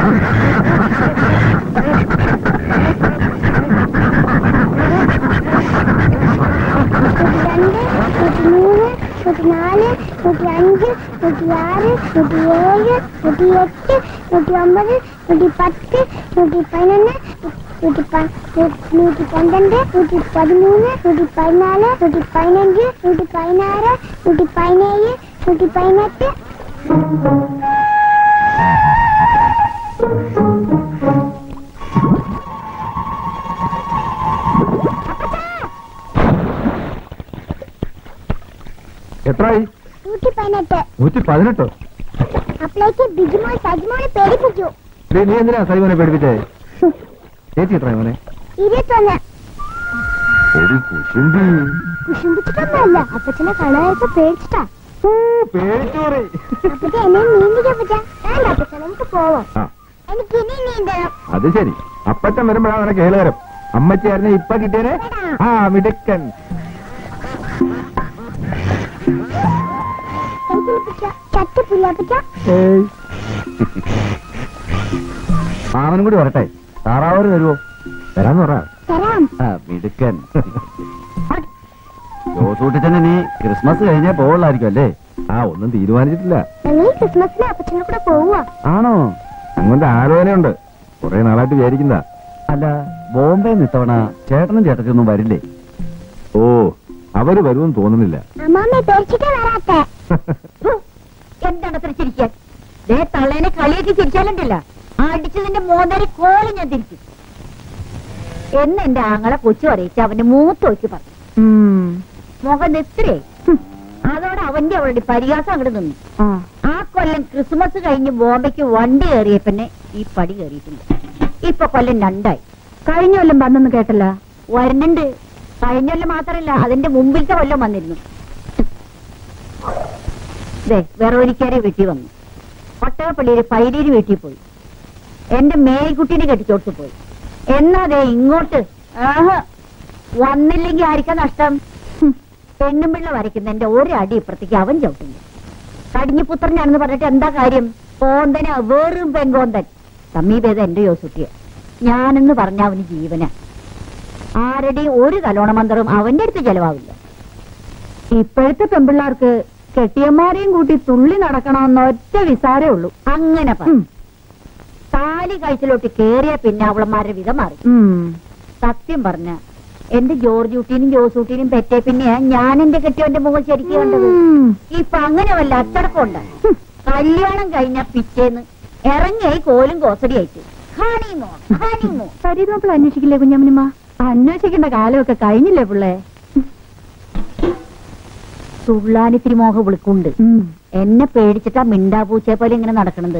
രണ്ട് നൂറ്റി മൂന്ന് നൂറ്റി നാല് നൂറ്റി അഞ്ച് നൂറ്റി ആറ് നൂറ്റി ഏഴ് നൂറ്റി എട്ട് നൂറ്റി ഒമ്പത് നൂറ്റി പത്ത് നൂറ്റി പതിനൊന്ന് നൂറ്റി പ- നൂ- നൂറ്റി പന്ത്രണ്ട് നൂറ്റി പതിമൂന്ന് നൂറ്റി പതിനാല് നൂറ്റി പതിനഞ്ച് നൂറ്റി പതിനാറ് നൂറ്റി പതിനേഴ് നൂറ്റി പതിനെട്ട് എത്രയായി നൂറ്റി പതിനെട്ട് നൂറ്റി പതിനെട്ടോ അപ്പോഴേക്ക് ബിജുമോൾ സജിമോളെ പേടിപ്പിച്ചു ഡേ, നീ എന്തിനാ സൈമോനെ പേടിപ്പിച്ചേ ചേച്ചി എത്രയാ മോനെ ഇരുപത്തൊന്ന് ഒരു കുശുമ്പി കുശുമ്പിച്ചിട്ടൊന്നുമല്ല അപ്പച്ചനെ കാണാനായിട്ട് പേടിച്ചിട്ടാ പേടിച്ചോറി അപ്പച്ച എന്നെ നീന്തിക്കപ്പച്ച വേണ്ട അപ്പച്ച നമുക്ക് പോവാം ആ എനിക്ക് ഇനി നീന്തണം അത് ശരി അപ്പച്ചൻ വരുമ്പോഴാണ് നിനക്ക് ഏളുകരം അമ്മച്ചിയായിരുന്നു ഇപ്പൊ കിട്ടിയനെ ആ മിടുക്കൻ ചട്ടിപ്പില്ല അപ്പച്ച മാമനും കൂടി വരട്ടെ താറാവര് തരുവോ തരാന്ന് പറ തരാം ആ മിടുക്കൻ ജോസൂട്ടിച്ചന് നീ ക്രിസ്മസ് കഴിഞ്ഞേ പോവുള്ളായിരിക്കും അല്ലേ ആ ഒന്നും തീരുമാനിച്ചിട്ടില്ല ഞങ്ങൾ ഈ ക്രിസ്മസിന് അപ്പച്ചനെ കൂടെ പോവുക ആണോ അങ്ങനത്തെ ആലോചനയുണ്ട് കുറെ നാളായിട്ട് വിചാരിക്കുന്ന അല്ല ബോംബെ ഇത്തവണ ചേട്ടനും ചേട്ടത്തിയൊന്നും വരില്ലേ ഓ അവര് വരുമെന്ന് തോന്നുന്നില്ല അമ്മാമ്മയെ പേടിച്ചിട്ടേ വരാത്തെ എന്താണ് അത്ര ചിരിക്കാൻ ദേ തള്ളേനെ കളിയാക്കി ചിരിച്ചാലുണ്ടല്ല അടിച്ചതിന്റെ മോന്തരി കോളി ഞാൻ തിരിച്ചു എന്ന് എന്റെ ആങ്ങളെ കൊച്ചു അറിയിച്ച് അവന്റെ മൂത്ത് നോക്കി പറഞ്ഞു മുഖം നെത്രേ അതോടെ അവന്റെ അവളുടെ പരിഹാസം അങ്ങോട്ട് നിന്നു ആ കൊല്ലം ക്രിസ്മസ് കഴിഞ്ഞ് ബോംബെക്ക് വണ്ടി കയറിയ പിന്നെ ഈ പടി കയറിയിട്ടില്ല ഇപ്പൊ കൊല്ലം രണ്ടായി കഴിഞ്ഞ കൊല്ലം വന്നെന്ന് കേട്ടല്ല വരുന്നുണ്ട് കഴിഞ്ഞ കൊല്ലം മാത്രല്ല അതിന്റെ മുമ്പിലത്തെ കൊല്ലം വന്നിരുന്നു ദേ വേറെ ഒരിക്കലെ വീട്ടിൽ വന്നു ഒട്ടകപ്പള്ളിയിൽ പൈരീര് വീട്ടിൽ പോയി എന്റെ മേൽക്കുട്ടീനെ കെട്ടിച്ചോട്ട് പോയി എന്നാ ദേ ഇങ്ങോട്ട് ആഹ് വന്നില്ലെങ്കിൽ ആയിരിക്കാം നഷ്ടം ഹും. പെണ്ണും പിള്ള വരയ്ക്കുന്ന എന്റെ ഒരടി ഇപ്പുറത്തേക്ക് അവൻ ചവിട്ടുന്നു കടിഞ്ഞുപുത്രനാണെന്ന് പറഞ്ഞിട്ട് എന്താ കാര്യം കോന്തന വേറും പെങ്കോന്തൻ സമീപേത എന്റെ യോസുട്ടിയ ഞാനെന്ന് പറഞ്ഞ അവന് ജീവന ആരുടെയും ഒരു തലോണമന്ത്രവും അവന്റെ അടുത്ത് ചെലവാവില്ല ഇപ്പോഴത്തെ പെമ്പിള്ളാർക്ക് കെട്ടിയന്മാരെയും കൂട്ടി തുള്ളി നടക്കണമെന്ന ഒറ്റ വിസാരേ ഉള്ളൂ അങ്ങനെ പറ താലി കഴിച്ചിലോട്ട് കേറിയ പിന്നെ അവളന്മാരുടെ വിധം മാറി സത്യം പറഞ്ഞ എന്റെ ജോർജ് കുട്ടീനും ജോസൂട്ടീനും പെറ്റേ പിന്നെ ഞാൻ എന്റെ കെട്ടിയവന്റെ മുഖം ശരിക്കും കണ്ടത് ഇപ്പൊ അങ്ങനെ വല്ല അച്ചടക്കമുണ്ട് കല്യാണം കഴിഞ്ഞ പിറ്റേന്ന് ഇറങ്ങിയായി കോലും കോസടിയായിട്ട് ഹണിമോ ഹണിമോ പരിതോപ്പിൾ അന്വേഷിക്കില്ലേ കുഞ്ഞമ്മനിമ്മ അന്വേഷിക്കേണ്ട കാലമൊക്കെ കഴിഞ്ഞില്ലേ പിള്ളേ തുള്ളാനിത്തിരി മോഹം വിളിക്കുണ്ട് എന്നെ പേടിച്ചിട്ടാ മിണ്ടാപൂച്ചയെ പോലെ ഇങ്ങനെ നടക്കണത്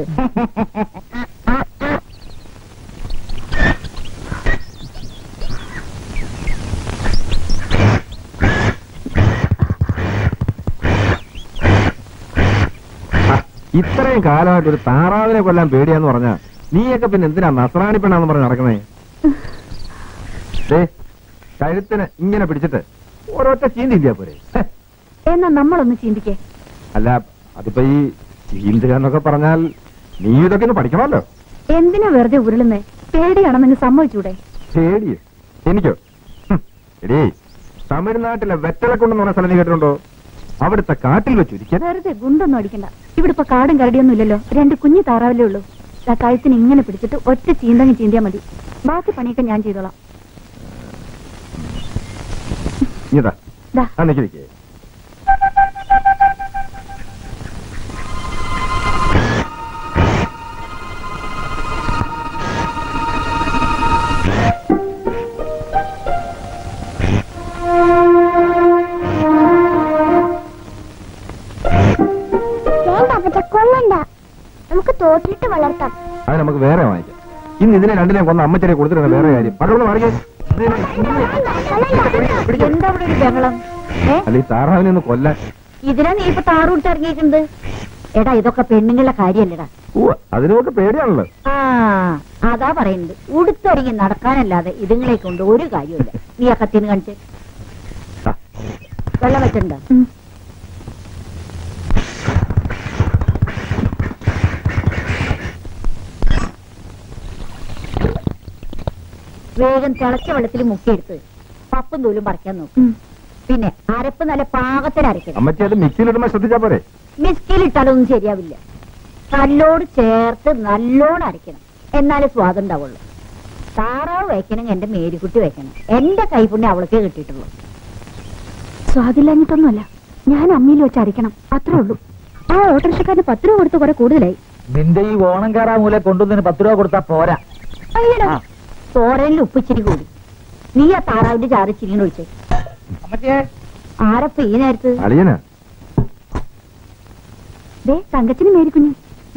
ഇത്രയും കാലമായിട്ട് ഒരു താറാവിനെ കൊല്ലാൻ പേടിയാന്ന് പറഞ്ഞ നീയൊക്കെ പിന്നെ എന്തിനാ നസ്രാണി പെണ്ണാന്ന് പറഞ്ഞ് നടക്കുന്നേ ദേ, കഴുത്തിന് ഇങ്ങനെ പിടിച്ചിട്ട് ഓരോറ്റ ചീന്തില്ല പോരെ ഹെ, എന്നാ നമ്മളൊന്ന് ചിന്തിക്കേ അല്ല അതിപ്പോ ഈ ചീന്തുക എന്നൊക്കെ പറഞ്ഞാൽ നീ ഇതൊക്കെ ഒന്ന് പഠിക്കണമല്ലോ എന്തിനാ വെറുതെ ഉരുളുന്നേ പേടിയാണെന്ന് സമ്മതിച്ചൂടെ പേടി എനിക്കോ ഹും, എടീ തമിഴ്നാട്ടിലെ വെറ്റലക്കുണ്ടെന്ന് പറഞ്ഞ സ്ഥലം നീ കേട്ടിട്ടുണ്ടോ അവിടുത്തെ കാട്ടിൽ വെച്ചൊരിക്കൽ വെറുതെ ഗുണ്ടൊന്നും അടിക്കണ്ട ഇവിടെ ഇപ്പൊ കാടും കരടിയൊന്നും ഇല്ലല്ലോ രണ്ട് കുഞ്ഞു താറാവല്ലേ ഉള്ളൂ ആ കഴുത്തിന് ഇങ്ങനെ പിടിച്ചിട്ട് ഒറ്റ ചീന്തങ്ങി ചീന്തിയാ മതി ബാക്കി പണിയൊക്കെ ഞാൻ ചെയ്തോളാം ഇതാ ദാ. ആ നിക്ക് നിക്ക് വേണ്ട അപ്പച്ച കൊല്ലണ്ട നമുക്ക് തോട്ടിലിട്ട് വളർത്താം അത് നമുക്ക് വേറെ വാങ്ങിക്കാം ഇന്ന് ഇതിനെ രണ്ടിനെ കൊന്ന അമ്മച്ചരെ കൊടുത്തിരുന്ന വേറെ കാര്യം പടവള് മാറിക്കേ എന്താ ഇവിടെ ഒരു ബഹളം ഏ അല്ല ഈ താറാവിനെ ഒന്ന് കൊല്ലാൻ ഇതിനാ നീ ഇപ്പൊ താറൂട്ട് ഇറങ്ങിയിട്ടുണ്ട് എടാ ഇതൊക്കെ പെണ്ണുങ്ങളുടെ കാര്യല്ലടാ ഉവ്വ്, അതിനൊക്കെ പേടിയാണല്ലോ ആ അതാ പറയുന്നത് ഉടുത്തൊരുങ്ങി നടക്കാനല്ലാതെ ഇതുങ്ങളെ കൊണ്ട് ഒരു കാര്യമില്ല നീ ആ കത്തിന് കാണിച്ച് ആ, വെള്ളം വെച്ചിട്ടുണ്ടോ വേഗം തിളച്ച വെള്ളത്തിൽ മുക്കിയെടുത്ത് പപ്പും തൂലും പറിക്കാൻ നോക്കും ഉം. പിന്നെ അരപ്പ് നല്ല പാകത്തിന് അരക്കണം അമ്മച്ചി അത് മിക്സിയിലിടുമ്പോ ശ്രദ്ധിച്ചാ പോരെ മിസ്കിലിട്ടാലൊന്നും ശരിയാവില്ല കല്ലോട് ചേർത്ത് നല്ലോണം അരയ്ക്കണം എന്നാലേ സ്വാദം ഉണ്ടാവുള്ളൂ താറാവ് വയ്ക്കണമെങ്കിൽ എന്റെ മേരിക്കുട്ടി വെക്കണം എന്റെ കൈപുണ്യം അവൾക്കേ കിട്ടിയിട്ടുള്ളൂ സ്വാദില്ലാഞ്ഞിട്ടൊന്നുമല്ല ഞാൻ അമ്മിയിൽ വെച്ച് അരയ്ക്കണം അത്രേ ഉള്ളൂ ആ ഓട്ടോറിക്ഷക്കാരന് പത്ത് രൂപ കൊടുത്ത് കുറെ കൂടുതലായി നിന്റെ ഈ ഓണം കയറാ മൂല കൊണ്ടുവന്നതിന് പത്ത് രൂപ കൊടുത്താ പോരാ അയ്യടാ ആ. തോരനിൽ ഉപ്പിച്ചിരി കൂടി നീ ആ താറാവിന്റെ ചാറ് ചിരിന്ന് ഒഴിച്ചേ അമ്മച്ചേ ആരപ്പ ഈ നേരത്ത് അളിയനാ ദേ തങ്കച്ചിന് മേരിക്കുഞ്ഞു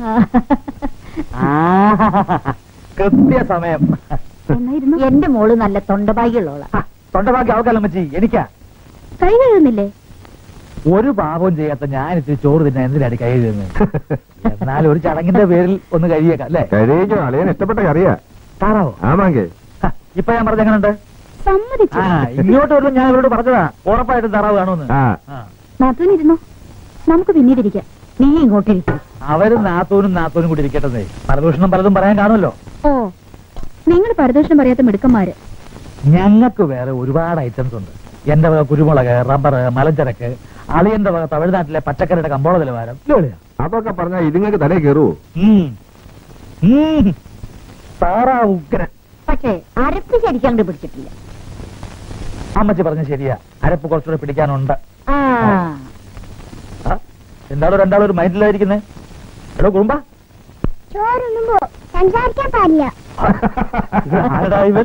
ആ കൃത്യ സമയം എന്നായിരുന്നു എന്റെ മോള് നല്ല തൊണ്ടഭാഗ്യമുള്ളവളാ ആ, തൊണ്ടഭാഗ്യം അവക്കല്ല അമ്മച്ചി എനിക്കാ കൈ കഴുകുന്നില്ലേ ഒരു പാപവും ചെയ്യാത്ത ഞാൻ ഇത്തിരി ചോറ് തിന്നാൻ എന്തിനാണ് കൈ എഴുതുന്നത് എന്നാൽ ഒരു ചടങ്ങിന്റെ പേരിൽ ഒന്ന് കഴിയേക്കാം അല്ലേ കഴിയോ അളിയൻ ഇഷ്ടപ്പെട്ട കറിയാ താറാവോ ആമാങ്കേ ഹ, ഇപ്പൊ ഞാൻ പറഞ്ഞ എങ്ങനെയുണ്ട് സമ്മതിച്ചു ആ ഇങ്ങോട്ട് വരുമ്പോൾ ഞാൻ ഇവരോട് പറഞ്ഞതാ ഉറപ്പായിട്ടും താറാവ് കാണുമെന്ന് ആ ആ. നാത്തൂനിരുന്നോ നമുക്ക് പിന്നീട് ഇരിക്കാം നീ ഇങ്ങോട്ടിരിക്കും അവരും നാത്തൂനും നാത്തൂനും കൂടി ഇരിക്കട്ടെ പരദൂഷണം പലതും പറയാൻ കാണുമല്ലോ ഓ നിങ്ങൾ പരദോഷം പറയാത്ത മിടുക്കന്മാര് ഞങ്ങൾക്ക് വേറെ ഒരുപാട് ഐറ്റംസ് ഉണ്ട് എന്റെ വക കുരുമുളക് റബ്ബർ മലഞ്ചരക്ക് അളിയന്റെ വക തമിഴ്നാട്ടിലെ പച്ചക്കറിയുടെ കമ്പോള നിലവാരം ഇല്ലേ? അതൊക്കെ പറഞ്ഞാ ഇതിങ്ങൾക്ക് തലേ കയറുവോ ഉം. ഉം. താറാവ് ഉഗ്രൻ പക്ഷേ അരപ്പ് ശരിക്കും അങ്ങോട്ട് പിടിച്ചിട്ടില്ല അമ്മച്ചി പറഞ്ഞ ശരിയാ അരപ്പ് കുറച്ചുകൂടെ പിടിക്കാനുണ്ട് ആ ആ? എന്താണോ രണ്ടാളും ഒരു മൈൻഡിലായിരിക്കുന്നേ എടോ കുറുമ്പ ചോറുണ്ണുമ്പോ സംസാരിക്കാൻ പാടില്ല ആരടാ ഇവൻ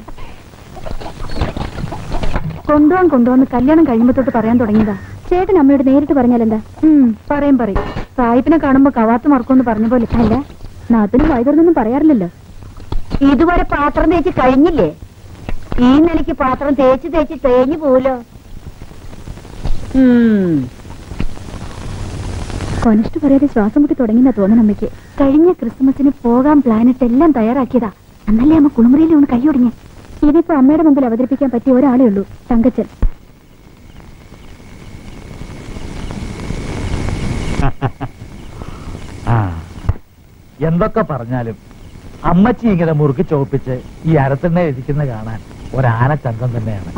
കൊണ്ടുപോകാൻ കൊണ്ടുവന്ന് കല്യാണം കഴിയുമ്പോ തൊട്ട് പറയാൻ തുടങ്ങിയതാ ചേട്ടൻ അമ്മയോട് നേരിട്ട് പറഞ്ഞാൽ എന്താ ഉം പറയും പറയും സാഹിബിനെ കാണുമ്പോ കവാത്ത് മറക്കുമെന്ന് പറഞ്ഞ പോലെ അല്ല നാത്തിന് വൈകുന്നൊന്നും പറയാറില്ലല്ലോ ഇതുവരെ പാത്രം തേച്ച് കഴിഞ്ഞില്ലേ ഈ നിലയ്ക്ക് പാത്രം തേച്ച് തേച്ച് തേഞ്ഞു പോലോ കൊനിഷ്ട് പറയാതെ ശ്വാസം മുട്ടി തുടങ്ങിയെന്നാ തോന്നണം അമ്മയ്ക്ക് കഴിഞ്ഞ ക്രിസ്മസിന് പോകാൻ പ്ലാനിട്ട് എല്ലാം തയ്യാറാക്കിയതാ അന്നല്ലേ അമ്മ കുളിമുറിയിൽ ഒന്ന് കൈയൊടിഞ്ഞ് ഇതിപ്പോ അമ്മയുടെ മുമ്പിൽ അവതരിപ്പിക്കാൻ പറ്റിയ ഒരാളേ ഉള്ളൂ തങ്കച്ചൻ ആ എന്തൊക്കെ പറഞ്ഞാലും അമ്മച്ചി ഇങ്ങനെ മുറുക്കി ചോപ്പിച്ച് ഈ അരത്തിണ്ണ ഇരിക്കുന്ന കാണാൻ ഒരാനച്ചന്തം തന്നെയാണ്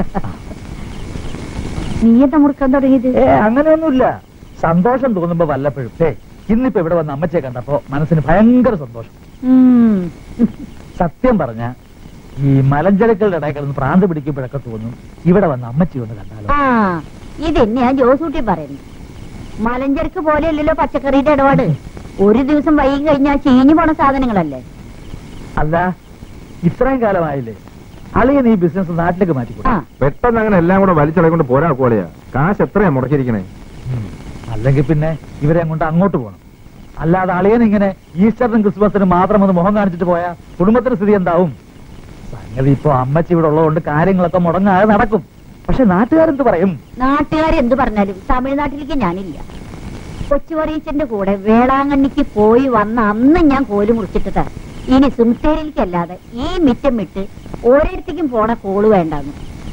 നീ എന്താ മുറുക്കാൻ തുടങ്ങിയത് ഏ അങ്ങനെയൊന്നുമില്ല സന്തോഷം തോന്നുമ്പോ വല്ലപ്പോഴും ഏ ഇന്നിപ്പോ ഇവിടെ വന്ന് അമ്മച്ചിയെ കണ്ടപ്പോ മനസ്സിന് ഭയങ്കര സന്തോഷം ഉം. സത്യം പറഞ്ഞ ഈ മലഞ്ചരക്കളുടെ ഇടയിൽ കിടന്ന് പ്രാന്ത് പിടിക്കുമ്പോഴൊക്കെ തോന്നും ഇവിടെ വന്ന് അമ്മച്ചി ഒന്ന് കണ്ടാലോ ആ ഇതെന്നെയാ ജോസൂട്ടി പറയുന്നത് മലഞ്ചരക്ക് പോലെയല്ലല്ലോ പച്ചക്കറിയുടെ ഇടപാട് ഒരു ദിവസം വൈകി കഴിഞ്ഞാൽ ചീഞ്ഞു പോണ സാധനങ്ങളല്ലേ അല്ല ഇത്രയും കാലമായില്ലേ അളിയൻ ഈ ബിസിനസ് നാട്ടിലേക്ക് മാറ്റിക്കൊടുക്കും ആ പെട്ടെന്ന് അങ്ങനെ എല്ലാം കൂടെ വലിച്ചളക്കൊണ്ട് പോരാ കോളിയാ കാശ് എത്രയാ മുടക്കിയിരിക്കണേ ഉം. അല്ലെങ്കിൽ പിന്നെ ഇവരെ കൊണ്ട് അങ്ങോട്ട് പോകണം അല്ലാതെ അളിയൻ ഇങ്ങനെ ഈസ്റ്ററിനും ക്രിസ്മസിനും മാത്രം ഒന്ന് മുഖം കാണിച്ചിട്ട് പോയാ കുടുംബത്തിന്റെ സ്ഥിതി എന്താവും സംഗതി ഇപ്പൊ അമ്മച്ചി ഇവിടെ ഉള്ളതുകൊണ്ട് കാര്യങ്ങളൊക്കെ മുടങ്ങാതെ നടക്കും പക്ഷെ നാട്ടുകാരെന്ത് പറയും നാട്ടുകാരെന്ത് പറഞ്ഞാലും തമിഴ്നാട്ടിലേക്ക് ഞാനില്ല കൊച്ചുവറീച്ചന്റെ കൂടെ വേളാങ്കണ്ണിക്ക് പോയി വന്ന അന്ന് ഞാൻ കോല് മുറിച്ചിട്ടതാ ഇനി സിംത്തേരിയിലേക്കല്ലാതെ ഈ മിറ്റം വിട്ട് ഓരോരുത്തേക്കും പോണ കോള് വേണ്ടാന്ന്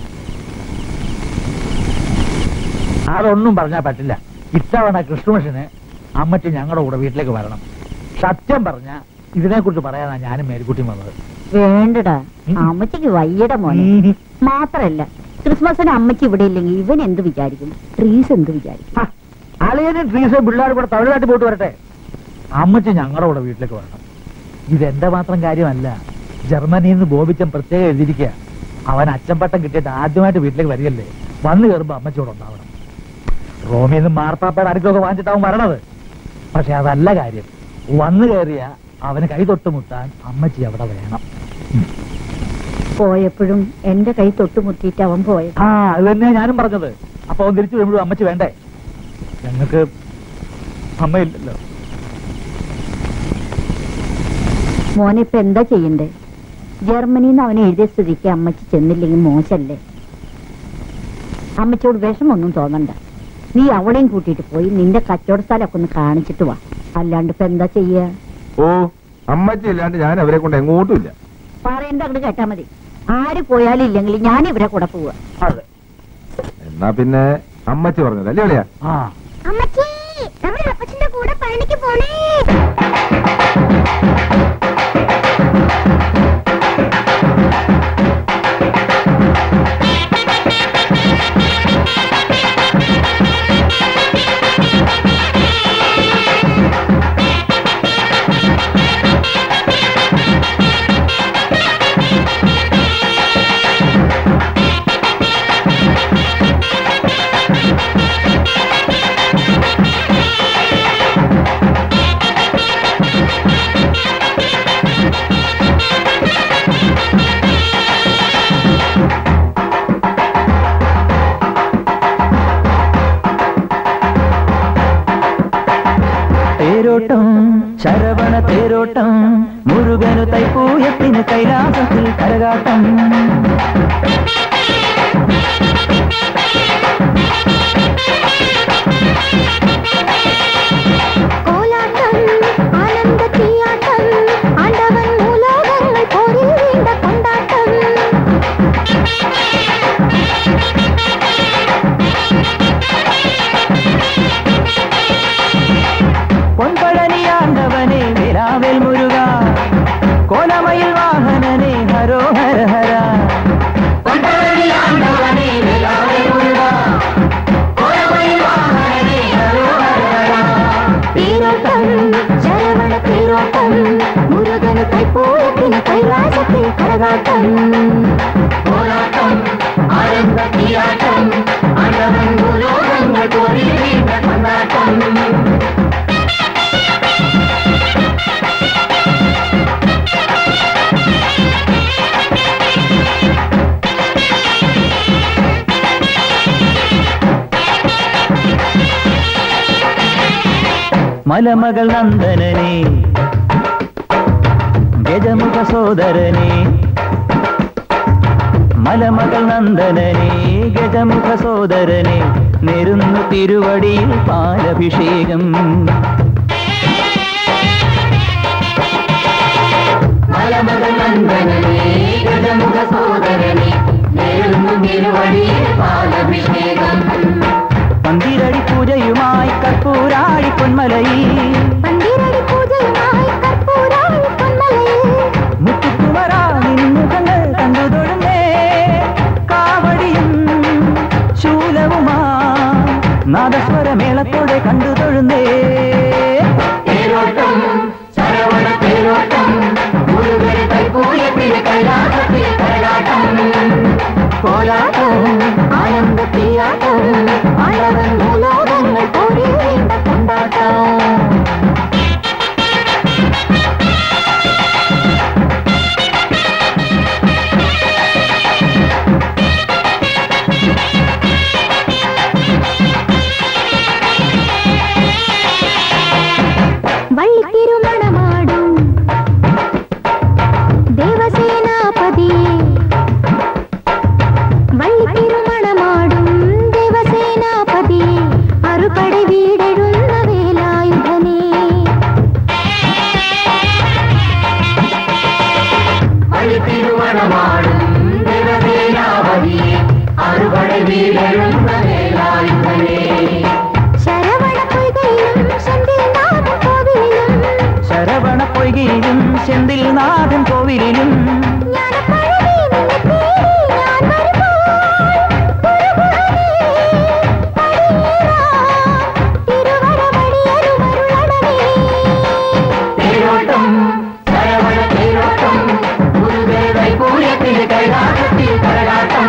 അതൊന്നും പറഞ്ഞാൽ പറ്റില്ല ഇത്തവണ കൃഷ്ണമിഷന് അമ്മച്ചി ഞങ്ങളുടെ കൂടെ വീട്ടിലേക്ക് വരണം സത്യം പറഞ്ഞ ഇതിനെക്കുറിച്ച് പറയാനാ ഞാനും മേരിക്കുട്ടിയും വന്നത് വേണ്ടടാ ഉം. അമ്മച്ചിക്ക് വയ്യട മോനെ ഉം. മാത്രല്ല ക്രിസ്മസിന് അമ്മച്ചി ഇവിടെ ഇല്ലെങ്കിൽ ഇവൻ എന്ത് വിചാരിക്കും ട്രീസ് എന്ത് വിചാരിക്കും ഹ, അളിയനും ട്രീസും പിള്ളേരും കൂടെ തമിഴ്നാട്ടിൽ പോയിട്ട് വരട്ടെ അമ്മച്ചി ഞങ്ങളുടെ കൂടെ വീട്ടിലേക്ക് വരണം ഇതെന്റെ മാത്രം കാര്യമല്ല ജർമ്മനിയിൽ നിന്ന് ബോബിച്ചൻ പ്രത്യേകം എഴുതിയിരിക്കുക അവൻ അച്ചമ്പട്ടം കിട്ടിയിട്ട് ആദ്യമായിട്ട് വീട്ടിലേക്ക് വരികയല്ലേ വന്നു കയറുമ്പോ അമ്മച്ചിയോട് ഉണ്ടാവണം റോമിയിൽ നിന്ന് മാർപ്പാപ്പയുടെ അടുക്കൊക്കെ വാങ്ങിച്ചിട്ടാവും വരണത് പക്ഷെ അതല്ല കാര്യം വന്നു കയറിയ അവന് കൈ തൊട്ടുമുട്ടാൻ അമ്മച്ചി അവിടെ വേണം പോയപ്പോഴും എന്റെ കൈ തൊട്ടുമുട്ടിയിട്ട് അവൻ പോയത് ആ അത് തന്നെയാ ഞാനും പറഞ്ഞത് അപ്പൊ അവൻ തിരിച്ചു വരുമ്പോഴും അമ്മച്ചി വേണ്ടേ ഞങ്ങൾക്ക് അമ്മയില്ലല്ലോ മോനെ ഇപ്പൊ എന്താ ചെയ്യണ്ടേ ജർമ്മനിയിൽ നിന്ന് അവനെ എഴുതിയ സ്ഥിതിക്ക് അമ്മച്ചി ചെന്നില്ലെങ്കിൽ മോശല്ലേ അമ്മച്ചിയോട് വിഷമൊന്നും തോന്നണ്ട നീ അവളെയും കൂട്ടിയിട്ട് പോയി നിന്റെ കച്ചവട സ്ഥലമൊക്കെ ഒന്ന് കാണിച്ചിട്ട് വാ അല്ലാണ്ട് ഇപ്പൊ എന്താ ചെയ്യാ ഓ അമ്മച്ചി ഇല്ലാണ്ട് ഞാൻ അവരെ കൊണ്ട് എങ്ങോട്ടും ഇല്ല പറയണ്ട അങ്ങോട്ട് കേട്ടാ മതി ആര് പോയാലും ഇല്ലെങ്കിൽ ഞാൻ ഇവരെ കൂടെ പോവാ അതെ എന്നാ പിന്നെ അമ്മച്ചി പറഞ്ഞത് അല്ലേ അളിയാ ആ അമ്മച്ചി നമ്മുടെ അപ്പച്ചന്റെ കൂടെ പഴനിക്ക് പോണേ ആ തേരോട്ടം ശരവണ തേരോട്ടം മുരുകനു തൈപ്പൂയത്തിന് കൈലാസത്തിൽ കരകാട്ടം കോലാട്ടം ആനന്ദ തീയാട്ടം ആണ്ടവൻ മൂലോകങ്ങൾ പോരിൽ വീണ്ട കൊണ്ടാട്ടം പൊൻപഴനിയാണ്ടവനെ വിരാവേൽ മുരുക കോലമയിൽ വാഹനനെ ഹരോ ഹര ഹര പൊൻപഴനിയാണ്ടവനെ വിരാവേൽ മുരുക കോലമയിൽ വാഹനനെ ഹരോ ഹര ഹര തേരോട്ടം ശരവണ തേരോട്ടം മുരുകന് കൈപ്പൂയത്തിന് കൈലാസത്തിൽ കരകാട്ടം പോരാട്ടം ആനന്ദ തീയാട്ടം അണ്ടവൻ ഭൂലോകങ്ങൾ പോരിൽ വീണ്ട കൊണ്ടാട്ടം മലമകൾ നന്ദനനെ ഗജമുഖ സോദരനെ മലമകൾ നന്ദനനെ ഗജമുഖ സോദരനെ നേരുന്നു തിരുവടിയിൽ പാലഭിഷേകം മലമകൾ നന്ദനനെ ഗജമുഖ സോദരനെ നേരുന്നു തിരുവടിയിൽ പാലഭിഷേകം പന്തിരടി പൂജയുമായി കർപ്പൂരാടി പൊന്മലയിൽ പന്തിരടി പൂജയുമായി കർപ്പൂരായി പൊന്മലയിൽ മുത്തുക്കുമരാ നിൻമുഖങ്ങൾ കണ്ടു തൊഴുന്നേ കാവടിയും ശൂലവുമാ നാദസ്വരമേളത്തോടെ കണ്ടു തൊഴുന്നേ തേരോട്ടം ശരവണ തേരോട്ടം മുരുകന് കൈപ്പൂയത്തിന് കൈലാസത്തിൽ കരകാട്ടം കോലാട്ടം ആനന്ദ തീയാട്ടം ആഴവൻ ഭൂലോകങ്ങൾ പോരിൽ വീണ്ട കൊണ്ടാട്ടം വള്ളിത്തിരുമണമാടും ദേവസേനാപതിയെ വള്ളിത്തിരുമണമാടും ദേവസേനാപതിയെ അറുപടി വീടെഴുന്ന വേലായുധനെ തിരുവണമാടും ദേവസേനാപതിയെ അറുപട വീഴഴുന്ന വേലായുധനെ ശരവണ പൊയ്കയിലും ശന്തിനാഥൻ കോവിലിലും ശരവണ പൊയ്കയിലും സെന്തിൽ നാഥൻ കോവിലിലും ജ്ഞാനപ്പഴനി നിന്നെ തേടി ഞാൻ വരുമ്പോൾ ഗുരുകുലമേ, പടിയേറാം തിരുവരവടിയരുമരുളണമേ തേരോട്ടം ശരവണ തേരോട്ടം ഗുരുദേവൈപൂര്യത്തിന് കൈലാസത്തിൽ കരകാട്ടം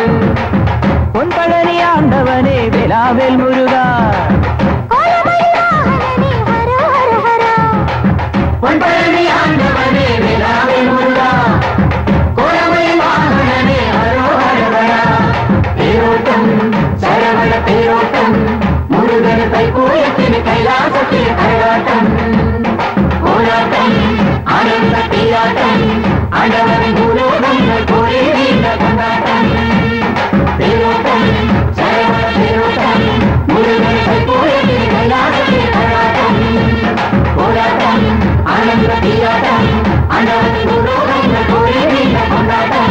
പൊൻപഴനിയാണ്ടവനെ വിലാവേൽ മുരുക കോലമയിലാഹനനെ ഹര ഹര ഹര പൊൻപഴനിയാണ്ടവനെ വിലാവേൽ മുരുക കോലമയിൽ വാഹനനെ ഹരോ ഹര ഹര തേരോട്ടം ശരവണ തേരോട്ടം മുരുകന് കൈപൂയത്തിന് കൈലാസത്തിൽ കരകാട്ടം പോരാട്ടം ആനന്ദ തീയാട്ടം അണ്ടവൻ ഭൂലോകങ്ങൾ പോലെ നീണ്ട കൊണ്ടാട്ടം തേരോട്ടം ശരവണ തേരോട്ടം മുരുകന് കൈപൂയത്തിന് കൈലാസത്തിൽ കരകാട്ടം പോരാട്ടം ആനന്ദ തീയാട്ടം അണ്ടവൻ ഭൂലോകങ്ങൾ പോലെ നീണ്ട കൊണ്ടാട്ടം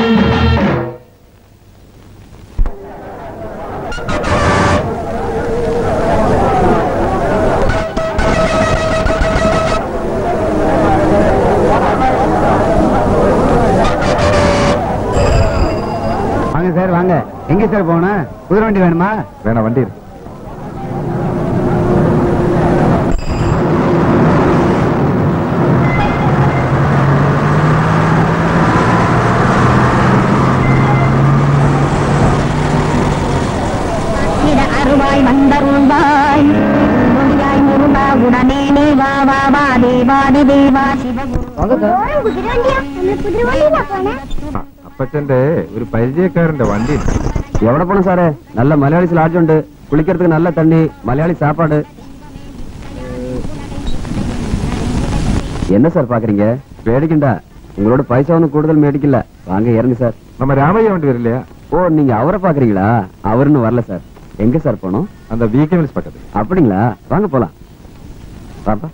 வாங்க சார் வாங்க எங்க சார் போகணும் குதிரை வண்டி வேணுமா വേണ വണ്ടി ഇரு. அருவாய் வந்தருள்வாய் நொடியாய் முருகா உடனே நீ வா வா வா தேவாதி தேவா சிவகுரு ഓണം കുതിരവണ്ടിയാ നമ്മള് കുതിരവണ്ടിയിലാ പോണേ ആ, അപ്പച്ചന്റെ ഒരു പരിചയക്കാരന്റെ വണ്ടി ഉണ്ട്. எவ்வளோ போகணும் சார் நல்ல மலையாளிஸ் லாட்ஜ் உண்டு குளிக்கிறதுக்கு நல்ல தண்ணி மலையாளி சாப்பாடு என்ன சார் பாக்குறீங்க பேடிக்கண்டா உங்களோட பைசா ஒன்றும் கூடுதல் மேடிக்கல வாங்க இறங்கு சார் நம்ம ராமையா வண்டி வரலையா ஓ நீங்க அவரை பாக்குறீங்களா அவருன்னு வரல சார் எங்க சார் போனோம் அந்த விகே மில்ஸ் பக்கத்து அப்படிங்களா வாங்க போலாம் பாப்பா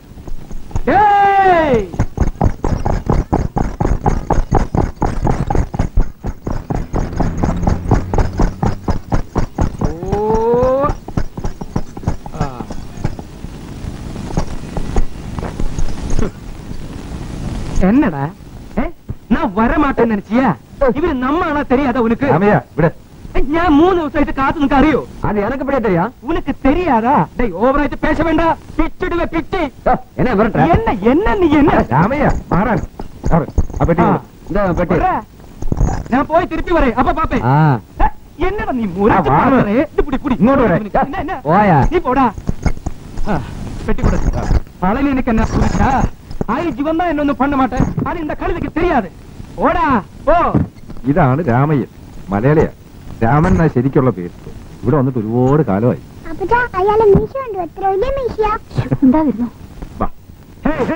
என்னடா ஏ, நான் வர மாட்டேன்னு நினைச்சியா இவரு நம்ம ஆனா தெரியாதா உனக்கு ராமையா விட நான் மூணு வருஷம் காத்து நிக்க அறியோ அது எனக்கு எப்படியா தெரியும் உனக்கு தெரியாதா டேய் ஓவராயிட்டு பேச வேண்டாம் பிச்சுடுவே பிச்சு ஓ, என்ன மிரட்டுற என்ன என்ன நீ என்ன ராமையா மாறான் அவரு அப்படி ஆ. இந்த பெட்டி வர்ற? நான் போய் திருப்பி வரேன் அப்ப பாப்பேன் ஆ ஏ, என்னடா நீ முறைச்சு ஆ, வாரு. பாக்குறே இது புடி புடி இங்கோட்டு வரேன். என்ன என்ன போயா நீ போடா ஆ, பெட்டி கூட பழனி எனக்கு என்ன புரிச்சா ஆயி ஜீவன் தான் என்ன ஒண்ணும் பண்ண மாட்டேன் அது இந்த கழுதைக்கு தெரியாது ഓടാ പോ ഇതാണ് രാമയ്യൻ മലയാളിയാ രാമൻ എന്നാ ശരിക്കുള്ള പേര് ഇവിടെ വന്നിട്ട് ഒരുപാട് കാലമായി അപ്പച്ചാ അയാളെ മീശ ഉണ്ട് എത്ര വലിയ മീശയാ എന്താ വരുന്നു വാ ഹേ ഹേ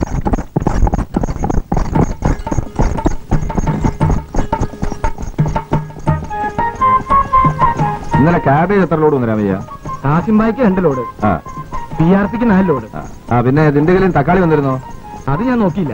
ഇന്നലെ ക്യാബേജ് എത്ര ലോഡ് വന്നു രാമയ്യ കാസിംബായിക്ക് രണ്ട് ലോഡ് ആ പി ആർ സിക്ക് നാല് ലോഡ് ആ. ആ പിന്നെ ദിണ്ടുകലിൽ തക്കാളി വന്നിരുന്നോ അത് ഞാൻ നോക്കിയില്ല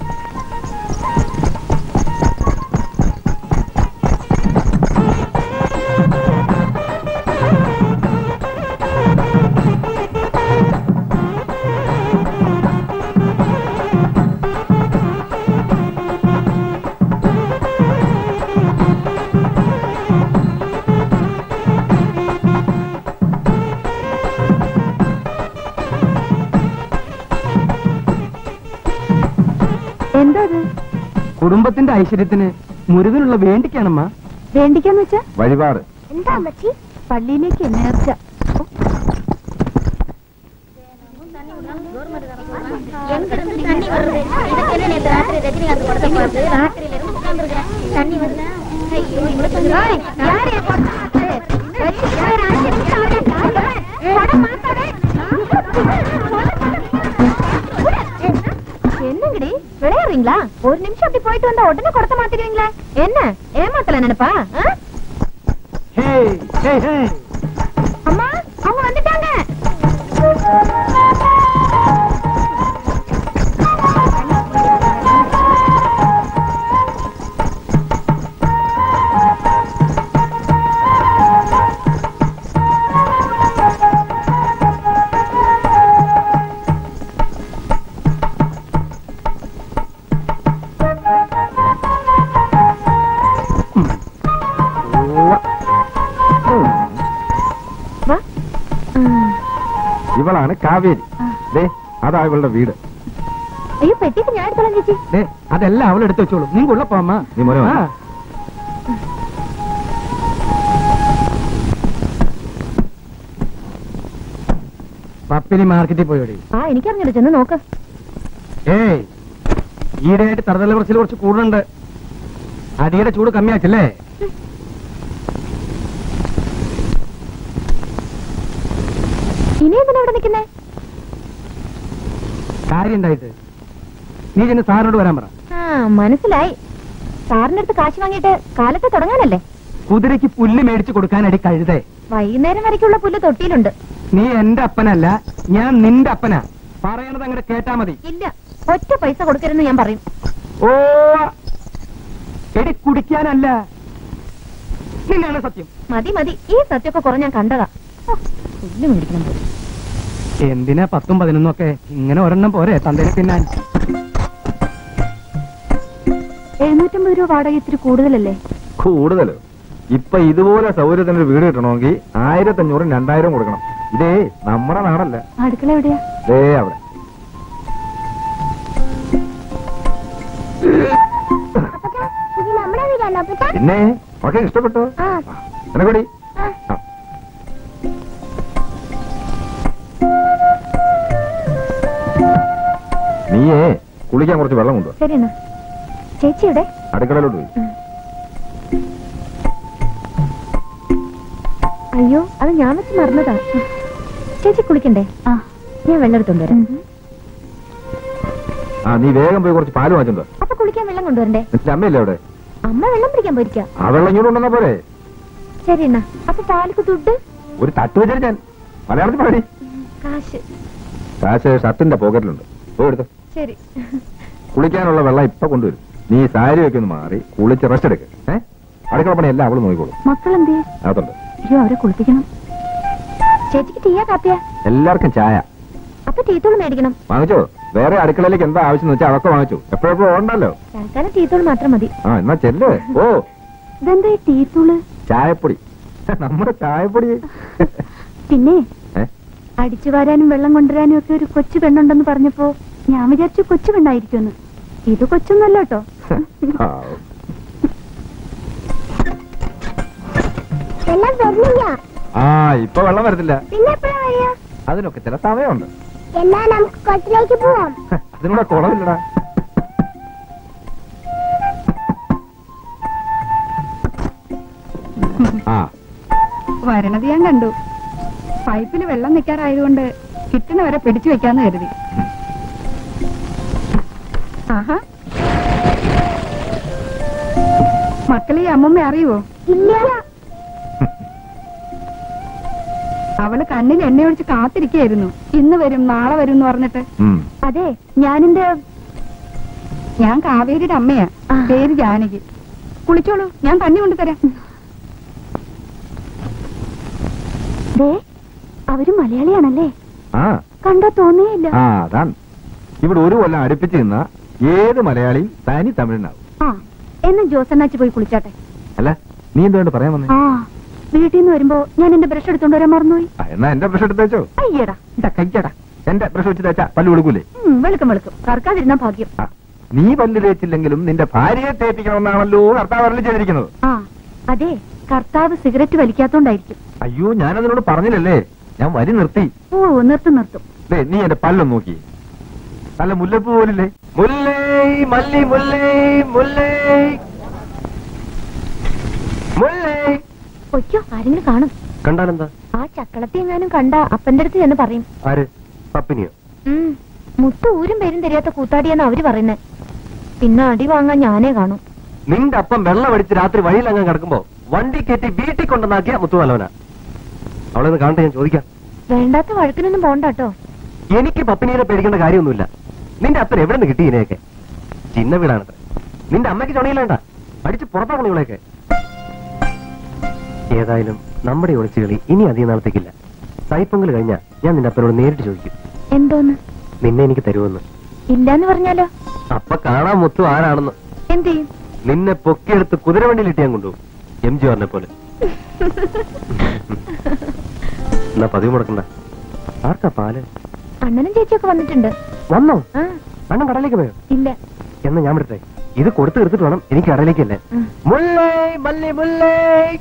എന്താ അത് കുടുംബത്തിന്റെ ഐശ്വര്യത്തിന് മുരുകനുള്ള വേണ്ടിക്കാണമ്മ വേണ്ടിക്കാന്ന് വെച്ചാ വഴിപാട് എന്താ അമ്മച്ചി പള്ളിയിലേക്ക് നേർച്ച எங்கிருந்து தண்ணி வருது இதுக்கு என்ன நேத்து ராத்திரி ரஜினிகாந்த் படத்தை பார்த்து ராத்திரியில இருந்து உட்கார்ந்துருக்கேன் தண்ணி வருதா ஐயோ இவ்வளவு யாரு என்னங்கடி விளையாடுறீங்களா ஒரு நிமிஷம் அப்படி போயிட்டு வந்தா உடனே கொடுத்த மாத்திடுவீங்களா என்ன ஏமாத்தல நினைப்பா ஆ? ஹே ஹே ஹே அம்மா அவங்க வந்துட்டாங்க വാ ഇവളാണ് കാവേരി ദേ അതാ ഇവളുടെ വീട് അയ്യോ പെട്ടിക്ക് ഞാൻ എടുത്തോളാം ചേച്ചി ദേ, അതെല്ലാം അവൾ എടുത്തു വെച്ചോളൂ നീ ഉള്ള പോമ്മ നീ മോനെ വാ. പപ്പിനി മാർക്കറ്റിൽ പോയോടി ആ എനിക്കറിഞ്ഞില്ല ചെന്ന് നോക്ക് ഏയ് ഈയിടെയായിട്ട് തറുതല കുറച്ചിൽ കുറച്ച് കൂടുന്നുണ്ട് അടിയുടെ ചൂട് കമ്മിയാച്ചല്ലേ ഇനി എന്തിനാ ഇവിടെ നിൽക്കുന്നേ കാര്യം ഉണ്ടായിട്ട് നീ ചെന്ന് സാറിനോട് വരാൻ പറ ആ മനസ്സിലായി സാറിന്റെ അടുത്ത് കാശ് വാങ്ങിയിട്ട് കാലത്ത് തുടങ്ങാനല്ലേ കുതിരയ്ക്ക് പുല്ല് മേടിച്ചു കൊടുക്കാൻ അടി കഴുതേ വൈകുന്നേരം വരയ്ക്കുള്ള പുല്ല് തൊട്ടിയിലുണ്ട് നീ എന്റെ അപ്പനല്ല ഞാൻ നിന്റെ അപ്പനാ പറയണത് അങ്ങനെ കേട്ടാ മതി ഇല്ല ഒറ്റ പൈസ കൊടുക്കരുന്ന് ഞാൻ പറയും ഓ എടി കുടിക്കാനല്ല നിന്നാണ് സത്യം മതി മതി ഈ സത്യമൊക്കെ കുറെ ഞാൻ കണ്ടതാ ഓ, പുല്ല് മേടിക്കണം പോലും. എന്തിനാ പത്തും പതിനൊന്നും ഒക്കെ ഇങ്ങനെ ഒരെണ്ണം പോരെ തന്തേനെ തിന്നാൻ എഴുന്നൂറ്റമ്പത് രൂപ വാടക ഇത്തിരി കൂടുതലല്ലേ കൂടുതലോ ഇപ്പൊ ഇതുപോലെ സൗകര്യത്തിന് ഒരു വീട് കിട്ടണമെങ്കിൽ ആയിരത്തഞ്ഞൂറും രണ്ടായിരം കൊടുക്കണം ഇതേ നമ്മുടെ നാടല്ല അടുക്കള എവിടെയാ ദേ അവിടെ അപ്പച്ചാ ഇത് നമ്മുടെ വീടാണോ അപ്പച്ചാ പിന്നെ ഒക്കെ ഇഷ്ടപ്പെട്ടോ ആ എനക്കൊടി ആ നീയേ കുളിക്കാൻ കുറച്ച് വെള്ളം കൊണ്ടു ശരി എന്നാ ചേച്ചിയുടെ അടുക്കളയിലോട്ട് പോയി അയ്യോ അത് ഞാൻ വെച്ച് മറന്നതാ ചേച്ചി കുളിക്കണ്ടേ ആ ഞാൻ വെള്ളം എടുത്തോണ്ട് വരാം ആ നീ വേഗം പോയി കുറച്ച് പാല് വാങ്ങിച്ചോ അപ്പൊ കുളിക്കാൻ വെള്ളം കൊണ്ടുവരണ്ടേ നിന്റെ അമ്മയില്ലേ അവിടെ അമ്മ വെള്ളം പിടിക്കാൻ പോയിരിക്കാം ആ വെള്ളം ഇങ്ങോട്ട് കൊണ്ടുവന്നാ പോരെ ശരി എന്നാ അപ്പൊ പാലിക്ക് ദുഡ് ഒരു തട്ട് വെച്ചിട്ട് ഞാൻ മലയാളത്തിൽ പറയടി കാശ് കാശ് ഷർട്ടിന്റെ പോക്കറ്റിലുണ്ട് പോയി എടുത്തോ ശരി കുളിക്കാനുള്ള വെള്ളം ഇപ്പൊ കൊണ്ടുവരും നീ സാരി ഒക്കെ ഒന്ന് മാറി കുളിച്ച് റെസ്റ്റ് എടുക്ക് ഏ അടുക്കള പണി എല്ലാം അവള് നോക്കിക്കോളും മക്കളെന്തേ അതുണ്ട് അയ്യോ അവരെ കുളിപ്പിക്കണം ചേച്ചിക്ക് ടീയാ കാപ്പിയാ എല്ലാവർക്കും ചായ അപ്പൊ ടീത്തോള് മേടിക്കണം വാങ്ങിച്ചോ വേറെ അടുക്കളയിലേക്ക് എന്താ ആവശ്യം എന്ന് വെച്ചാൽ അതൊക്കെ വാങ്ങിച്ചു എപ്പോഴെപ്പോഴും ഉണ്ടല്ലോ തൽക്കാലം ടീത്തോള് മാത്രം മതി ആ എന്നാ ചെല്ലേ ഓ ഇതെന്താ ഈ ടീത്തോള് ചായപ്പൊടി നമ്മുടെ ചായപ്പൊടി പിന്നെ ഏ? അടിച്ചു വാരാനും വെള്ളം കൊണ്ടുവരാനും ഒക്കെ ഒരു കൊച്ചു പെണ്ണുണ്ടെന്ന് പറഞ്ഞപ്പോ ഞാൻ വിചാരിച്ചു കൊച്ചു പെണ്ണായിരിക്കുമെന്ന് ഇത് കൊച്ചൊന്നല്ല കേട്ടോ ആ, എല്ലാം വരുന്നില്ല ആ ഇപ്പൊ വെള്ളം വരത്തില്ല പിന്നെ എപ്പോഴാ വരിക അതിനൊക്കെ ചില സമയമുണ്ട് എന്നാ നമുക്ക് കൊച്ചിലേക്ക് പോവാം അതിനൂടെ കുളമില്ലടാ ആ വരണത് ഞാൻ കണ്ടു പൈപ്പിൽ വെള്ളം നിൽക്കാറായതുകൊണ്ട് കിട്ടണ വരെ പിടിച്ചു വെക്കാന്ന് കരുതി ആഹാ മക്കളെ ഈ അമ്മമ്മ അറിയുവോ ഇല്ല അവള് കണ്ണിൽ എണ്ണ ഒഴിച്ച് കാത്തിരിക്കായിരുന്നു ഇന്ന് വരും നാളെ വരും എന്ന് പറഞ്ഞിട്ട് ഉം. അതെ ഞാനെന്റെ ഞാൻ കാവേരിയുടെ അമ്മയാ ആ. പേര് ജാനകി കുളിച്ചോളൂ ഞാൻ കണ്ണി കൊണ്ടുതരാം ദേ അവര് മലയാളിയാണല്ലേ ആ കണ്ടാ തോന്നിയില്ല ആ അതാണ് ഇവിടെ ഒരു കൊല്ലം അടുപ്പിച്ച് നിന്ന ഏത് മലയാളിയും തനി തമിഴിനാവും ആ എന്നാ ജോസണ്ണാച്ചി പോയി കുളിച്ചാട്ടെ അല്ല നീ എന്തുകൊണ്ട് പറയാൻ വന്നേ ആ വീട്ടിൽ നിന്ന് വരുമ്പോ ഞാൻ എന്റെ ബ്രഷ് എടുത്തോണ്ട് വരാൻ മറന്നുപോയി ആ, എന്നാ എന്റെ ബ്രഷ് എടുത്ത് വെച്ചോ അയ്യടാ ഇതാ കയ്യടാ എന്റെ ബ്രഷ് വെച്ച് തേച്ചാ പല്ല് വിളിക്കൂലേ ഉം, വെളുക്കും വെളുക്കും കറക്കാതിരുന്നാ ഭാഗ്യം ആ, നീ പല്ല് തേച്ചില്ലെങ്കിലും നിന്റെ ഭാര്യയെ തേപ്പിക്കണമെന്നാണല്ലോ കർത്താവ് അരളി ചെയ്തിരിക്കുന്നത് ആ അതെ കർത്താവ് സിഗരറ്റ് വലിക്കാത്തോണ്ടായിരിക്കും അയ്യോ ഞാൻ അതിനോട് പറഞ്ഞില്ലല്ലേ ഞാൻ വരി നിർത്തി ഓ നിർത്തും നിർത്തും ദേ, നീ എന്റെ പല്ലൊന്ന് നോക്കി നല്ല മുല്ലപ്പൂ പോലില്ലേ മുല്ലേ മല്ലി മുല്ലേ മുല്ലേ മുല്ലേ ഒയ്യോ ആരെങ്കിലും കാണും കണ്ടാലെന്താ ആ ചക്കളത്തി എങ്ങാനും കണ്ട അപ്പന്റെ അടുത്ത് എന്ന് പറയും ആര് പപ്പിനിയോ ഉം, മുത്ത് ഊരും പേരും തരാത്ത കൂത്താടിയെന്ന് അവര് പറയുന്നേ പിന്നെ അടി വാങ്ങാൻ ഞാനേ കാണും നിന്റെ അപ്പം വെള്ളം അടിച്ച് രാത്രി വഴിയിൽ അങ്ങ് കിടക്കുമ്പോ വണ്ടി കയറ്റി വീട്ടിൽ കൊണ്ടുവന്നാക്കിയ മുത്തുവല്ലവനാ അവളെ ഒന്ന് കാണട്ടെ ഞാൻ ചോദിക്കാം വേണ്ടാത്ത വഴക്കിനൊന്നും പോണ്ടാട്ടോ എനിക്ക് പപ്പിനീരെ പേടിക്കേണ്ട കാര്യമൊന്നുമില്ല നിന്റെ അപ്പൻ എവിടെ നിന്ന് കിട്ടി ഇതിനെയൊക്കെ ചിന്ന വീടാണത് നിന്റെ അമ്മയ്ക്ക് ചുണയില്ലേണ്ട അടിച്ച് പുറത്താക്കണം ഇവളെയൊക്കെ ഏതായാലും നമ്മുടെ ഈ ഒളിച്ചുകളി ഇനി അധികം നാളത്തേക്കില്ല തൈപ്പൊങ്കൽ കഴിഞ്ഞാ ഞാൻ നിന്റെ അപ്പനോട് നേരിട്ട് ചോദിക്കും എന്തോന്ന് നിന്നെ എനിക്ക് തരുമെന്ന് ഇല്ലാന്ന് പറഞ്ഞാലോ അപ്പൊ കാണാൻ മുത്തു ആരാണെന്ന് എന്ത് ചെയ്യും നിന്നെ പൊക്കിയെടുത്ത് കുതിരവണ്ടിയിലിട്ട് ഞാൻ കൊണ്ടുപോകും എം ജി പറഞ്ഞ പോലെ എന്നാ പതിവ് മുടക്കണ്ട ആർക്കാ പാല് അണ്ണനും ചേച്ചിയൊക്കെ വന്നിട്ടുണ്ട് വന്നോ ആ അണ്ണൻ കടയിലേക്ക് പോയോ ഇല്ല എന്നാ ഞാൻ വിടട്ടെ ഇത് കൊടുത്തു തീർത്തിട്ട് വേണം എനിക്ക് കടയിലേക്കല്ലേ ഉം. മുല്ലേ മല്ലി മുല്ലേ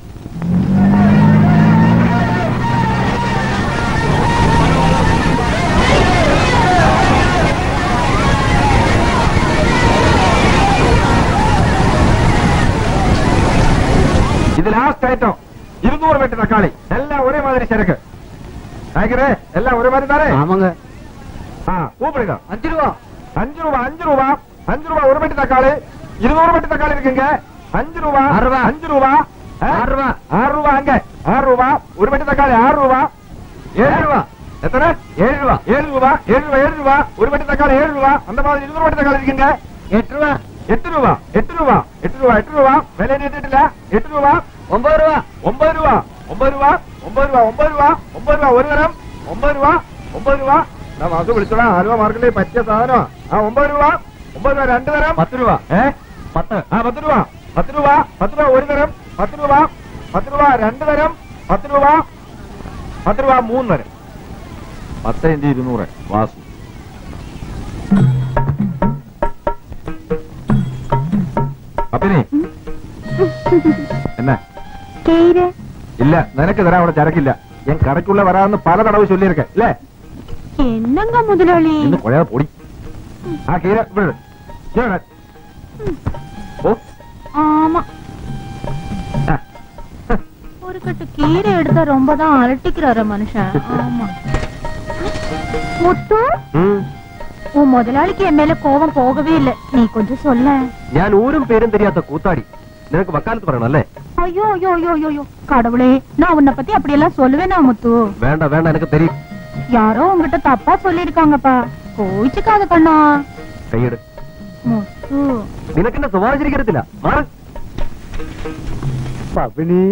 ഇത് ലാസ്റ്റ് ഐറ്റം ഇരുന്നൂറ് വെട്ടി തക്കാളി എല്ലാം ഒരേ മാതിരി ചരക്ക് ആയിക്കറേ എല്ലാം ഒരേ മാതിരി താരേ ആമങ്ക ആ കൂപ്പിടുക അഞ്ചു രൂപ അഞ്ചു രൂപ അഞ്ചു രൂപ അഞ്ചു രൂപ ഒരു പെട്ടി തക്കാളി ഇരുന്നൂറ് പെട്ടി തക്കാളി இருக்குங்க அஞ்சு ரூபா ஆறு ரூபா. அஞ்சு ரூபா ஆ? ஆறு ரூபா. ஆறு ரூபா அங்க ஆறு ரூபா ஒரு பெட்டி தக்காளி ஆறு ரூபா ஏழு ரூபா எத்தனை ஏழு ரூபா ஏழு ரூபா ஏழு ரூபா ஏழு ரூபா ஒரு பெட்டி தக்காளி ஏழு ரூபா அந்த மாதிரி இருநூறு பெட்டி தக்காளி இருக்குங்க എട്ട് രൂപ எட்டு ரூபா எட்டு ரூபா எட்டு ரூபா எட்டு ரூபா விலை நீட்டிட்டுல எட்டு ரூபா ഒമ്പത് രൂപ ஒன்பது ரூபா ஒன்பது ரூபா ஒன்பது ரூபா ஒன்பது ரூபா ஒன்பது ரூபா ஒரு தரம் ஒன்பது ரூபா ஒன்பது രൂപ ഞാൻ വാസു വിളിച്ചോളാം ആലുവ മാർക്കറ്റിൽ പറ്റിയ സാധനം ആ ഒമ്പത് രൂപ ഒമ്പത് രൂപ രണ്ട് തരം പത്ത് രൂപ ഏ പത്ത് ആ പത്ത് രൂപ പത്ത് രൂപ പത്ത് രൂപ ഒരു തരം പത്ത് രൂപ പത്ത് രൂപ രണ്ട് തരം പത്ത് രൂപ പത്ത് രൂപ മൂന്ന് തരം പത്ത് ഇഞ്ച് ഇരുന്നൂറ് വാസു അപ്പിനെ എന്നാ കേര് ഇല്ല നിനക്ക് തരാൻ അവിടെ ചരക്കില്ല ഞാൻ കടയ്ക്കുള്ള വരാമെന്ന് പല തടവ് ചൊല്ലിയിരിക്കെ അല്ലേ എന്നങ്ക മുതലാളി ഇന്ന് കുഴയാതെ പൊടി ആ കീര ഇവിടെ ഇട്. ഇവിടെ ഇട്. ഓ ஆமா ആ. ஒரு கட்டு கீரை எடுத்தா ரொம்ப தான் அலட்டிக்கிறாரு மனுஷன் ஆமா முத்து உன் முதலாளிக்கு என் மேல கோபம் போகவே இல்லை நீ கொஞ்சம் சொல்ல ഞാൻ ഊരും പേരും தெரியாத കൂത്താടി നിനക്ക് വക്കാലത്ത് പറയണം അല്ലേ ஐயோ ஐயோ ஐயோ ஐயோ, ஐயோ கடவுளே நான் உன்னை பத்தி அப்படி எல்லாம் சொல்லுவேனா முத்து വേണ്ട വേണ്ട എനിക്ക് தெரியும் யாரோ உங்ககிட்ட தப்பா சொல்லிருக்காங்கப்பா கோயிச்சுக்காத கண்ணா കൈയെടു முத்து നിനക്കെന്നെ സ്വഭാവം ശരിക്കരത്തില്ല മാറ് പപ്പിനി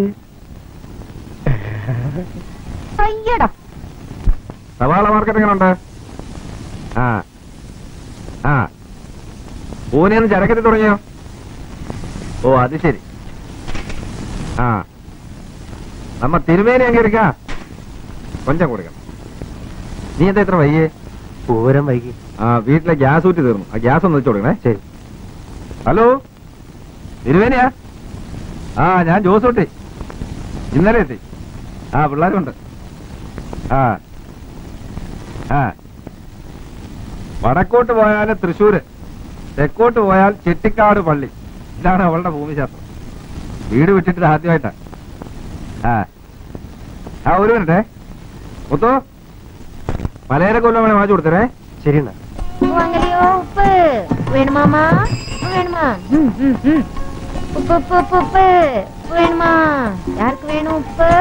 ஐயடா സവാള മാർക്കറ്റ് എങ്ങനെയുണ്ട് ആ ആ പൂനെന്ന് ചരക്കത്തി തുടങ്ങിയോ ഓ അത് ശരി ആ നമ്മ തിരുമേനി എങ്ക ഇരിക്കാ കൊഞ്ചം കൊടുക്കണം നീ എന്താ ഇത്ര വയ്യേ പൂരം വൈകി ആ വീട്ടിലെ ഗ്യാസ് ഊറ്റി തീർന്നു ആ ഗ്യാസ് ഒന്ന് വെച്ചു കൊടുക്കണേ ശരി ഹലോ തിരുവേനിയാ ആ ഞാൻ ജോസൂട്ടി ഇന്നലെ എത്തി ആ പിള്ളേരുണ്ട് ആ ആ വടക്കോട്ട് പോയാൽ തൃശ്ശൂര് തെക്കോട്ട് പോയാൽ ചെട്ടിക്കാട് പള്ളി ഇതാണ് അവളുടെ ഭൂമിശാസ്ത്രം വീട് വിട്ടിട്ട് ആദ്യമായിട്ടാ ആ ആ ഒരു മിനിറ്റേ മുത്തോ മലയാള കൊല്ലം വേണേ വാങ്ങിച്ചു കൊടുത്തരേ ശരി എന്നാ வாங்கலையோ உப்பு வேணுமாமா வேணுமா ம், ம், ம். உப்பு உப்பு உப்பு உப்பு வேணுமா யாருக்கு வேணும் உப்பு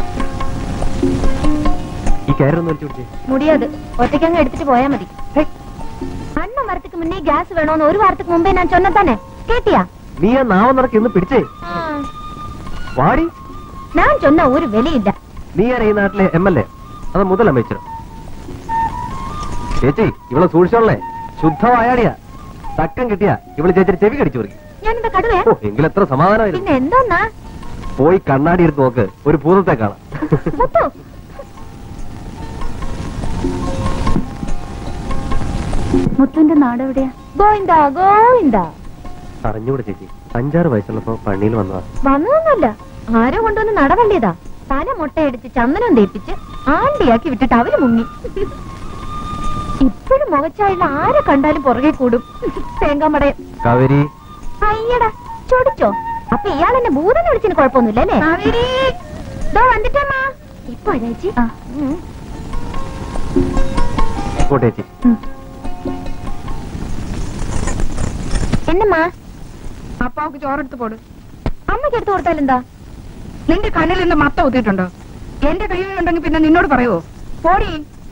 ഈ കയറൊന്ന് വലിച്ചു കൊടുത്തേ முடியாது ஒத்தைக்கு அங்க எடுத்துட்டு போயா மதி அண்ணன் வரத்துக்கு முன்னே கேஸ் வேணும்னு ஒரு வாரத்துக்கு முன்பே நான் சொன்னதானே கேட்டியா നീ ആ നാവം നടക്കി ഇന്ന് പിടിച്ചേ വാടി நான் சொன்ன ஒரு வெளி இல்ல നീ ആരാ ഈ നാട്ടിലെ എം എൽ എ അത് മുതലമ്മച്ചോ ചേച്ചി ഇവളെ സൂക്ഷിച്ചോളേ ശുദ്ധമായാടിയാ തക്കം കിട്ടിയാ ഇവള് ചേച്ചി ചെവി കടിച്ചു പറിക്കും ഞാനിത് കടുവേ ഓ എങ്കിലെത്ര സമാധാനമായിരുന്നു പിന്നെ എന്തോന്നാ പോയി കണ്ണാടി എടുത്ത് നോക്ക് ഒരു ഭൂതത്തെ കാണാം മുത്തു മുത്തുവിന്റെ നാട് എവിടെയാ ഗോവിന്ദ ഗോവിന്ദ അറിഞ്ഞൂടെ ചേച്ചി അഞ്ചാറ് വയസ്സുള്ളപ്പോ പണിയിൽ വന്നതാ വന്നതൊന്നല്ല ആരോ കൊണ്ടുവന്ന് നടവള്ളിയതാ തല മുട്ടയടിച്ച് ചന്ദനം തേപ്പിച്ച് ആണ്ടിയാക്കി വിട്ടിട്ട് അവര് മുങ്ങി ഇപ്പോഴും മുഖച്ചായുള്ള ആരെ കണ്ടാലും പുറകെ കൂടും തേങ്ങാമടയം കാവേരി അയ്യടാ ചൊടിച്ചോ അപ്പൊ ഇയാൾ എന്നെ ഭൂതം വിളിച്ചതിന് കുഴപ്പമൊന്നുമില്ല അല്ലേ ദോ വന്നിട്ടമ്മാ ഇപ്പൊ ചേച്ചി ഉം. പോട്ടെ ചേച്ചി എന്നമ്മാ അപ്പാവുക്ക് ചോറെടുത്ത് പോട് അമ്മയ്ക്ക് എടുത്തു കൊടുത്താൽ എന്താ നിന്റെ കണ്ണിൽ നിന്ന് മത്ത കുത്തിയിട്ടുണ്ടോ എന്റെ കയ്യിലുണ്ടെങ്കിൽ പിന്നെ നിന്നോട് പറയുവോ പോടി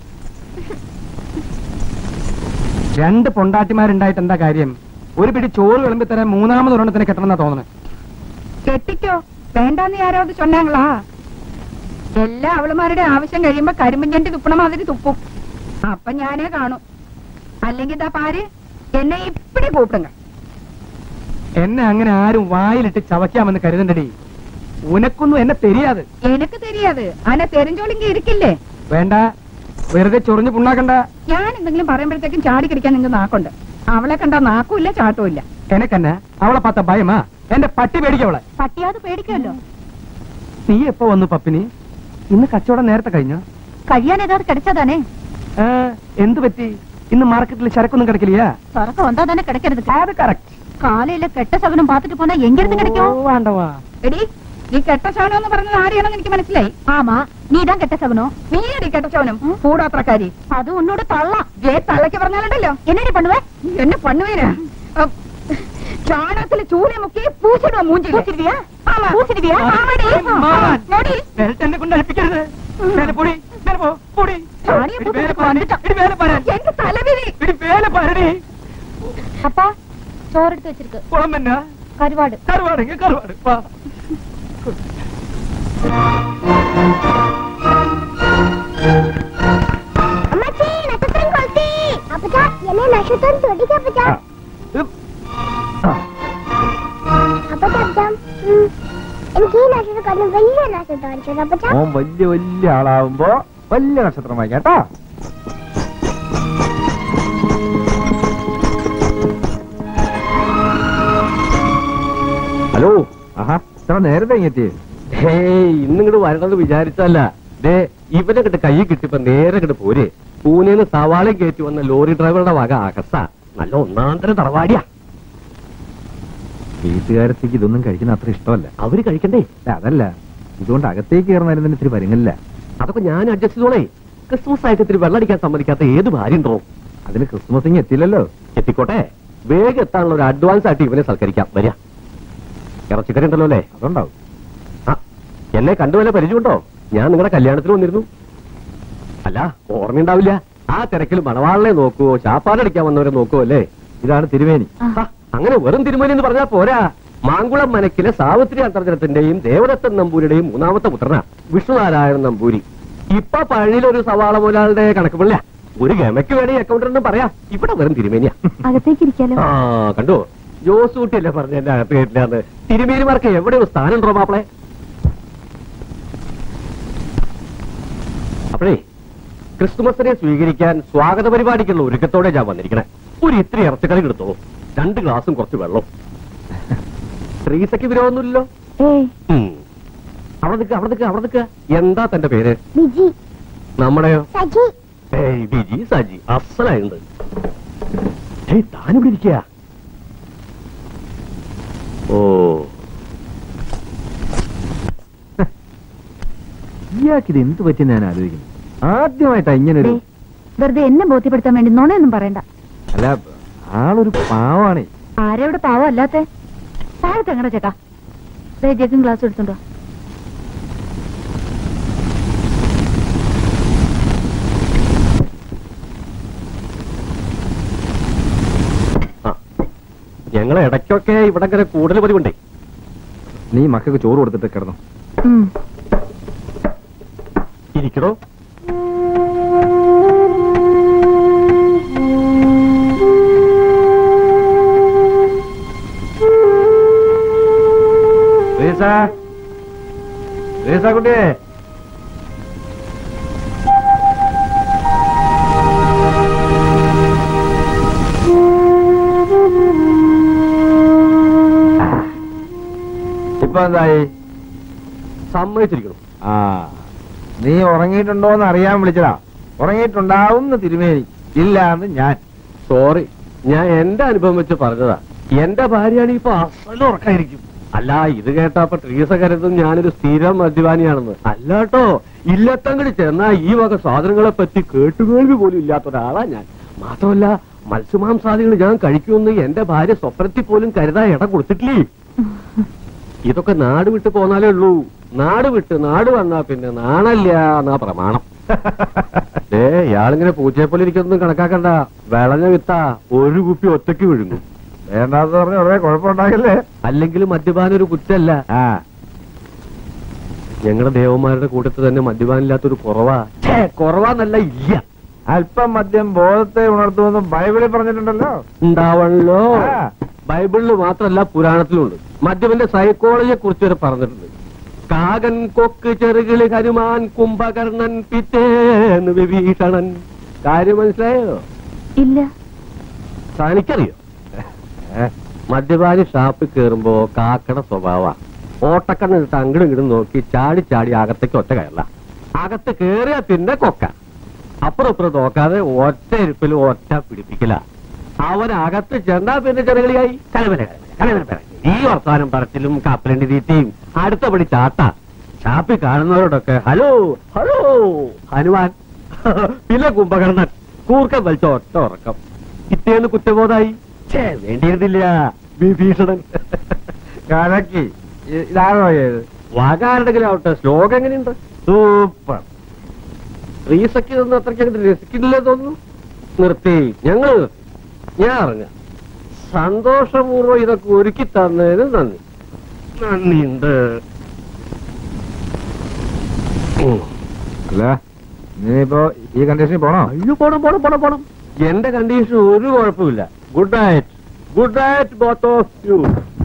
രണ്ട് പൊണ്ടാട്ടിമാരുണ്ടായിട്ട് എന്താ കാര്യം ഒരു പിടി ചോറ് വിളമ്പി തരാൻ മൂന്നാമത് ഒരെണ്ണത്തിന് കെട്ടണമെന്നാ തോന്നുന്നത് കെട്ടിക്കോ വേണ്ടാന്ന് யாராவது சொன்னாங்களா എല്ലാ അവളുമാരുടെ ആവശ്യം കഴിയുമ്പോ കരിമ്പഞ്ചണ്ടി തുപ്പണ മാതിരി തുപ്പും അപ്പൊ ഞാനേ കാണും അല്ലെങ്കിൽ ഇതാ പാര് എന്നെ ഇപ്പിടി കൂപ്പിടുങ്ക എന്നെ അങ്ങനെ ആരും വായിലിട്ട് ചവയ്ക്കാമെന്ന് കരുതണ്ടടി ഉനക്കൊന്നും എന്നെ തെരിയാത് എനിക്ക് തെരിയാത് അനെ തെരഞ്ചോളിങ്കി ഇരിക്കില്ലേ വേണ്ട വെറുതെ ചൊറിഞ്ഞു പുണ്ണാക്കണ്ട ഞാൻ എന്തെങ്കിലും പറയുമ്പോഴത്തേക്കും ചാടി കടിക്കാൻ നിങ്ങൾക്ക് നാക്കുണ്ട് അവളെ കണ്ടാ നാക്കുമില്ല ചാട്ടുമില്ല എനക്കെന്നെ അവളെ പാത്ത ഭയമാ എന്റെ പട്ടി പേടിക്കവളെ പട്ടിയാത് പേടിക്കല്ലോ നീ എപ്പോ വന്നു പപ്പിനി ഇന്ന് കച്ചവടം നേരത്തെ കഴിഞ്ഞോ കഴിയാൻ ഏതാണ്ട് കിടച്ചതാനേ ഏ, എന്ത് പറ്റി ഇന്ന് മാർക്കറ്റിൽ ചരക്കൊന്നും കിടക്കില്ല തുറക്ക വന്നാ തന്നെ കിടക്കരുത് അത് കറക്റ്റ് കാലയിലെ കെട്ട സകനം പാത്തിട്ട് പോന്നാ എങ്കിരുന്ന് കിടക്കോ വേണ്ടവാ എടി നീ കെട്ട ശവനം എന്ന് പറഞ്ഞത് ആരെയാണെന്ന് എനിക്ക് മനസ്സിലായി ആമാ നീതാ കെട്ട സകനോ നീയടി കെട്ട ശവനം കൂടാത്രക്കാരി അത് ഉന്നോട് തള്ള ഏ തള്ളക്ക് പറഞ്ഞാലുണ്ടല്ലോ എന്നടി പണുവേ എന്നെ പണ്ണുവേനാ ചാണകത്തില് ചൂളി മുക്കി പൂച്ചിടുവ മൂഞ്ചി പൂച്ചിടുവിയാ? പൂച്ചിടുവിയാ? ബെൽറ്റ് എന്നെ കൊണ്ട് അടുപ്പിക്കരുത് മേലെ പൊടി മേലെ പോ പൊടി ചാണിയെ ഇടി മേലെ പൂച്ചിട്ട് പാരടി, വന്നിട്ടാ. ഇടി മേലെ പാരടി. എന്റെ തലവിധി ഇടി മേലെ പാരടി அப்பா சோறு எடுத்து வச்சிருக்கு കുളം തന്നെ கருவாடு കറുവാടെങ്കിൽ കറുവാട് വാ അമ്മച്ചി നക്ഷത്രം കൊളുത്തി അപ്പച്ചാ എന്നെ നക്ഷത്രം തൊടിക്ക അപ്പച്ചാ ആ. ഉം. ആ. അപ്പച്ചാ അപ്പച്ചാ ഉം. എനിക്ക് ഈ നക്ഷത്രം കണ്ണ് വലിയ നക്ഷത്രം അടിച്ചത് അപ്പച്ചാ മോൻ വലിയ വലിയ ആളാവുമ്പോ വലിയ നക്ഷത്രം വായിക്കാം കേട്ടോ ഹലോ ആഹാ ഇത്ര നേരത്തെ ഇങ്ങെത്തി ഹേയ് ഇന്നിങ്ങോട്ട് വരണമെന്ന് വിചാരിച്ചല്ല ദേ ഇവനെ കിട്ട് കൈ കിട്ടിയപ്പോ നേരെ കിട്ട് പോര് പൂനെന്ന് സവാളയും കയറ്റി വന്ന ലോറി ഡ്രൈവറുടെ വക അകസ നല്ല ഒന്നാന്തരം തറവാടിയാ വീട്ടുകാരത്തേക്ക് ഇതൊന്നും കഴിക്കുന്ന അത്ര ഇഷ്ടമല്ല അവര് കഴിക്കണ്ടേ അല്ല, അതല്ല ഇതുകൊണ്ട് അകത്തേക്ക് കയറുന്നതിന് ഇത്തിരി പരിങ്ങല്ല അതൊക്കെ ഞാൻ അഡ്ജസ്റ്റ് ചെയ്തോളേ ക്രിസ്മസ് ആയിട്ട് ഇത്തിരി വെള്ളടിക്കാൻ സമ്മതിക്കാത്ത ഏത് ഭാര്യ ഉണ്ടോ അതിന് ക്രിസ്മസിങ് എത്തിയില്ലല്ലോ എത്തിക്കോട്ടെ വേഗം എത്താനുള്ള ഒരു അഡ്വാൻസ് ആയിട്ട് ഇവനെ സൽക്കരിക്കാം വരിക ഇറച്ചിക്കറി ഉണ്ടല്ലോ അല്ലേ അതുണ്ടാവും ആ എന്നെ കണ്ടു വല്ല പരിചയമുണ്ടോ ഞാൻ നിങ്ങളുടെ കല്യാണത്തിന് വന്നിരുന്നു അല്ല ഓർമ്മയുണ്ടാവില്ല ആ തിരക്കിൽ മണവാളിനെ നോക്കുവോ ചാപ്പാടടിക്കാൻ വന്നവരെ നോക്കുവോ അല്ലേ ഇതാണ് തിരുമേനി ആ, അങ്ങനെ വെറും തിരുമലി എന്ന് പറഞ്ഞാൽ പോരാ മാങ്കുളം മനക്കിലെ സാവിത്രി അന്തർജനത്തിന്റെയും ദേവദത്തൻ നമ്പൂരിയുടെയും മൂന്നാമത്തെ പുത്രനാ വിഷ്ണുനാരായണൻ നമ്പൂരി ഇപ്പൊ പഴനിയിലൊരു സവാള മുതലാളുടെ കണക്ക് പിള്ള ഒരു ഗമയ്ക്ക് വേണേ അക്കൗണ്ടന്റും പറയാം ഇവിടെ വെറും തിരുമേനിയാ അകത്തേക്ക് ഇരിക്കാലോ ആ കണ്ടോ ജോസൂട്ടിയല്ലേ പറഞ്ഞ എന്റെ അകത്ത് കേട്ടില്ലാന്ന് തിരുമേനിമാർക്ക് എവിടെയോ സ്ഥാനം ഉണ്ടോ മാപ്പിളെ അപ്പോഴേ ക്രിസ്തുമസിനെ സ്വീകരിക്കാൻ സ്വാഗത പരിപാടിക്കുള്ള ഒരുക്കത്തോടെ ഞാൻ വന്നിരിക്കണേ ഒരു ഇത്തിരി ഇറച്ചിക്കറി എടുത്തോളൂ രണ്ട് ഗ്ലാസും കുറച്ച് വെള്ളം ട്രീസയ്ക്ക് വിരോധമൊന്നുമില്ലല്ലോ ഏയ് ഉം. അവിടെ നിൽക്കുക അവിടെ നിൽക്കുക അവിടെ നിൽക്കുക എന്താ തന്റെ പേര് ബിജി നമ്മുടെയോ സജി ഏയ് ബിജി സജി അസലായുണ്ട് ഏയ് താനിവിടെ ഇരിക്കുക ഓ ഇയാൾക്ക് ഇത് എന്ത് പറ്റിയെന്ന് ഞാൻ ആലോചിക്കുന്നു ആദ്യമായിട്ടാ ഇങ്ങനൊരു ദേ, വെറുതെ എന്നെ ബോധ്യപ്പെടുത്താൻ വേണ്ടി നുണയൊന്നും പറയണ്ട അല്ല ആളൊരു പാവാണേ ആരെവിടെ പാവം അല്ലാത്തെ താഴത്തെ എങ്ങനെ ചേട്ടാ ദേ ജഗ്ഗും ഗ്ലാസ് എടുത്തുണ്ടോ ആ ഞങ്ങൾ ഇടയ്ക്കൊക്കെ ഇവിടെ ഇങ്ങനെ കൂടുതൽ പതിവുണ്ടേ നീ മക്കൾക്ക് ചോറ് കൊടുത്തിട്ട് കിടന്നു ഉം. ഇരിക്കണോ റീസ റീസ കുട്ടിയെ ഇപ്പൊ എന്തായി സമ്മതിച്ചിരിക്കണം ആ നീ ഉറങ്ങിയിട്ടുണ്ടോന്ന് അറിയാൻ വിളിച്ചതാ ഉറങ്ങിയിട്ടുണ്ടാവും തിരുമേനി ഇല്ല എന്ന് ഞാൻ സോറി ഞാൻ എന്റെ അനുഭവം വെച്ച് പറഞ്ഞതാ എന്റെ ഭാര്യയാണ് ഇപ്പൊ അസലും ഉറക്കായിരിക്കും അല്ല ഇത് കേട്ടപ്പോ ട്രീസ കരുതും ഞാനൊരു സ്ഥിരം മദ്യപാനിയാണെന്ന് അല്ല കേട്ടോ ഇല്ലത്തങ്ങട് ചെന്നാ ഈ വക സാധനങ്ങളെ പറ്റി കേട്ടുകേൾവി പോലും ഇല്ലാത്ത ഒരാളാ ഞാൻ മാത്രമല്ല മത്സ്യമാംസാദികൾ ഞാൻ കഴിക്കുമെന്ന് എന്റെ ഭാര്യ സ്വപ്നത്തിൽ പോലും കരുതാൻ ഇടം കൊടുത്തിട്ടില്ലേ ഇതൊക്കെ നാട് വിട്ട് പോന്നാലേ ഉള്ളൂ നാട് വിട്ട് നാട് വന്നാ പിന്നെ നാണല്ല എന്നാ പ്രമാണം ഏ ഇയാളിങ്ങനെ പൂച്ചയെ പോലെ ഇരിക്കുന്നൊന്നും കണക്കാക്കണ്ട വിളഞ്ഞ വിത്താ ഒരു കുപ്പി ഒറ്റയ്ക്ക് വിഴുങ്ങും വേണ്ടാന്ന് പറഞ്ഞ ഉടനെ കുഴപ്പമുണ്ടാകില്ലേ അല്ലെങ്കിൽ മദ്യപാനം ഒരു കുറ്റല്ല ആ ഞങ്ങളുടെ ദേവന്മാരുടെ കൂട്ടത്തിൽ തന്നെ മദ്യപാനില്ലാത്തൊരു കുറവാ ഛേ, കുറവാന്നല്ല ഇല്ല അല്പം മദ്യം ബോധത്തെ ഉണർത്തുമെന്ന് ബൈബിളിൽ പറഞ്ഞിട്ടുണ്ടല്ലോ ഉണ്ടാവണല്ലോ ആ. ബൈബിളിൽ മാത്രമല്ല പുരാണത്തിലുണ്ട് മദ്യപന്റെ സൈക്കോളജിയെ കുറിച്ച് വരെ പറഞ്ഞിട്ടുണ്ട് കാകൻ കൊക്ക് ചെറുകിളി ഹനുമാൻ കുംഭകർണൻ പിറ്റേന്ന് വിഭീഷണൻ കാര്യം മനസ്സിലായോ ഇല്ല തനിക്കറിയോ ഏ, മദ്യപാനി ഷാപ്പിൽ കയറുമ്പോ കാക്കട സ്വഭാവ ഓട്ടക്കണ്ണിട്ട് അങ്ങടും ഇങ്ങടും നോക്കി ചാടി ചാടി അകത്തേക്ക് ഒറ്റ കയറല അകത്ത് കേറിയ പിന്നെ കൊക്ക അപ്പുറം ഇപ്പുറം നോക്കാതെ ഒറ്റ ഇരിപ്പിൽ ഒറ്റ പിടിപ്പിക്കല അവൻ അകത്ത് ചെന്നാ പിന്നെ ചെറുകളിയായി കലവര കലവര കലവര. ഈ വർത്താനം പറച്ചിലും കപ്പലണ്ടി തീറ്റിയും അടുത്ത പടി ചാട്ട ഷാപ്പിൽ കാണുന്നവരോടൊക്കെ ഹലോ ഹലോ ഹനുമാൻ പിന്നെ കുംഭകർണൻ കൂർക്കം വലിച്ച ഒറ്റ ഉറക്കം ഇത്തേന്ന് കുറ്റബോധായി ഛേ വേണ്ടിയിരുന്നില്ല വിഭീഷണൻ കലക്കി ഇ- ഇതാണോ ഇത് വാകാരുടെങ്കിലും ആവട്ടെ ശ്ലോകം എങ്ങനെയുണ്ട് സൂപ്പർ റീസയ്ക്ക് ഇതൊന്നും അത്രയ്ക്ക് അങ്ങോട്ട് രസിക്കില്ല തോന്നുന്നു നിർത്തി ഞങ്ങള് നിർത്തി. ഞാൻ അറിഞ്ഞ സന്തോഷപൂർവ്വം ഇതൊക്കെ ഒരുക്കി തന്നതിന് നന്ദി നന്ദിയുണ്ട് ഉം. അല്ല നീ ഇപ്പോ ഈ കണ്ടീഷനിൽ പോണോ അയ്യോ പോണം പോണം പോണം പോണം എന്റെ കണ്ടീഷൻ ഒരു കുഴപ്പമില്ല good night good night both of you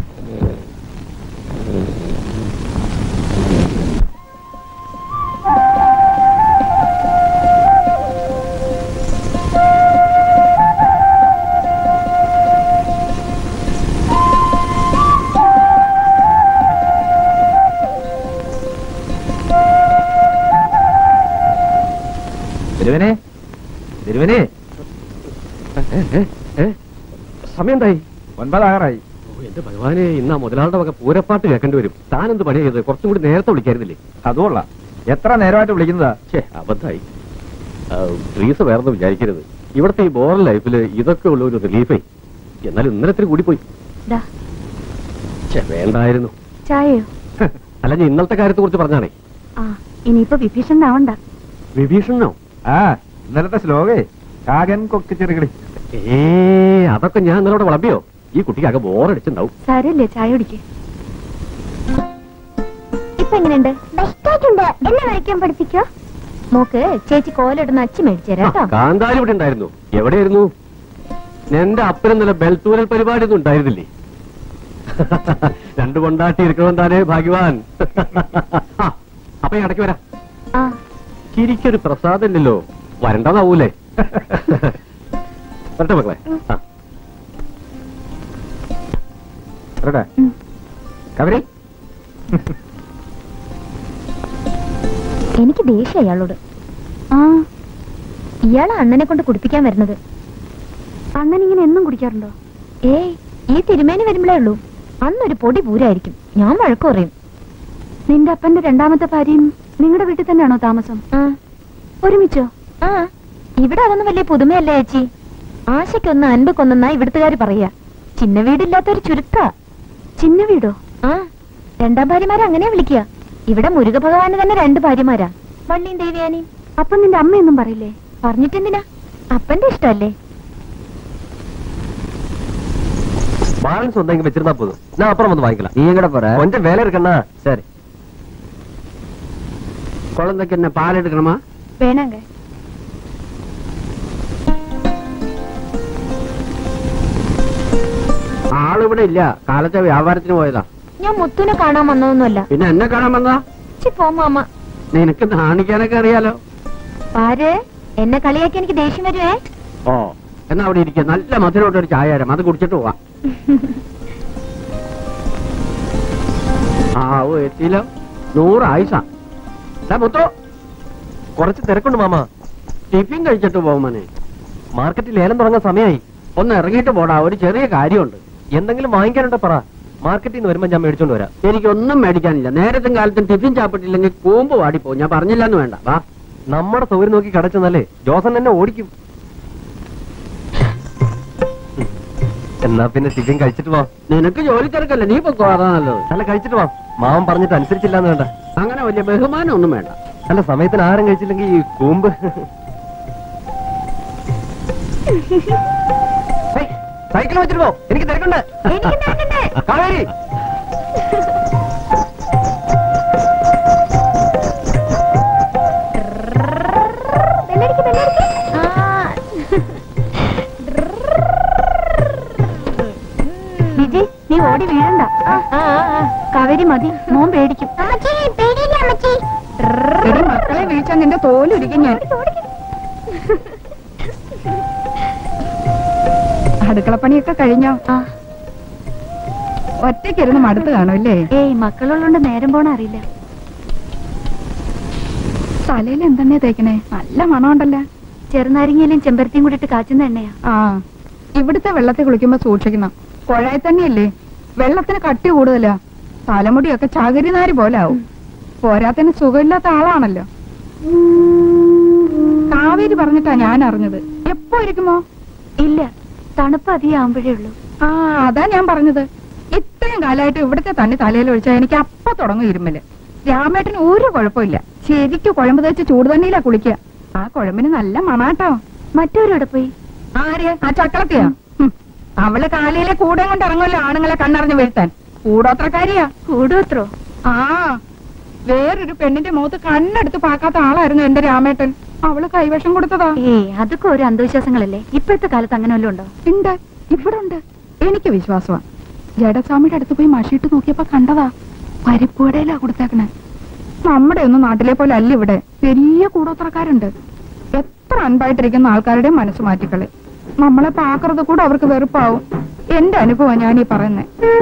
തിരുവനെ തിരുവനെ സമയം എന്തായി ഒൻപതാകാറായി ഓ, എന്റെ ഭഗവാനെ ഇന്നാ മുതലാളുടെ വക പൂരപ്പാട്ട് കേൾക്കേണ്ടി വരും താനെന്ത് പണി ചെയ്ത് കുറച്ചും കൂടി നേരത്തെ വിളിക്കായിരുന്നില്ലേ അതുകൊള്ള എത്ര നേരമായിട്ട് വിളിക്കുന്നതാ ഛേ അബദ്ധായി ട്രീസ് വേറൊന്നും വിചാരിക്കരുത് ഇവിടുത്തെ ഈ ബോറൽ ലൈഫില് ഇതൊക്കെ ഉള്ള ഒരു റിലീഫേ എന്നാലും ഇന്നലെ ഇത്തിരി കൂടിപ്പോയി ദാ, ഛെ, വേണ്ടായിരുന്നു ചായയോ അല്ല ഞാൻ ഇന്നലത്തെ കാര്യത്തെ കുറിച്ച് പറഞ്ഞാണേ ആ ഇനിയിപ്പോ വിഭീഷണനാവണ്ട വിഭീഷണനോ ആ ഇന്നലത്തെ ശ്ലോകേ കാകൻ കൊക്ക് ചെറുകിളി ഏ അതൊക്കെ ഞാൻ ഇന്നലെ വിളമ്പിയോ ഈ കുട്ടിക്ക് ആകെ ബോറടിച്ചിണ്ടാവും സാരല്ലേ ചായ കുടിക്ക് ഇപ്പൊ എങ്ങനെയുണ്ട് ബെസ്റ്റായിട്ടുണ്ട് എന്നെ വരയ്ക്കാൻ പഠിപ്പിക്കോ മോക്ക് ചേച്ചി കോലിടുന്ന അച്ചി മേടിച്ചു തരാം കേട്ടോ കാന്താരി ഇവിടെ ഉണ്ടായിരുന്നു എവിടെയായിരുന്നു എന്റെ അപ്പനും നല്ല ബെൽത്തൂരൽ പരിപാടി ഒന്നും ഉണ്ടായിരുന്നില്ലേ രണ്ടു കൊണ്ടാട്ടി ഇരിക്കണമെന്താനേ ഭാഗ്യവാൻ ആ, അപ്പൊ ഞാൻ ഇടയ്ക്ക് വരാം ആ ചിരിക്കൊരു പ്രസാദമില്ലല്ലോ വരണ്ടതാവൂലേ വരട്ടെ മക്കളെ ആ വരട്ടെ കവരി എനിക്ക് ദേഷ്യം അയാളോട് ആ ഇയാളെ അണ്ണനെ കൊണ്ട് കുടിപ്പിക്കാൻ വരുന്നത് അണ്ണൻ ഇങ്ങനെ എന്നും കുടിക്കാറുണ്ടോ ഏയ് ഈ തിരുമേനി വരുമ്പോഴേ ഉള്ളൂ അന്നൊരു പൊടി പൂരായിരിക്കും ഞാൻ വഴക്ക് പറയും നിന്റെ അപ്പന്റെ രണ്ടാമത്തെ ഭാര്യയും നിങ്ങളുടെ വീട്ടിൽ തന്നെയാണോ താമസം ഒരുമിച്ചോ ആ ഇവിടെ അതൊന്നും വലിയ പുതുമയല്ലേ ചേച്ചി ആശയ്ക്കൊന്ന് അൻപക്കൊന്നെന്നാ ഇവിടുത്തുകാര് പറയാ ചിന്ന വീടില്ലാത്തൊരു ചുരുക്ക ചിന്ന വീടോ ആ രണ്ടാം ഭാര്യമാരെ അങ്ങനെ വിളിക്കുക ഇവിടെ മുരുക ഭഗവാന് തന്നെ രണ്ട് ഭാര്യമാരാ വള്ളിയും ദേവിയാനിയും അപ്പൊ നിന്റെ അമ്മയൊന്നും പറയില്ലേ പറഞ്ഞിട്ടെന്തിനാ അപ്പന്റെ ഇഷ്ടല്ലേ ബാലൻസ് ഉണ്ടെങ്കിൽ വെച്ചിരുന്നാ പോതും ഞാൻ അപ്പുറം വന്ന് വാങ്ങിக்கலாம் நீ எங்கட போற கொஞ்சம் வேலை இருக்கண்ணா சரி குழந்தைக்கு என்ன பால் எடுக்கணுமா വേണങ്ക ആള് ഇവിടെ ഇല്ല കാലത്തെ വ്യാപാരത്തിന് പോയതാ ഞാൻ മുത്തുനെ കാണാൻ വന്നതൊന്നുമല്ല പിന്നെ എന്നെ കാണാൻ വന്നാ ചി പോ മാമ നിനക്ക് നാണിക്കാനൊക്കെ അറിയാലോ പാര് എന്നെ കളിയാക്കി എനിക്ക് ദേഷ്യം വരുവേ ഓ എന്നാ അവിടെ ഇരിക്കുക നല്ല മധുരമായിട്ട് ഒരു ചായ തരാം അത് കുടിച്ചിട്ട് പോവാം ആ ഓ എത്തിയില്ലോ നൂറ് ആയിസ മുത്തോ കുറച്ച് തിരക്കുണ്ട് മാമ ടിഫിൻ കഴിച്ചിട്ട് പോകും മോനെ മാർക്കറ്റിൽ ലേലം തുടങ്ങാൻ സമയമായി ഒന്ന് ഇറങ്ങിയിട്ട് പോടാ ഒരു ചെറിയ കാര്യമുണ്ട് എന്തെങ്കിലും വാങ്ങിക്കാനുണ്ടോ പറ മാർക്കറ്റിൽ നിന്ന് വരുമ്പോ ഞാൻ മേടിച്ചോണ്ട് വരാം എനിക്കൊന്നും മേടിക്കാനില്ല നേരത്തും കാലത്തും ടിഫിൻ ചാപ്പിട്ടില്ലെങ്കിൽ കൂമ്പ് വാടിപ്പോവും ഞാൻ പറഞ്ഞില്ലെന്ന് വേണ്ട വാ നമ്മുടെ സൗകര്യം നോക്കി കടച്ചെന്നല്ലേ ജോസൻ എന്നെ ഓടിക്കും എന്നാ പിന്നെ ചിക്കൻ കഴിച്ചിട്ട് വാ നിനക്ക് ജോലി തിരക്കല്ലേ നീ പൊക്കോ അതാ നല്ലത് അല്ല കഴിച്ചിട്ട് വാ മാമൻ പറഞ്ഞിട്ട് അനുസരിച്ചില്ലാന്ന് വേണ്ട അങ്ങനെ വലിയ ബഹുമാനം ഒന്നും വേണ്ട അല്ല സമയത്തിന് ആരും കഴിച്ചില്ലെങ്കിൽ ഈ കൂമ്പ് സൈക്കിൾ വെച്ചിട്ട് പോ എനിക്ക് തിരക്കുണ്ട് കാവേരി വിജയ് നീ ഓടി വീഴണ്ട കാവേരി മതി മോൻ പേടിക്കും അമ്മച്ചി പേടിയില്ല അമ്മച്ചി എടി മക്കളെ വീഴ്ച നിന്റെ തോലുരിക്കും ഞാൻ അടുക്കളപ്പണിയൊക്കെ കഴിഞ്ഞോ ഒറ്റയ്ക്കിരുന്ന് മടുത്ത് കാണുമല്ലേ ഏയ് മക്കളുള്ളോണ്ട് നേരം പോണ അറിയില്ല തലയിൽ എന്തെണ്ണ തേക്കണേ നല്ല മണമുണ്ടല്ലോ ചെറുനാരങ്ങയിലും ചെമ്പരത്തിയും കൂടി ഇട്ട് കാച്ചുന്ന എണ്ണയാ ആ ഇവിടുത്തെ വെള്ളത്തിൽ കുളിക്കുമ്പോ സൂക്ഷിക്കണം കുഴായി തന്നെയല്ലേ വെള്ളത്തിന് കട്ടി കൂടുതലാ തലമുടിയൊക്കെ ചകിരിനാരി പോലെ ആവും പോരാത്തിന് സുഖമില്ലാത്ത ആളാണല്ലോ കാവേരി പറഞ്ഞിട്ടാ ഞാൻ അറിഞ്ഞത് എപ്പോ ഇരിക്കുമോ ഇല്ല തണുപ്പ് അധികം ആവുമ്പോഴേ ഉള്ളൂ ആ അതാ ഞാൻ പറഞ്ഞത് ഇത്രയും കാലമായിട്ട് ഇവിടുത്തെ തന്നെ തലയിൽ ഒഴിച്ചാൽ എനിക്ക് അപ്പൊ തുടങ്ങും ഇരുമല് രാമേട്ടന് ഒരു കുഴപ്പമില്ല ശരിക്കും കുഴമ്പ് തേച്ച് ചൂട് തന്നെയില്ല കുളിക്കുക ആ കുഴമ്പിന് നല്ല മണാട്ടോ മറ്റവരോടെ പോയി ആര് ആ ചക്കളത്തിയാ ഹും, അവള് കാലയിലെ കൂടെ കൊണ്ട് ഇറങ്ങുമല്ലോ ആണുങ്ങളെ കണ്ണറിഞ്ഞ് വീഴ്ത്താൻ കൂടോത്രക്കാരിയാ കൂടോത്രോ ആ വേറൊരു പെണ്ണിന്റെ മുഖത്ത് കണ്ണെടുത്ത് പാക്കാത്ത ആളായിരുന്നു എന്റെ രാമേട്ടൻ അവള് കൈവശം കൊടുത്തതാ ഏയ് അതൊക്കെ ഒരു അന്ധവിശ്വാസങ്ങളല്ലേ ഇപ്പോഴത്തെ കാലത്ത് അങ്ങനെ വല്ലതും ഉണ്ടോ ഉണ്ട് ഇവിടെ ഉണ്ട് എനിക്ക് വിശ്വാസമാ ജഡസ്വാമിയുടെ അടുത്ത് പോയി മഷിയിട്ട് നോക്കിയപ്പോ കണ്ടതാ പരിപ്പുകടയിലാ കൊടുത്തേക്കണേ നമ്മുടെ ഒന്നും നാട്ടിലെ പോലെ അല്ല ഇവിടെ വലിയ കൂടോത്രക്കാരുണ്ട് എത്ര അൻപായിട്ടിരിക്കുന്ന ആൾക്കാരുടെ മനസ്സ് മാറ്റിക്കളെ നമ്മളെ പാക്കറത് കൂടെ അവർക്ക് വെറുപ്പാവും എന്റെ അനുഭവം ഞാൻ ഈ പറയുന്നേ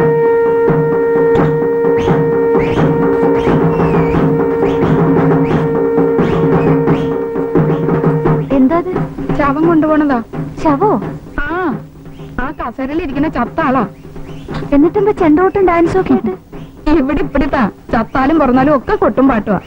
എന്താ അത് ശവം കൊണ്ടുപോണതാ ശവോ ആ ആ കസേരയിൽ ഇരിക്കുന്ന ചത്താളാ എന്നിട്ടെന്താ ചെണ്ടോട്ടും ഡാൻസും ഒക്കെ ആയിട്ട് ഇവിടെ ഇപ്പിടിത്താ ചത്താലും പുറന്നാലും ഒക്കെ കൊട്ടും പാട്ടുവാ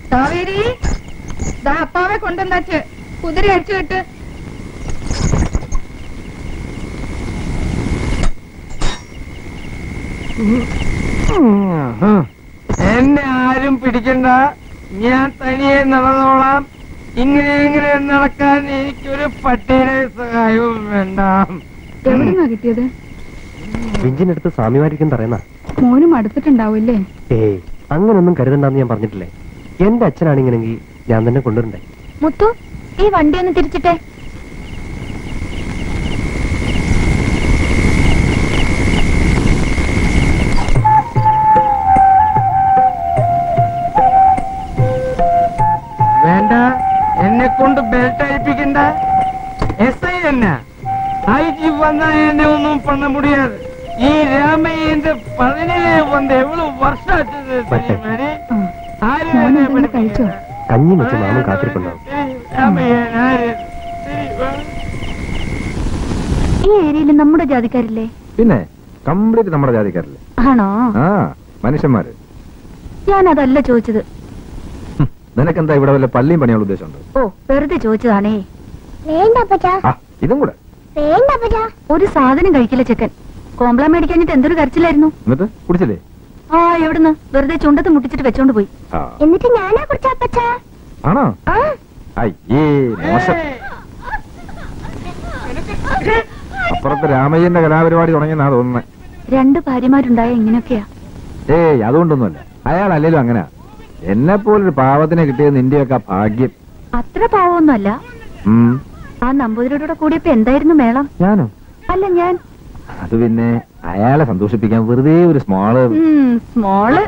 കാവേരി ദാ അപ്പാവെ കൊണ്ടുവന്നാച്ച് കുതിര അടിച്ചു കെട്ട് എന്നെ ആരും പിടിക്കണ്ട ഞാൻ തനിയെ നടന്നോളാം ഇങ്ങനെ ഇങ്ങനെ നടക്കാൻ എനിക്കൊരു പട്ടിയുടെ സഹായവും വേണ്ട എവിടുന്നാ കിട്ടിയത് ബെഞ്ചിനടുത്ത് സ്വാമിമാരിക്കും പറയുന്ന മോനും അടുത്തിട്ടുണ്ടാവില്ലേ ഏയ് അങ്ങനൊന്നും കരുതണ്ടെന്ന് ഞാൻ പറഞ്ഞിട്ടില്ലേ എന്റെ അച്ഛനാണിങ്ങനെങ്കിൽ ഞാൻ തന്നെ കൊണ്ടുവരണ്ടേ മുത്തു ഈ വണ്ടി ഒന്ന് തിരിച്ചിട്ടെ വേണ്ട എന്നെ കൊണ്ട് ബെൽറ്റ് അഴിപ്പിക്കണ്ട എസ് ഐ തന്നെ ഐ ജി വന്നാ എന്നെ ഒന്നും பண்ண முடியாது ഈ രാമയ്യന്റെ പതിനിലെ വന്ന് എവ്വളவு വർഷം ആച്ചത് தெரியுமாடி? ആരും മോൻ എന്നെ എന്തെങ്കിലും കഴിച്ചോ കഞ്ഞി വെച്ച് മാമൻ കാത്തിരിപ്പുണ്ടാവും രാമയ്യൻ ആര് தெரியுமா? ഈ ഏരിയയിൽ നമ്മുടെ ജാതിക്കാരില്ലേ പിന്നെ കംപ്ലീറ്റ് നമ്മുടെ ജാതിക്കാരല്ലേ ആണോ ആ മനുഷ്യന്മാര് ഞാൻ അതല്ല ചോദിച്ചത് ഹും, നിനക്കെന്താ ഇവിടെ വല്ല പള്ളിയും പണിയുള്ള ഉദ്ദേശമുണ്ട് ഓ വെറുതെ ചോദിച്ചതാണേ വേണ്ട അപ്പച്ചാ ആ ഇതും കൂടെ വേണ്ട അപ്പച്ചാ ഒരു സാധനം കഴിക്കില്ല ചെക്കൻ കോംപ്ല മേടിക്കാഞ്ഞിട്ട് എന്തൊരു കരച്ചിലായിരുന്നു എന്നിട്ട് കുടിച്ചില്ലേ ആ എവിടുന്ന് വെറുതെ ചുണ്ടത്ത് മുട്ടിച്ചിട്ട് വെച്ചോണ്ട് പോയി ആ എന്നിട്ട് ഞാനാ കുറിച്ച അപ്പച്ചാ ആണോ ആ അയ്യേ മോശം അപ്പുറത്ത് രാമയ്യന്റെ കലാപരിപാടി തുടങ്ങിയെന്നാ തോന്നുന്നത് രണ്ട് ഭാര്യമാരുണ്ടായ ഇങ്ങനെയൊക്കെയാ ഏയ് അതുകൊണ്ടൊന്നുമല്ല അയാൾ അല്ലേലും അങ്ങനെ എന്നെ പോലൊരു പാവത്തിനെ കിട്ടിയത് നിന്റെയൊക്കെ ഭാഗ്യം അത്ര പാവമൊന്നുമല്ല ഉം, ആ നമ്പൂതിരിയുടെ കൂടിയപ്പോ എന്തായിരുന്നു മേളം ഞാനോ അല്ല ഞാൻ അത് പിന്നെ അയാളെ സന്തോഷിപ്പിക്കാൻ വെറുതെ ഒരു സ്മോള് ഉം, സ്മോള്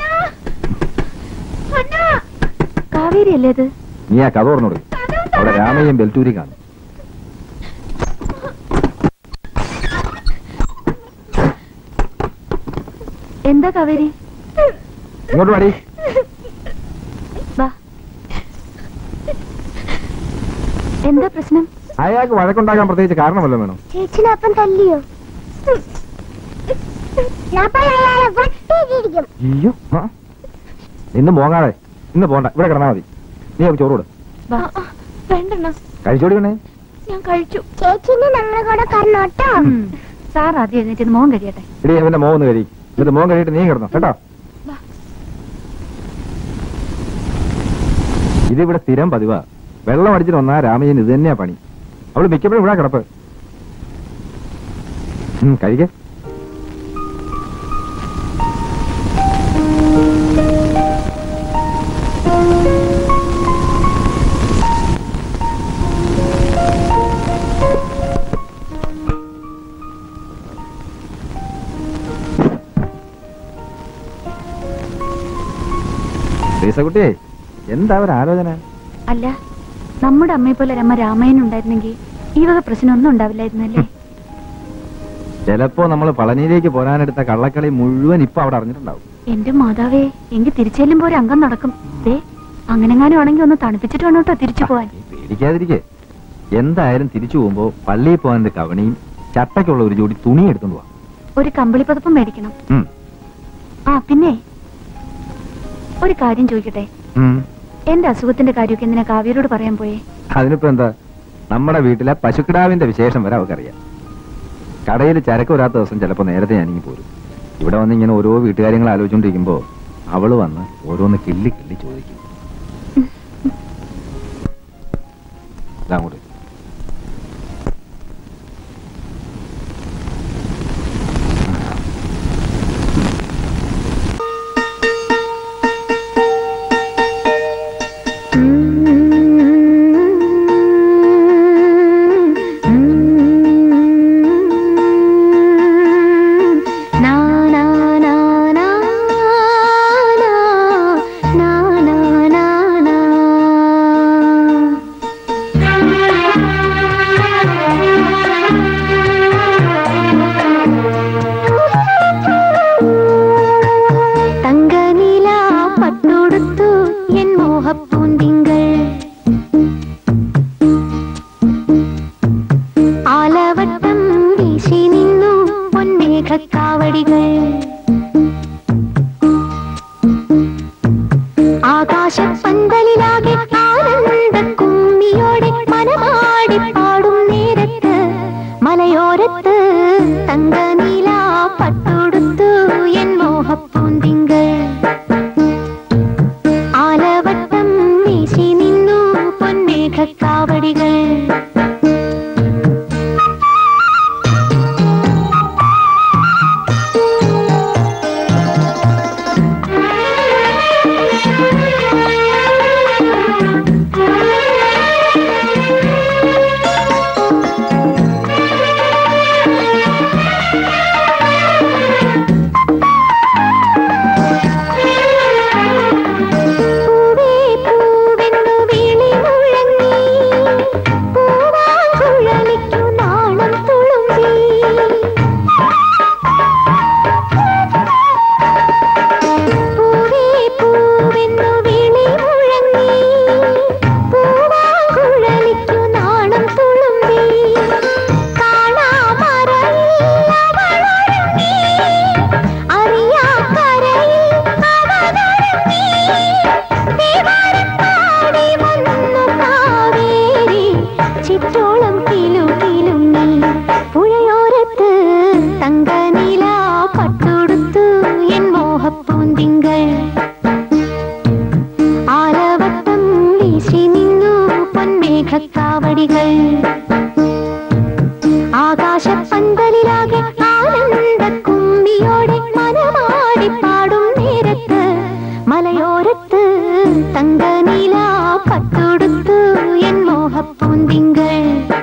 കാവേരി അല്ലേ അത് നീ ആ കഥ പറഞ്ഞോട് അവിടെ രാമയ്യൻ ബെൽറ്റൂരി കാണും എന്താ കാവേരി ഇങ്ങോട്ട് പാടി വാ എന്താ പ്രശ്നം അയാൾക്ക് വഴക്കുണ്ടാക്കാൻ പ്രത്യേകിച്ച് കാരണമല്ലോ വേണം ചേച്ചിനൊപ്പം തല്ലിയോ ഞാൻ പോയി അയാളെ വട്ടിയിരിക്കും അയ്യോ ആ. ഇന്ന് പോകാതെ ഇന്ന് പോണ്ട ഇവിടെ കിടന്നാ മതി നീ അവൾക്ക് ചോറ് കൊടു വാ വേണ്ടെണ്ണ കഴിച്ചോടി വേണേ ഞാൻ കഴിച്ചു ചേച്ചിനെ ഞങ്ങളെ കൂടെ കറന്നോട്ടോ ഉം. സാർ ആദ്യം എഴുന്നേറ്റ് മോൻ കഴിയട്ടെ ഇടി അവന്റെ മോൻ ഒന്ന് കഴി എന്നിട്ട് മോൻ കഴിയിട്ട് നീ കിടന്നു കേട്ടോ വാ. ഇതിവിടെ സ്ഥിരം പതിവാ വെള്ളം അടിച്ചിട്ട് വന്നാ രാമയ്യൻ ഇത് തന്നെയാ പണി അവള് മിക്കപ്പോഴും ഇവിടെ കിടപ്പ് ഉം, കഴിക്കേ കുട്ടിയെ എന്താ ഒരു ആലോചന അല്ല നമ്മുടെ അമ്മയെ പോലെ രമ്മ രാമായണം ഉണ്ടായിരുന്നെങ്കിൽ ഈ വക പ്രശ്നമൊന്നും ഉണ്ടാവില്ലായിരുന്നല്ലേ ചിലപ്പോ നമ്മൾ പളനിയിലേക്ക് പോരാനെടുത്ത കള്ളക്കളി മുഴുവൻ ഇപ്പൊ അവിടെ അറിഞ്ഞിട്ടുണ്ടാവും എന്റെ മാതാവേ എങ്കിൽ തിരിച്ചെല്ലുമ്പോ ഒരു അംഗം നടക്കും ദേ അങ്ങനെങ്ങാനും ആണെങ്കിൽ ഒന്ന് തണുപ്പിച്ചിട്ട് വേണം കേട്ടോ തിരിച്ചു പോവാൻ നീ പേടിക്കാതിരിക്കെ എന്തായാലും തിരിച്ചു പോകുമ്പോ പള്ളിയിൽ പോകാൻ ഒരു കവണിയും ചട്ടയ്ക്കുള്ള ഒരു ജോഡി തുണി എടുത്തോണ്ട് പോവാം ഒരു കമ്പിളി പതപ്പും മേടിക്കണം ഉം. ആ പിന്നെ ഒരു കാര്യം ചോദിക്കട്ടെ ഉം. എന്റെ അസുഖത്തിന്റെ കാര്യമൊക്കെ എന്തിനാ കാവ്യരോട് പറയാൻ പോയേ അതിനിപ്പോ എന്താ നമ്മുടെ വീട്ടിലെ പശുക്കിടാവിന്റെ വിശേഷം വരെ അവക്കറിയാം കടയിൽ ചരക്ക് വരാത്ത ദിവസം ചിലപ്പോ നേരത്തെ ഞാനിങ്ങി പോരും ഇവിടെ വന്ന് ഇങ്ങനെ ഓരോ വീട്ടുകാര്യങ്ങൾ ആലോചിച്ചോണ്ടിരിക്കുമ്പോ അവള് വന്ന് ഓരോന്ന് കിള്ളി കിള്ളി ചോദിക്കും ഇതാ അങ്ങോട്ട് Na na na na na na na na na തങ്കനില പട്ടൊടുത്തു എൻ മോഹപ്പൂന്തിങ്കൾ ആലവട്ടം വീശി നിന്നു പൊന്മേഘക്കാവടികൾ ആകാശപ്പന്തലിൽ തങ്കനില പട്ടുടുത്തു എൻ മോഹപ്പൂന്തിങ്കൾ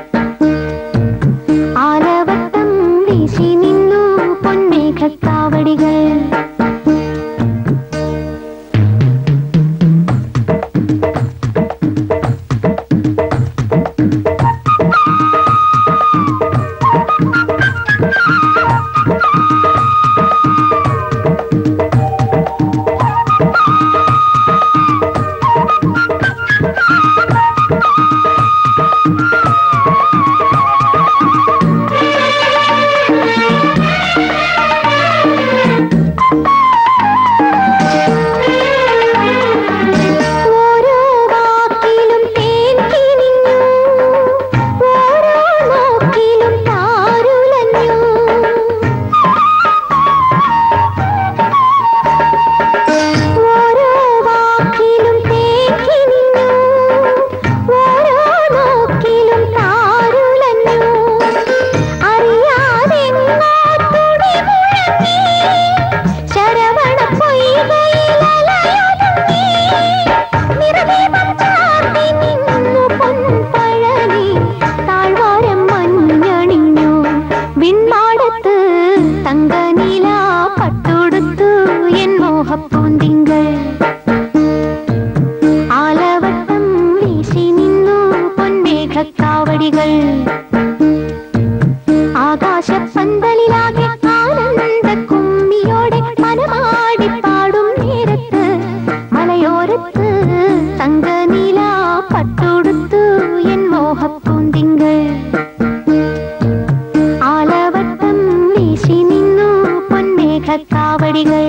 ആലവട്ടം വീശി നിന്നു പൊന്മേഘക്കാവടികൾ ഓരോ വാക്കിലും തേൻ കിനിഞ്ഞു ഓരോ നോക്കിലും താരുലഞ്ഞു ഓരോ വാക്കിലും തേൻ കിനിഞ്ഞു ഓരോ നോക്കിലും താരുലഞ്ഞു അറിയാതെ തുടി മുഴങ്ങി ശരവണ പൊയ്കയിലലയൊതുങ്ങി നിറദീപം ചാർത്തി നിന്നു പൊൻപഴനി താഴ്വാരം മഞ്ഞണിഞ്ഞു വിൺമാടത്ത് തങ്കനില പട്ടുടുത്തു എൻ മോഹപ്പൂന്തിങ്കൾ ആലവട്ടം വീശി നിന്നു പൊന്മേഘക്കാവടികൾ ആകാശപ്പന്തലിലാകെ ആനന്ദ കുമ്മിയോടെ മനമാടി പാടും നേരത്ത് മലയോരത്ത് തങ്കനീല പട്ടുടുത്തു എൻ മോഹപ്പൂന്തിങ്കൾ ആലവട്ടം വീശി നിന്നു പൊന്മേഘക്കാവടികൾ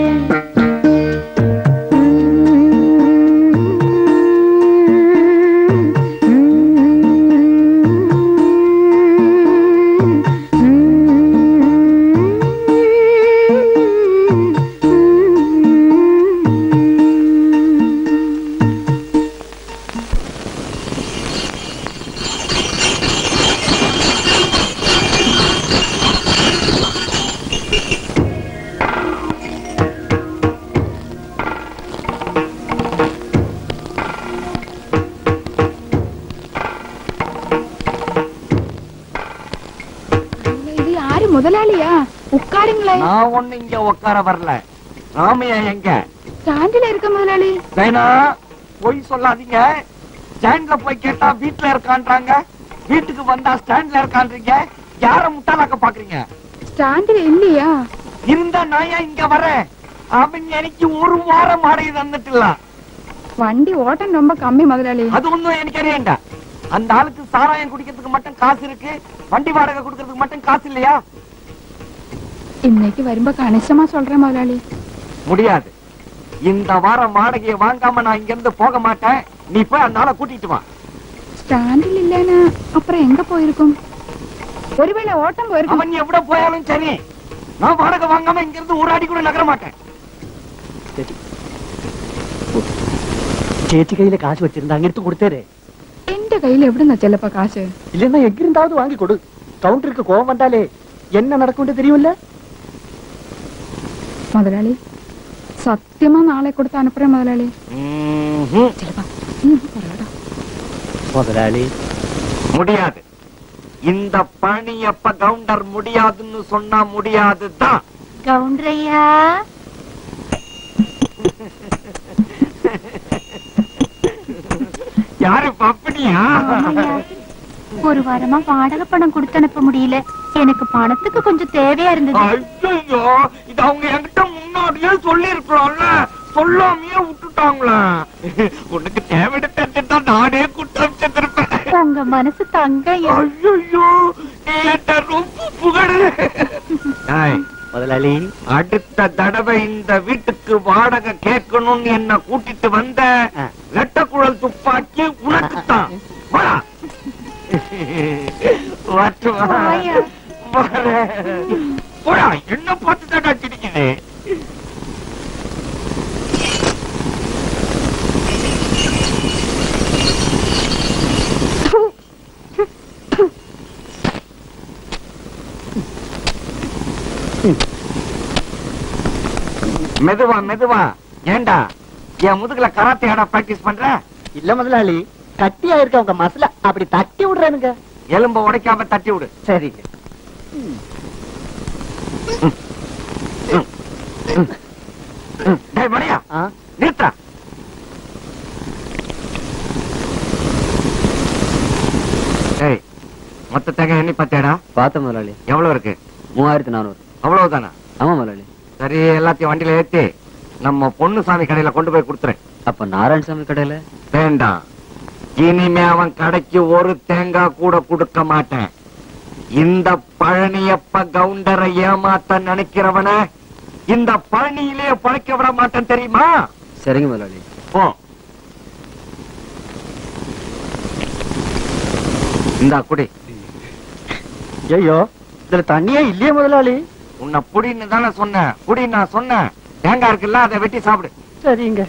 இது யாரு முதலாளியா உட்காருங்களேன் நான் ஒண்ணு இங்க உட்கார வரல ராமையா எங்க ஸ்டாண்டில் இருக்க முதலாளி வேணா பொய் சொல்லாதீங்க ஸ்டாண்ட்ல போய் கேட்டா வீட்டுல இருக்கான்றாங்க வீட்டுக்கு வந்தா ஸ்டாண்ட்ல இருக்கான்றீங்க யார முட்டாளாக்க பாக்குறீங்க ஸ்டாண்டில் இல்லையா இருந்தா நான் ஏன் இங்க வரேன் அவன் எனக்கு ஒரு வாரம் வாடகை தந்துட்டுல வண்டி ஓட்டம் ரொம்ப கம்மி முதலாளி அது ஒண்ணும் எனக்கு அறியண்டா அந்த ஆளுக்கு சாராயம் குடிக்கிறதுக்கு மட்டும் காசு இருக்கு வண்டி வாடகை கொடுக்கறதுக்கு மட்டும் காசு இல்லையா இன்னைக்கு வருമ്പോ கணிசமா சொல்றேன் முதலாளி முடியாது இந்த வாரம் வாடகையை வாங்காம நான் இங்க இருந்து போக மாட்டேன் நீ போய் அந்த ஆளை கூட்டிட்டு வா ஸ்டாண்டில் இல்லைன்னா அப்புறம் எங்க போயிருக்கும் ஒருவேளை ஓட்டம் போயிருக்கும் அவன் எவ்வளவு போயாலும் சரி நான் வாடகை வாங்காம இங்க இருந்து ஒரு அடி கூட நகர மாட்டேன் ചേച്ചി കയ്യില് കാശ് വെച്ചിരുന്ന അങ്ങെടുത്ത് കൊടുത്തേരെ എന്റെ കയ്യിൽ എവിടുന്ന ചെലപ്പ കാശ് இல்லன்னா எங்கிருந்தாவது வாங்கி கொடு கவுண்டருக்கு கோவம் வந்தாலே என்ன நடக்கும் தெரியுமில்ல முதலாளி சத்தியமா நாளை கொடுத்து அனுப்புறேன் முதலாளி ചെലപ്പാ നീ ഒന്ന് പറയടാ முதலாளி முடியாது இந்த பணி எப்ப கவுண்டர் முடியாதுன்னு சொன்னா முடியாதுதான் கவுண்டரையா யாரு பப்பனியா ஆமாய்யா. ஒரு வாரமா வாடகை பணம் கொடுத்து அனுப்ப முடியல எனக்கு பணத்துக்கு கொஞ்சம் தேவையா இருந்தது ஐயோ இது அவங்க என்கிட்ட முன்னாடியே சொல்லி இருக்கலாம்ல சொல்லாமையே விட்டுட்டாங்களே உனக்கு தேவையான தெரிஞ்சுட்டா நானே குற்றம் செஞ்சிருப்பேன் உங்க மனசு தங்கையா ஐயோ நீ என்கிட்ட ரொம்ப புகழ் முதலாளி அடுத்த தடவை இந்த வீட்டுக்கு வாடகை கேட்கணும்னு என்ன கூட்டிட்டு வந்த ஆ. ரெட்டக்குழல் துப்பாக்கி உனக்குத்தான் வாடா. வாட்டு வா. வாயா. வரேன். போடா என்ன பார்த்து தாண்டா சிரிக்குது மெதுவா மெதுவா ஏண்டா என் முதுகுல கராத்தே ஆடா பிராக்டிஸ் பண்ற இல்ல முதலாளி கட்டியா இருக்க உங்க மசல அப்படி தட்டி விடுறானுங்க எலும்ப உடைக்காம தட்டி விடு சரிங்க டேய் மணியா ஆ, நிறுத்தா டேய் மொத்த தேங்காய் எண்ணி பத்தேடா பார்த்த முதலாளி எவ்வளவு இருக்கு மூவாயிரத்தி நானூறு அவ்வளவுதானா ஆமா முதலாளி சரி எல்லாத்தையும் வண்டியில ஏத்தி நம்ம பொண்ணுசாமி கடையில கொண்டு போய் கொடுத்துரு அப்ப நாராயணசாமி கடையில வேண்டாம் இனிமே அவன் கடைக்கு ஒரு தேங்காய் கூட கொடுக்க மாட்டேன் இந்த பழனியப்ப கவுண்டரை ஏமாத்த நினைக்கிறவன இந்த பழனியிலேயே பழைக்க விட மாட்டேன் தெரியுமா சரிங்க முதலாளி போ இந்தா குடி ஐயோ இதுல தண்ணியே இல்லையே முதலாளி உன்னை புடின்னு தானே சொன்னேன் குடி நான் சொன்னேன் தேங்காய் இருக்குல்ல அதை வெட்டி சாப்பிடு சரிங்க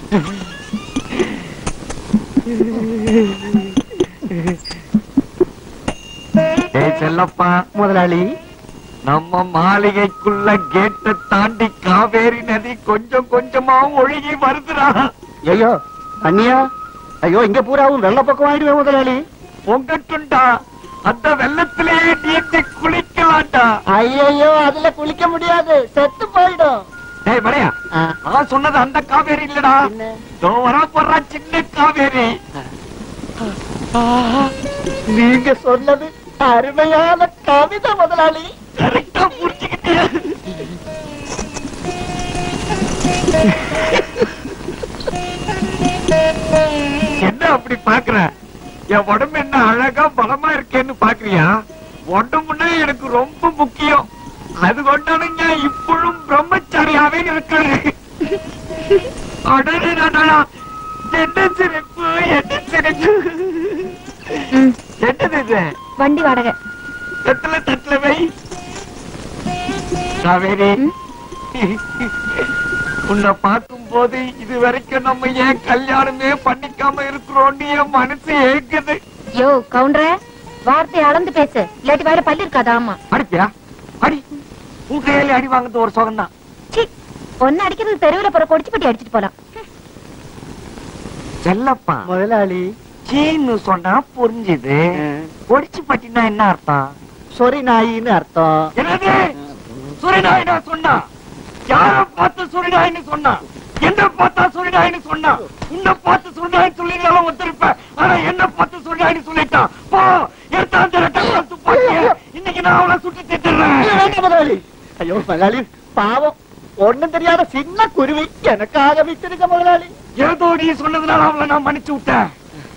ஏய் செல்லப்பா முதலாளி நம்ம மாளிகைக்குள்ள கேட்டை தாண்டி காவேரி நதி கொஞ்சம் கொஞ்சமா ஒழுகி வருதுடா ஐயோ தண்ணியா ஐயோ இங்க பூராவும் வெள்ள பக்கம் ஆயிடுவேன் முதலாளி பொங்கட்டுண்டா அந்த வெள்ளத்திலேயே நீந்தி குளிக்கலாம்டா ஐயோ அதுல குளிக்க முடியாது செத்து போயிடும் டேய் மடையா ஆ, நான் சொன்னது அந்த காவேரி இல்லடா என்ன? இதோ வரா போறா சின்ன காவேரி நீங்க சொன்னது அருமையான கவிதை முதலாளி கரெக்டா புரிஞ்சுக்கிட்டே என்ன அப்படி பாக்குற என் உடம்பு என்ன அழகா பலமா இருக்கேன்னு பாக்குறியா உடம்புன்னா எனக்கு ரொம்ப முக்கியம் அது கொண்டானுங்க இப்பொழுதும் பிரம்மச்சாரியாவே இருக்கிறேன் அடடடடடா. என்ன சிரிப்பு என்ன சிரிப்பு ம், என்னது இது வண்டி வாடகை தட்டுல தட்டுல வை காவேரி உன்னை பார்க்கும் போது இது வரைக்கும் நம்ம ஏன் கல்யாணமே பண்ணிக்காம இருக்கிறோம்னு என் மனசு ஏக்குது யோ கவுண்டர வார்த்தை அளந்து பேசு இல்லாட்டி வேற பல்லு இருக்காதா ஆமா அடிப்பியா அடி உன் கையில அடி வாங்குறது ஒரு சுகம் தான் சி ஒன்னு அடிக்கிறது தெருவுல போற கொடிச்சுப்பட்டி அடிச்சிட்டு போலாம் செல்லப்பா முதலாளி சீன்னு சொன்னா புரிஞ்சுது ஒடிச்சு பட்டினா என்ன அர்த்தம் சொரி நாயின்னு அர்த்தம் என்னது சுரிநாயினா சொன்னா யார பார்த்து சுரிநாயின்னு சொன்னா என்ன பார்த்தா சுரிநாயின்னு சொன்னா உன்னை பார்த்து சுரிநாயின்னு சொல்லிருந்தாலும் ஒத்துருப்பேன் ஆனா என்ன பார்த்து சுரிநாயின்னு சொல்லிட்டான் போ எடுத்து அந்த ரெட்டை துப்பாக்கிய இன்னைக்கு நான் அவளை சுட்டு திட்டுறேன் வேண்டாம் முதலாளி ஐயோ முதலாளி பாவம் ஒண்ணும் தெரியாத சின்ன குருவி எனக்காக விட்டுருக்க முதலாளி ஏதோ நீ சொன்னதுனால அவளை நான் மன்னிச்சு விட்டேன்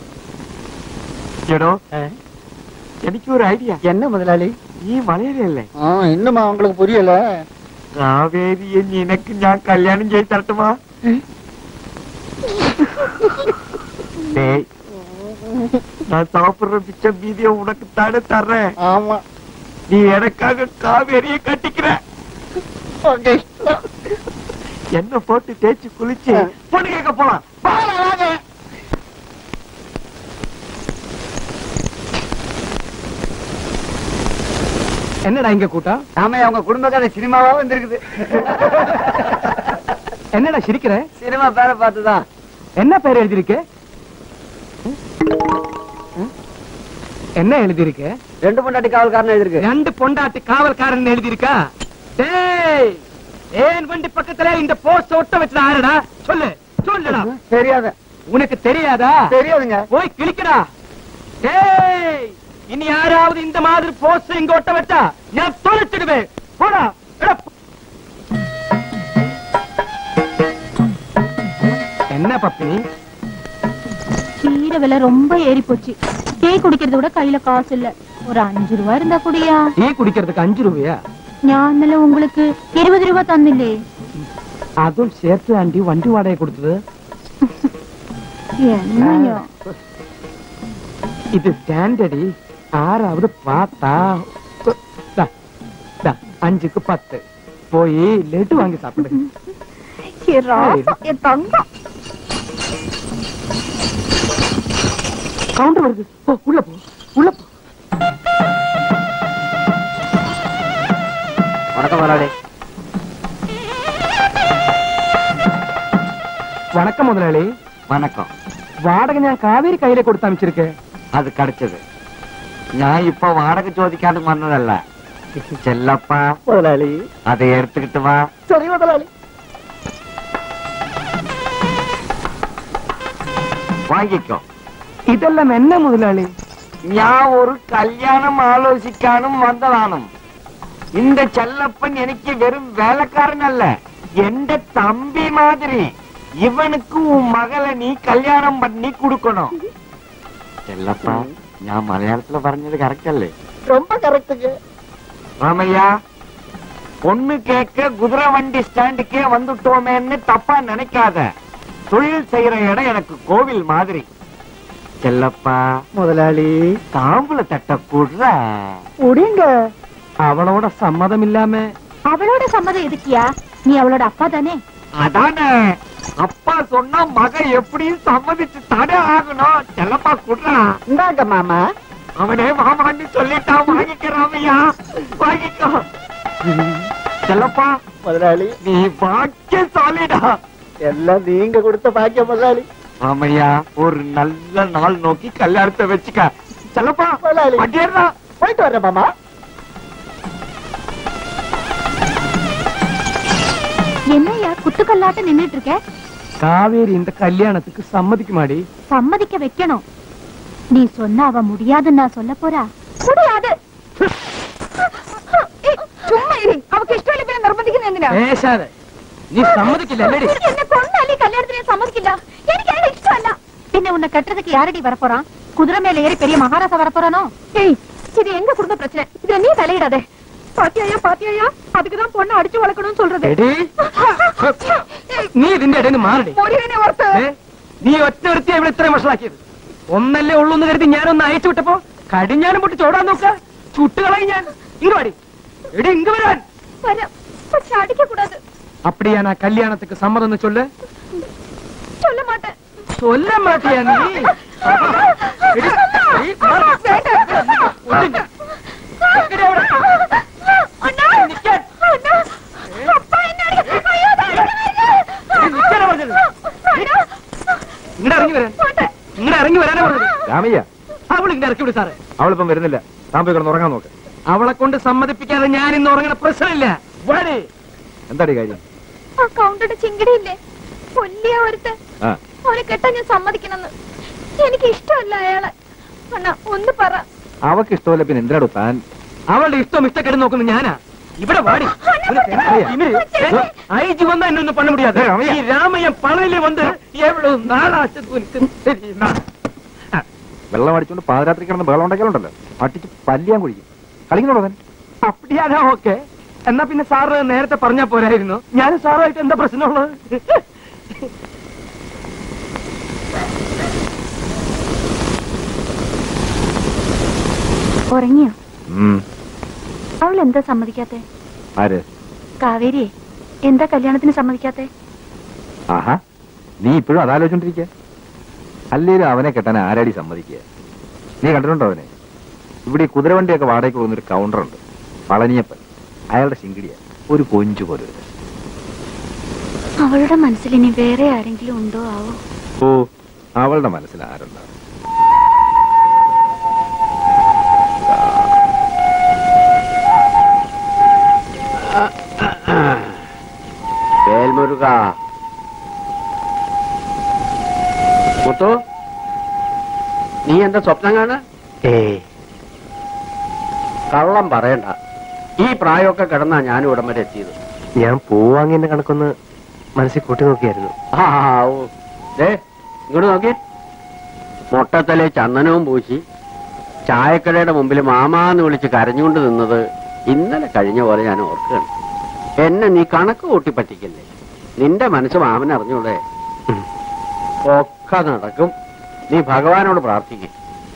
ஏடோ எனக்கு ஒரு ஐடியா என்ன முதலாளி நீ மலையாளி இல்லை இன்னுமா உங்களுக்கு புரியல കാവേരിയെ നിനക്ക് ഞാൻ കല്യാണം ചെയ്ത് തരട്ടുമാ டேய், நான் சாப்பிடுற பிச்சை மீதிய உனக்கு தானே தர்றேன் ஆமா நீ எனக்காக காவேரியை கட்டிக்கிற உங்க இஷ்டம். என்ன போட்டு தேய்ச்சு குளிச்சு பொண்ணு கேட்க போலாம் போலாம், வாங்க. என்னடா இங்க கூட்டம் ஆமா அவங்க குடும்பக்கார சினிமாவா வந்திருக்குது என்னடா சிரிக்கிற சினிமா பேரை பார்த்துதான் என்ன பேர் எழுதிருக்கு என்ன எழுதிருக்கு ரெண்டு பொண்டாட்டி காவல்காரன் எழுதிருக்கு ரெண்டு பொண்டாட்டி காவல்காரன் எழுதியிருக்கா டேய் ஏன் வண்டி பக்கத்துல இந்த போஸ்ட் ஒட்ட வச்சது ஆருடா சொல்லு சொல்லுடா தெரியாத உனக்கு தெரியாதா தெரியாதுங்க போய் கிளிக்கடா டேய் இனி யாராவது இந்த மாதிரி போஸ்ட் இங்க ஒட்ட வச்சா நான் தொலைச்சிடுவேன் போடா எடா, போ. என்ன பப்பி கீரை விலை ரொம்ப ஏறி போச்சு டீ குடிக்கிறது கூட கையில காசு இல்ல ஒரு அஞ்சு ரூபா இருந்தா குடியா டீ குடிக்கிறதுக்கு அஞ்சு ரூபாயா ஞானல உங்களுக்கு இருபது ரூபா தന്നില്ലേ அதுவும் சேர்த்து ஆண்டி வண்டி வாடகை கொடுத்தது என்னையோ இது ஸ்டாண்டர்டி ஆறாவது பார்த்தா தா, தா, அஞ்சுக்கு பத்து போய் லெட்டு வாங்கி சாப்பிடு என் ராசா, என் தங்கம் கவுண்டர் வருது போ உள்ள போ உள்ள போ வணக்கம் முதலாளி வணக்கம் முதலாளி வணக்கம் വാടക ഞാൻ കാവേരി കയ്യിലെ കൊടുത്ത് അമിച്ചിരിക്കേ அது கிடைச்சது நான் இப்ப வாடகை ചോദിക്കാണ്ട് വന്നതല്ല ചെല്ലപ്പ മുതലാളി அதை எடுத்துக்கிட்டு வா ചെറിയ മുതലാളി വാങ്ങിക്കോ ഇതെല്ലാം എന്നെ മുതലാളി ഞാൻ ഒരു കല്യാണം ആലോചിക്കാനും വന്നതാണ് இந்த செல்லப்பன் எனக்கு வெறும் வேலைக்காரன் എന്റെ തമ്പി മാതിരി ഇവനുക്ക് ഉൻ മകളെ നീ കല്യാണം പണി കൊടുക്കണം ചെല്ലപ്പ ഞാൻ മലയാളത്തില് പറഞ്ഞത് കറക്റ്റ് അല്ലേ ரொம்ப கரெக்டுங்க ராமையா பொண்ணு கேட்க குதிரை வண்டி ஸ்டாண்டுக்கே வந்துட்டோமேன்னு தப்பா நினைக்காத தொழில் செய்யற இடம் எனக்கு கோவில் மாதிரி செல்லப்பா മുതലാളി தாம்பூல தட்ட கூடுற ഉടിങ്ക അവളോட സമ്മതമില്ലാമ அவளோட சம்மதம் எதுக்கியா நீ அவளோட அப்பா தானே அதானே அப்பா சொன்னா மக எப்படியும் சம்மதிச்சு தடை ஆகணும் செல்லப்பா குடுறா ഇണ്ടാങ്ക മാമ அவனே மாமான்னு சொல்லிட்டான் வாங்கிக்கிறாமையா வாங்கிக்கோ செல்லப்பா മുതലാളി நீ பாக்கியசாலிடா എല്ലാം നീങ്ക കൊടുത്ത ഭാഗ്യം മുതലാളി ராமையா ஒரு நல்ல நாள் நோக்கி கல்யாணத்தை வச்சுக்க செல்லப்பா முதலாளி. வண்டியேறா പോയിട്ട് വരാം മാമ என்னையா குத்துக்கல்லாட்ட நின்னுட்டு இருக்க കാവേരി இந்த கல்யாணத்துக்கு சம்மதிக்குமாடி சம்மதிக்க வைக்கணும் நீ சொன்னா அவ முடியாதுன்னு நான் சொல்ல போறா முடியாது ചുമ്മാ ഇരി അവക്ക് ഇഷ്ടമില്ല പിന്നെ നിർബന്ധിക്കുന്ന എന്തിനാ പേശാതെ നീ സമ്മതിക്കില്ല അല്ലേടി என்ன கொண்டாலே கல்யாணத்திலே சம்மதிக்கல எனக்கு யாரும் இஷ்டம் இல்ல பின்ன உன்னை கட்டுறதுக்கு யாரடி வரப்போறான் குதிரை மேல ஏறி பெரிய மகாராசா வரப்போறானோ ஏய் இது எங்க குடும்ப பிரச்சனை இதுல நீ தலையிடாதே பாத்தியாயா பாத்தியாயா அதுக்குதான் பொண்ணு അടിച്ചു വളക്കணும்னு சொல்றது എടി നീ ഇതിന്റെ ഇടയിൽ നിന്ന് മാറടി മുരുകനെ ഓർത്ത് ഏ? നീ ഒറ്റ ഒരുത്തിയെ ഇവിടെ ഇത്രയും വഷളാക്കിയത് ഒന്നല്ലേ ഉള്ളൂ എന്ന് കരുതി ഞാനൊന്ന് അയച്ചു വിട്ടപ്പോ കടിഞ്ഞാനും പൊട്ടി ചോടാൻ നോക്ക ചുട്ടുകളയും ഞാൻ ഇങ്ങ് വാടി എടി ഇങ്ങ് വരാൻ வர പക്ഷെ அடிக்க கூடாது அப்படியா நான் கல்யாணத்துக்கு சம்மதம்னு சொல்லு சொல்ல மாட்டேன் சொல்ல மாட்டியா நீ எடி, எடி, மாறு. ஒதுங்க. எங்கடி அவளை? அண்ணா அண்ணா அப்பா என்ன அடிக்க ஐயோ എടി, നിക്കാനാ പറഞ്ഞത്? ഇങ്ങട് ഇറങ്ങി വരാൻ ഇങ്ങട് ഇറങ്ങി വരാനാ പറഞ്ഞത് രാമയ്യ അവൾ ഇങ്ങട് ഇറക്കി വിട് സാറേ അവളിപ്പം വരുന്നില്ല താൻ പോയി കിടന്ന് ഉറങ്ങാൻ നോക്ക് അവളെ കൊണ്ട് സമ്മതിപ്പിക്കാതെ ഞാൻ ഇന്ന് ഉറങ്ങണ പ്രശ്നമില്ല വാടി എന്താടി കാര്യം ആ കൗണ്ടറുടെ ചിങ്കടിയില്ലേ കൊല്ലിയ ഒരുത്ത് ആ അവനെ കെട്ടാൻ ഞാൻ സമ്മതിക്കണമെന്ന് എനിക്ക് ഇഷ്ടമല്ല അയാളെ അണ്ണാ ഒന്ന് പറ അവക്ക് ഇഷ്ടമല്ല പിന്നെ എന്തിനാടോ താൻ അവളുടെ ഇഷ്ടം ഇഷ്ടക്കേട് നോക്കുന്ന ഞാനാ ഇവിടെ വാടി ஐஜி வந்தா இன்னொன்னு பண்ண முடியாது நீ ராமையன் பழனில வந்து எவ்வளவு நாளாச்சது உனக்கு தெரியுமா വെള്ളം അടിച്ചുകൊണ്ട് പാതിരാത്രി കിടന്ന് ബഹളം ഉണ്ടാക്കിയാലുണ്ടല്ലോ അട്ടിച്ച് പല്ലിയാൻ കുഴിക്കും കളിക്കുന്നുണ്ടോ താൻ அப்படியாதான் ஓகே എന്നാ പിന്നെ സാറ് നേരത്തെ പറഞ്ഞാ പോരായിരുന്നു ഞാൻ സാറുമായിട്ട് എന്താ പ്രശ്നമുള്ളത് ഉറങ്ങിയോ ഉം. അവൾ എന്താ സമ്മതിക്കാത്തെ ആര് കാവേരിയെ എന്താ കല്യാണത്തിന് സമ്മതിക്കാത്തെ ആഹാ നീ ഇപ്പോഴും അതാലോചിച്ചോണ്ടിരിക്കുക അല്ലേലും അവനെ കെട്ടാൻ ആരാടി സമ്മതിക്കുക നീ കണ്ടിട്ടുണ്ടോ അവനെ ഇവിടെ ഈ കുതിരവണ്ടിയൊക്കെ വാടകയ്ക്ക് പോകുന്നൊരു കൗണ്ടറുണ്ട് പളനിയപ്പൻ അയാളുടെ ശിങ്കിടിയ ഒരു കൊഞ്ചു പോലെ ഒരു അവളുടെ മനസ്സിൽ ഇനി വേറെ ആരെങ്കിലും ഉണ്ടോ ആവോ ഓ അവളുടെ മനസ്സിൽ ആരുണ്ടാവും വേൽമുരുക മുത്തു നീ എന്താ സ്വപ്നം കാണ കള്ളം പറയണ്ട ഈ പ്രായമൊക്കെ കിടന്നാ ഞാനും ഇവിടം വരെ എത്തിയത് ഞാൻ പൂ വാങ്ങിയതിന്റെ കണക്കൊന്ന് മനസ്സിൽ കൂട്ടി നോക്കിയായിരുന്നു ആ ഓ ദേ ഇങ്ങോട്ട് നോക്കി മൊട്ടത്തലെ ചന്ദനവും പൂശി ചായക്കടയുടെ മുമ്പിൽ മാമാന്ന് വിളിച്ച് കരഞ്ഞുകൊണ്ട് നിന്നത് ഇന്നലെ കഴിഞ്ഞ പോലെ ഞാൻ ഓർക്കുകയാണ് എന്നെ നീ കണക്ക് കൂട്ടി പറ്റിക്കല്ലേ നിന്റെ മനസ്സ് മാമൻ അറിഞ്ഞൂടെ ഉം. ഒക്കെ നടക്കും നീ ഭഗവാനോട് പ്രാർത്ഥിക്കും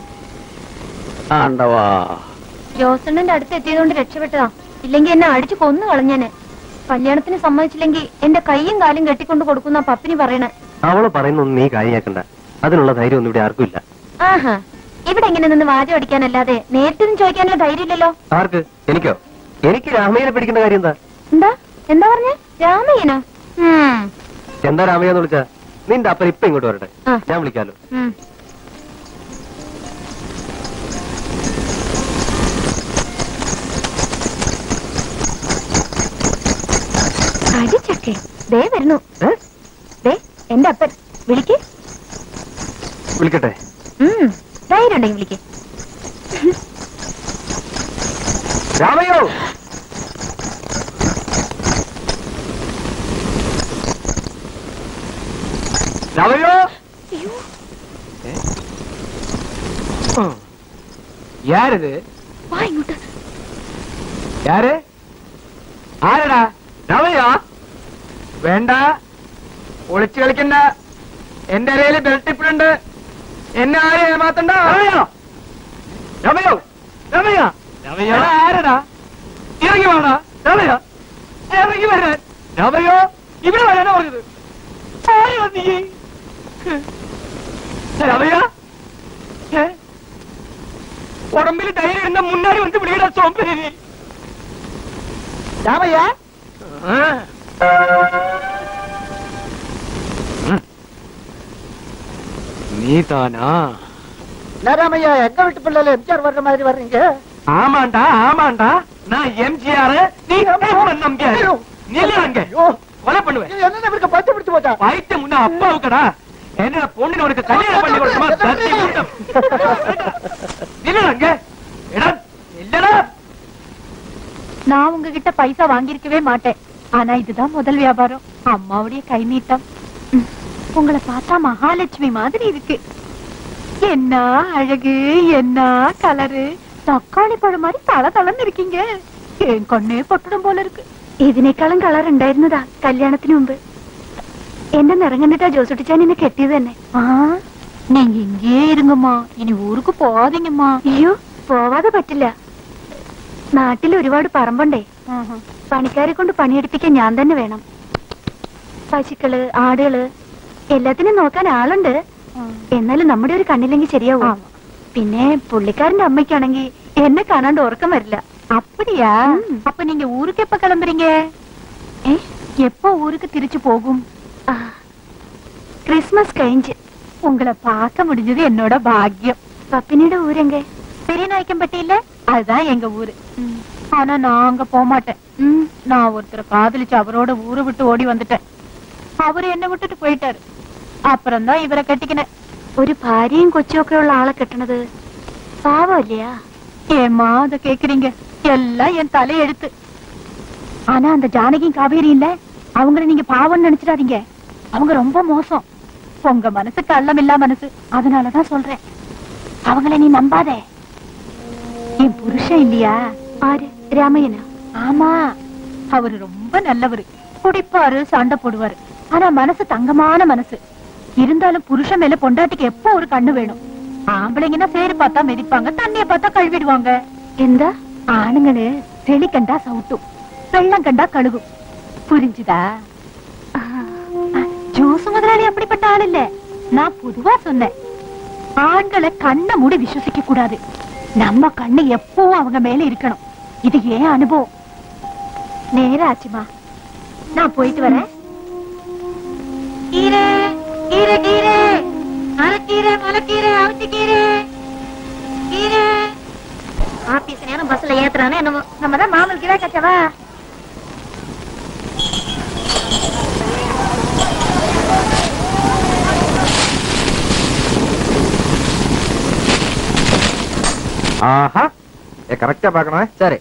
ആണ്ടവാ ജോസണ്ണന്റെ അടുത്ത് എത്തിയതുകൊണ്ട് രക്ഷപ്പെട്ടതാ ഇല്ലെങ്കിൽ എന്നെ അടിച്ചു കൊന്നു കളഞ്ഞാന് കല്യാണത്തിന് സമ്മതിച്ചില്ലെങ്കിൽ എന്റെ കൈയും കാലും കെട്ടിക്കൊണ്ട് കൊടുക്കുന്ന പപ്പിനി പറയണേ അവള് പറയുന്നൊന്നും നീ കാര്യമാക്കണ്ട അതിനുള്ള ധൈര്യം ഒന്നും ഇവിടെ ആർക്കും ഇല്ല ആഹാ ഇവിടെ എങ്ങനെ നിന്ന് വാചം അടിക്കാനല്ലാതെ നേരിട്ടൊന്നും ചോദിക്കാനുള്ള ധൈര്യമില്ലല്ലോ ആർക്ക് എനിക്കോ എനിക്ക് രാമയ്യനെ പിടിക്കേണ്ട കാര്യം എന്താ എന്താ എന്താ പറഞ്ഞേ രാമയ്യനോ ഉം എന്താ രാമയ്യ എന്ന് വിളിച്ചാ നിന്റെ അപ്പൻ ഇപ്പൊ ഇങ്ങോട്ട് വരട്ടെ ആ. ഞാൻ വിളിക്കാലോ ഉം. അടിച്ചക്കെ ദേ വരുന്നു ഏ? ദേ എന്റെ അപ്പൻ വിളിക്ക് വിളിക്കട്ടെ ഉം, ധൈര്യം ഉണ്ടെങ്കിൽ വിളിക്ക് രാമയോ രാമയോ யாரது വാ ഇങ്ങോട്ട് யாரு ആരടാ രാമയ്യ വേണ്ട ഒളിച്ചു കളിക്കണ്ട എന്റെ അരയില് ബെൽറ്റ് ഇപ്പിടുണ്ട് എന്നെ ആരും ഏമാത്തണ്ട രാമയോ രാമയ്യ രാമയ്യ എടാ, ആരടാ ഇറങ്ങി വേണ രാമയ്യ ഇറങ്ങി വരാൻ രാമയ്യോ ഇവിടെ വരാനാ പറഞ്ഞത് ആരാ നീ രാമയ്യ ഏ? ഉടമ്പിൽ ധൈര്യം എന്ന മുന്നാടി വന്ന് വിളിയുടെ സോമ്പനി നീ രാമയ്യ ആ. நீ தானா என்ன ராமையா எங்க வீட்டு பிள்ளைல எம்ஜிஆர் வர்ற மாதிரி வர்றீங்க ஆமாண்டா ஆமாண்டா நான் எம்ஜிஆர் நீ எம்என் நம்பியார் நில்லு அங்க ஐயோ கொலை பண்ணுவேன் இது என்ன இவருக்கு பத்து பிடிச்சு போச்சா வயிற்று முன்ன அப்பாவுக்கடா என்ன பொண்ணு உனக்கு கல்யாணம் பண்ணி கொடுக்குமா தத்தி முண்டம். நில்லு அங்க எடா இல்லடா நான் உங்ககிட்ட பைசா வாங்கியிருக்கவே மாட்டேன் ஆனா இதுதான் முதல் வியாபாரம் அம்மாவுடைய கை நீட்டம் ம், உங்களை பார்த்தா மகாலட்சுமி மாதிரி இருக்கு என்ன அழகு என்ன கலரு தக்காளி பழம் மாதிரி തള തളന്ന് இருக்கீங்க என் കണ്ണേ പൊട്ടണം പോലെ இருக்கு ഇതിനേക്കാളും കളർ ഉണ്ടായിരുന്നതാ കല്യാണത്തിന് മുമ്പ് എന്റെ നിറം കണ്ടിട്ടാ ജോസുട്ടിച്ചാൻ എന്നെ കെട്ടിയത് തന്നെ ആ നീங்க ഇങ്ങേ ഇരുങ്ങമ്മാ ഇനി ഊർക്ക് പോവാതിങ്ങമ്മാ അയ്യോ പോവാതെ പറ്റില്ല നാട്ടിൽ ഒരുപാട് പറമ്പുണ്ടേ പണിക്കാരെ കൊണ്ട് പണിയെടുപ്പിക്കാൻ ഞാൻ തന്നെ വേണം പശുക്കള് ആടുകള് എല്ലാത്തിനും നോക്കാൻ ആളുണ്ട് എന്നാലും നമ്മുടെ ഒരു കണ്ണില്ലെങ്കിൽ ശരിയാവും പിന്നെ പുള്ളിക്കാരന്റെ അമ്മയ്ക്കാണെങ്കിൽ എന്നെ കാണാണ്ട് ഉറക്കം വരില്ല அப்படியா அப்ப நீங்க ஊருக்கு எப்ப கிளம்புறீங்க எப்போ ஊருக்கு திருச்சு போகும் கிறிஸ்மஸ் கழிஞ்சு உங்களை பார்க்க முடிஞ்சது என்னோட பாக்கியம் பப்பினியோட ஊர் எங்க பெரிய நாயக்கம்பட்டி இல்ல அதுதான் எங்க ஊரு ஆனா நான் அங்க போக மாட்டேன் நான் ஒருத்தரை காதலிச்சு அவரோட ஊரை விட்டு ஓடி வந்துட்டேன் அவரு என்ன விட்டுட்டு போயிட்டாரு அப்புறம் தான் இவரை கட்டிக்கினேன் ഒരു ഭാര്യയും കൊച്ചുമൊക്കെ ഉള്ള ആളെ കെട്ടണത് പാവമില്ലയാ ஏமா அத கேக்குறீங்க எல்லாம் என் தலையெழுத்து ஆனா அந்த ஜானகியும் காவேரி இல்ல அவங்கள நீங்க பாவம்னு நினைச்சிடாதீங்க அவங்க ரொம்ப மோசம் உங்க மனசு கள்ளம் இல்லா மனசு அதனாலதான் சொல்றேன் அவங்கள நீ நம்பாதே என் புருஷன் இல்லையா ஆறு ராமையனா ஆமா அவரு ரொம்ப நல்லவரு குடிப்பாரு சண்டை போடுவாரு ஆனா மனசு தங்கமான மனசு இருந்தாலும் புருஷன் மேல பொண்டாட்டிக்கு எப்போ ஒரு கண்ணு வேணும் ஆம்பளைங்கன்னா சேரு பார்த்தா மிதிப்பாங்க தண்ணிய பார்த்தா கழுவிடுவாங்க എന്താ ആണുങ്ങള് ചെളി കണ്ടാ സൗട്ടും വെള്ളം കണ്ടാ കഴുകും புரிஞ்சுதா ஜூஸ் முதலாளி அப்படிப்பட்ட ஆள் இல்ல நான் பொதுவா சொன்னேன் ஆண்களை கண்ணை மூடி விசுவசிக்க கூடாது நம்ம கண்ணு எப்பவும் அவங்க மேல இருக்கணும் இது ஏன் அனுபவம் நேரா ஆச்சுமா நான் போயிட்டு வரேன் கீரை கீரை கீரை அரைக்கீரை மலைக்கீரை அவிச்சக்கீரை கீரை ஆபீஸ் நேரம் பஸ்ல ஏத்துறானே என்னமோ நம்ம தான் மாமல் கீரை கச்சவா ആഹാ കറക്റ്റാ പാക്കണേ ശരി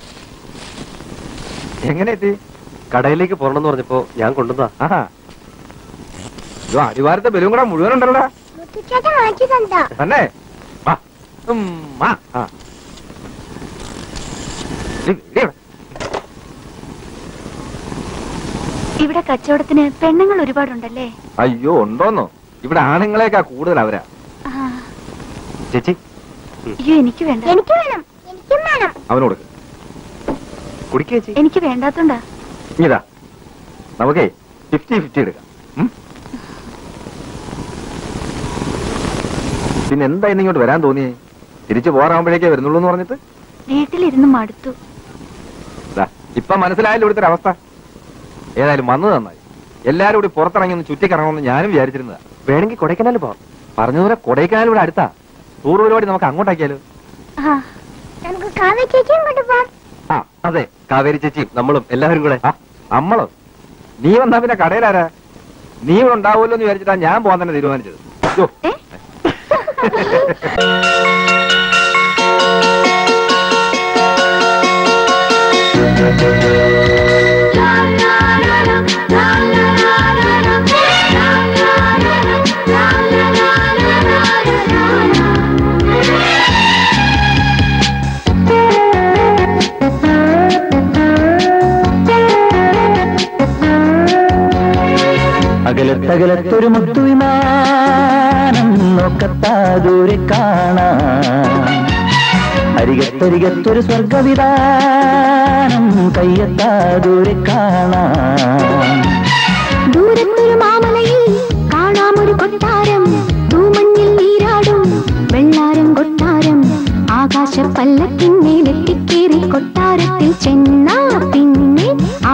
എങ്ങനെ എത്തി കടയിലേക്ക് പോകണമെന്ന് പറഞ്ഞപ്പോ ഞാൻ കൊണ്ടുവന്നാ ആഹാ ഇത് അടിവാരത്തെ ബലൂൺ കൂടെ മുഴുവൻ ഉണ്ടല്ലോ മുത്തുച്ചേട്ടൻ വാങ്ങിച്ചു തന്നോ തന്നെ വാ ഉം, വാ. ആ. ഇടി, ഇടി ഇവിടെ. ഇവിടെ കച്ചവടത്തിന് പെണ്ണുങ്ങൾ ഒരുപാടുണ്ടല്ലേ അയ്യോ ഉണ്ടോന്നോ ഇവിടെ ആണുങ്ങളെക്കാ കൂടുതൽ അവരാ ചേച്ചി അയ്യോ എനിക്ക് വേണ്ട എനിക്ക് വേണം എനിക്കും വേണം അവന് കൊടുക്ക് കുടിക്കേ ചേച്ചി എനിക്ക് വേണ്ടാത്തോണ്ടാ ഇതാ നമുക്കേ ഫിഫ്റ്റി ഫിഫ്റ്റി എടുക്കാം ഉം? പിന്നെ എന്താ ഇന്ന് ഇങ്ങോട്ട് വരാൻ തോന്നിയേ തിരിച്ചു പോറാകുമ്പോഴേക്കേ വരുന്നുള്ളൂ എന്ന് പറഞ്ഞിട്ട് വീട്ടിലിരുന്ന് മടുത്തു ദാ, ഇപ്പൊ മനസ്സിലായല്ലോ ഇവിടുത്തെ ഒരു അവസ്ഥ ഏതായാലും വന്നു നന്നായി എല്ലാരും കൂടി പുറത്തിറങ്ങി ഒന്ന് ചുറ്റിക്കറങ്ങണമെന്ന് ഞാനും വിചാരിച്ചിരുന്നതാ വേണമെങ്കിൽ കൊടൈക്കനാൽ പോവാം പറഞ്ഞതുപോലെ കൊടൈക്കനാൽ ഇവിടെ അടുത്താ ടൂർ പരിപാടി നമുക്ക് അങ്ങോട്ടാക്കിയാലോ ആ നമുക്ക് കാവ്യ ചേച്ചിയും കൊണ്ട് പോവാം ആ അതെ കാവേരി ചേച്ചിയും നമ്മളും എല്ലാവരും കൂടെ ആ നമ്മളോ നീ വന്നാ പിന്നെ കടയിലാരാ നീ ഇവിടെ ഉണ്ടാവുമല്ലോ എന്ന് വിചാരിച്ചിട്ടാ ഞാൻ പോകാൻ തന്നെ തീരുമാനിച്ചത് യ്യോ. അകലത്തകലത്തൊരു മുത്തുവിമാനം നോക്കത്താ ദൂരെ കാണാം അരികത്തരികത്തൊരു സ്വർഗവിധാനം കയ്യത്താ ദൂരെ കാണാം ദൂരത്തൊരു മാമലയിൽ കാണാമൊരു കൊട്ടാരം തൂമഞ്ഞിൽ നീരാടും വെള്ളാരം കൊട്ടാരം ആകാശ പല്ലക്കിന്മേലെത്തിക്കേറി കൊട്ടാരത്തിൽ ചെന്നാ പിന്നെ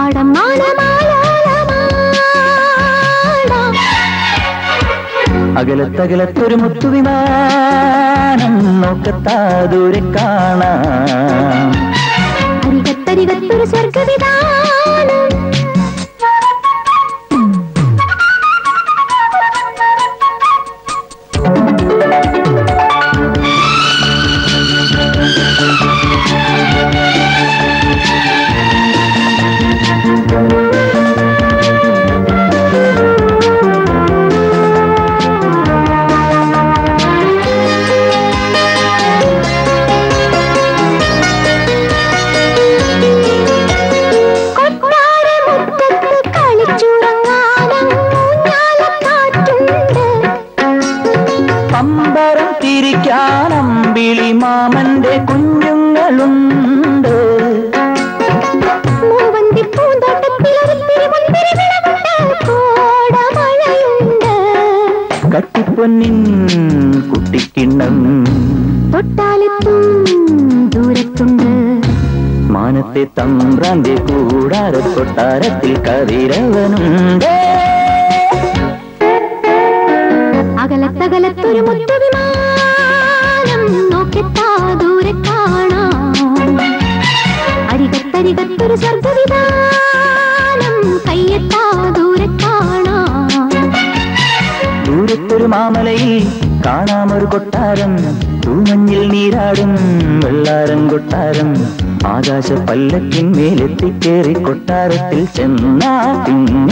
ആടമാനമാലാലമാടാം അകലത്തകലത്തൊരു മുത്തുവിമാനം നോക്കത്താ ദൂരെ കാണാം അരികത്തരികത്തൊരു സ്വർഗവിധാനം കൊട്ടാരമുറ്റത്ത് കളിച്ചുറങ്ങാനും ഊഞ്ഞാലക്കാറ്റുണ്ട് പമ്പരം തിരിക്കാനമ്പിളി മാമന്റെ കുഞ്ഞുങ്ങളുണ്ട് മൂവന്തി പൂന്തോട്ടത്തിൽ ഒരു തിരുമുന്തിരി വിളവുണ്ട് കോടമഴയുണ്ട് കട്ടിപ്പൊന്നിൻ കുട്ടിക്കിണ്ണം തൊട്ടാലെത്തും ദൂരത്തുണ്ട് മാനത്തെ തമ്പ്രാന്റെ കൂടാര കൊട്ടാരത്തിൽ കതിരവനുണ്ട് അകലത്തകലത്തൊരു മുത്തുവിമാനം നോക്കെത്താ ദൂരെ കാണാം അരികത്തരികത്തൊരു സ്വർഗവിധാനം കയ്യെത്താ ദൂരെ കാണാം ദൂരത്തൊരു മാമലയിൽ കാണാമൊരു കൊട്ടാരം തൂമഞ്ഞിൽ നീരാടും വെള്ളാരം കൊട്ടാരം ആകാശ പല്ലക്കിന്മേലെത്തിക്കേറി കൊട്ടാരത്തിൽ ചെന്നാ പിന്നെ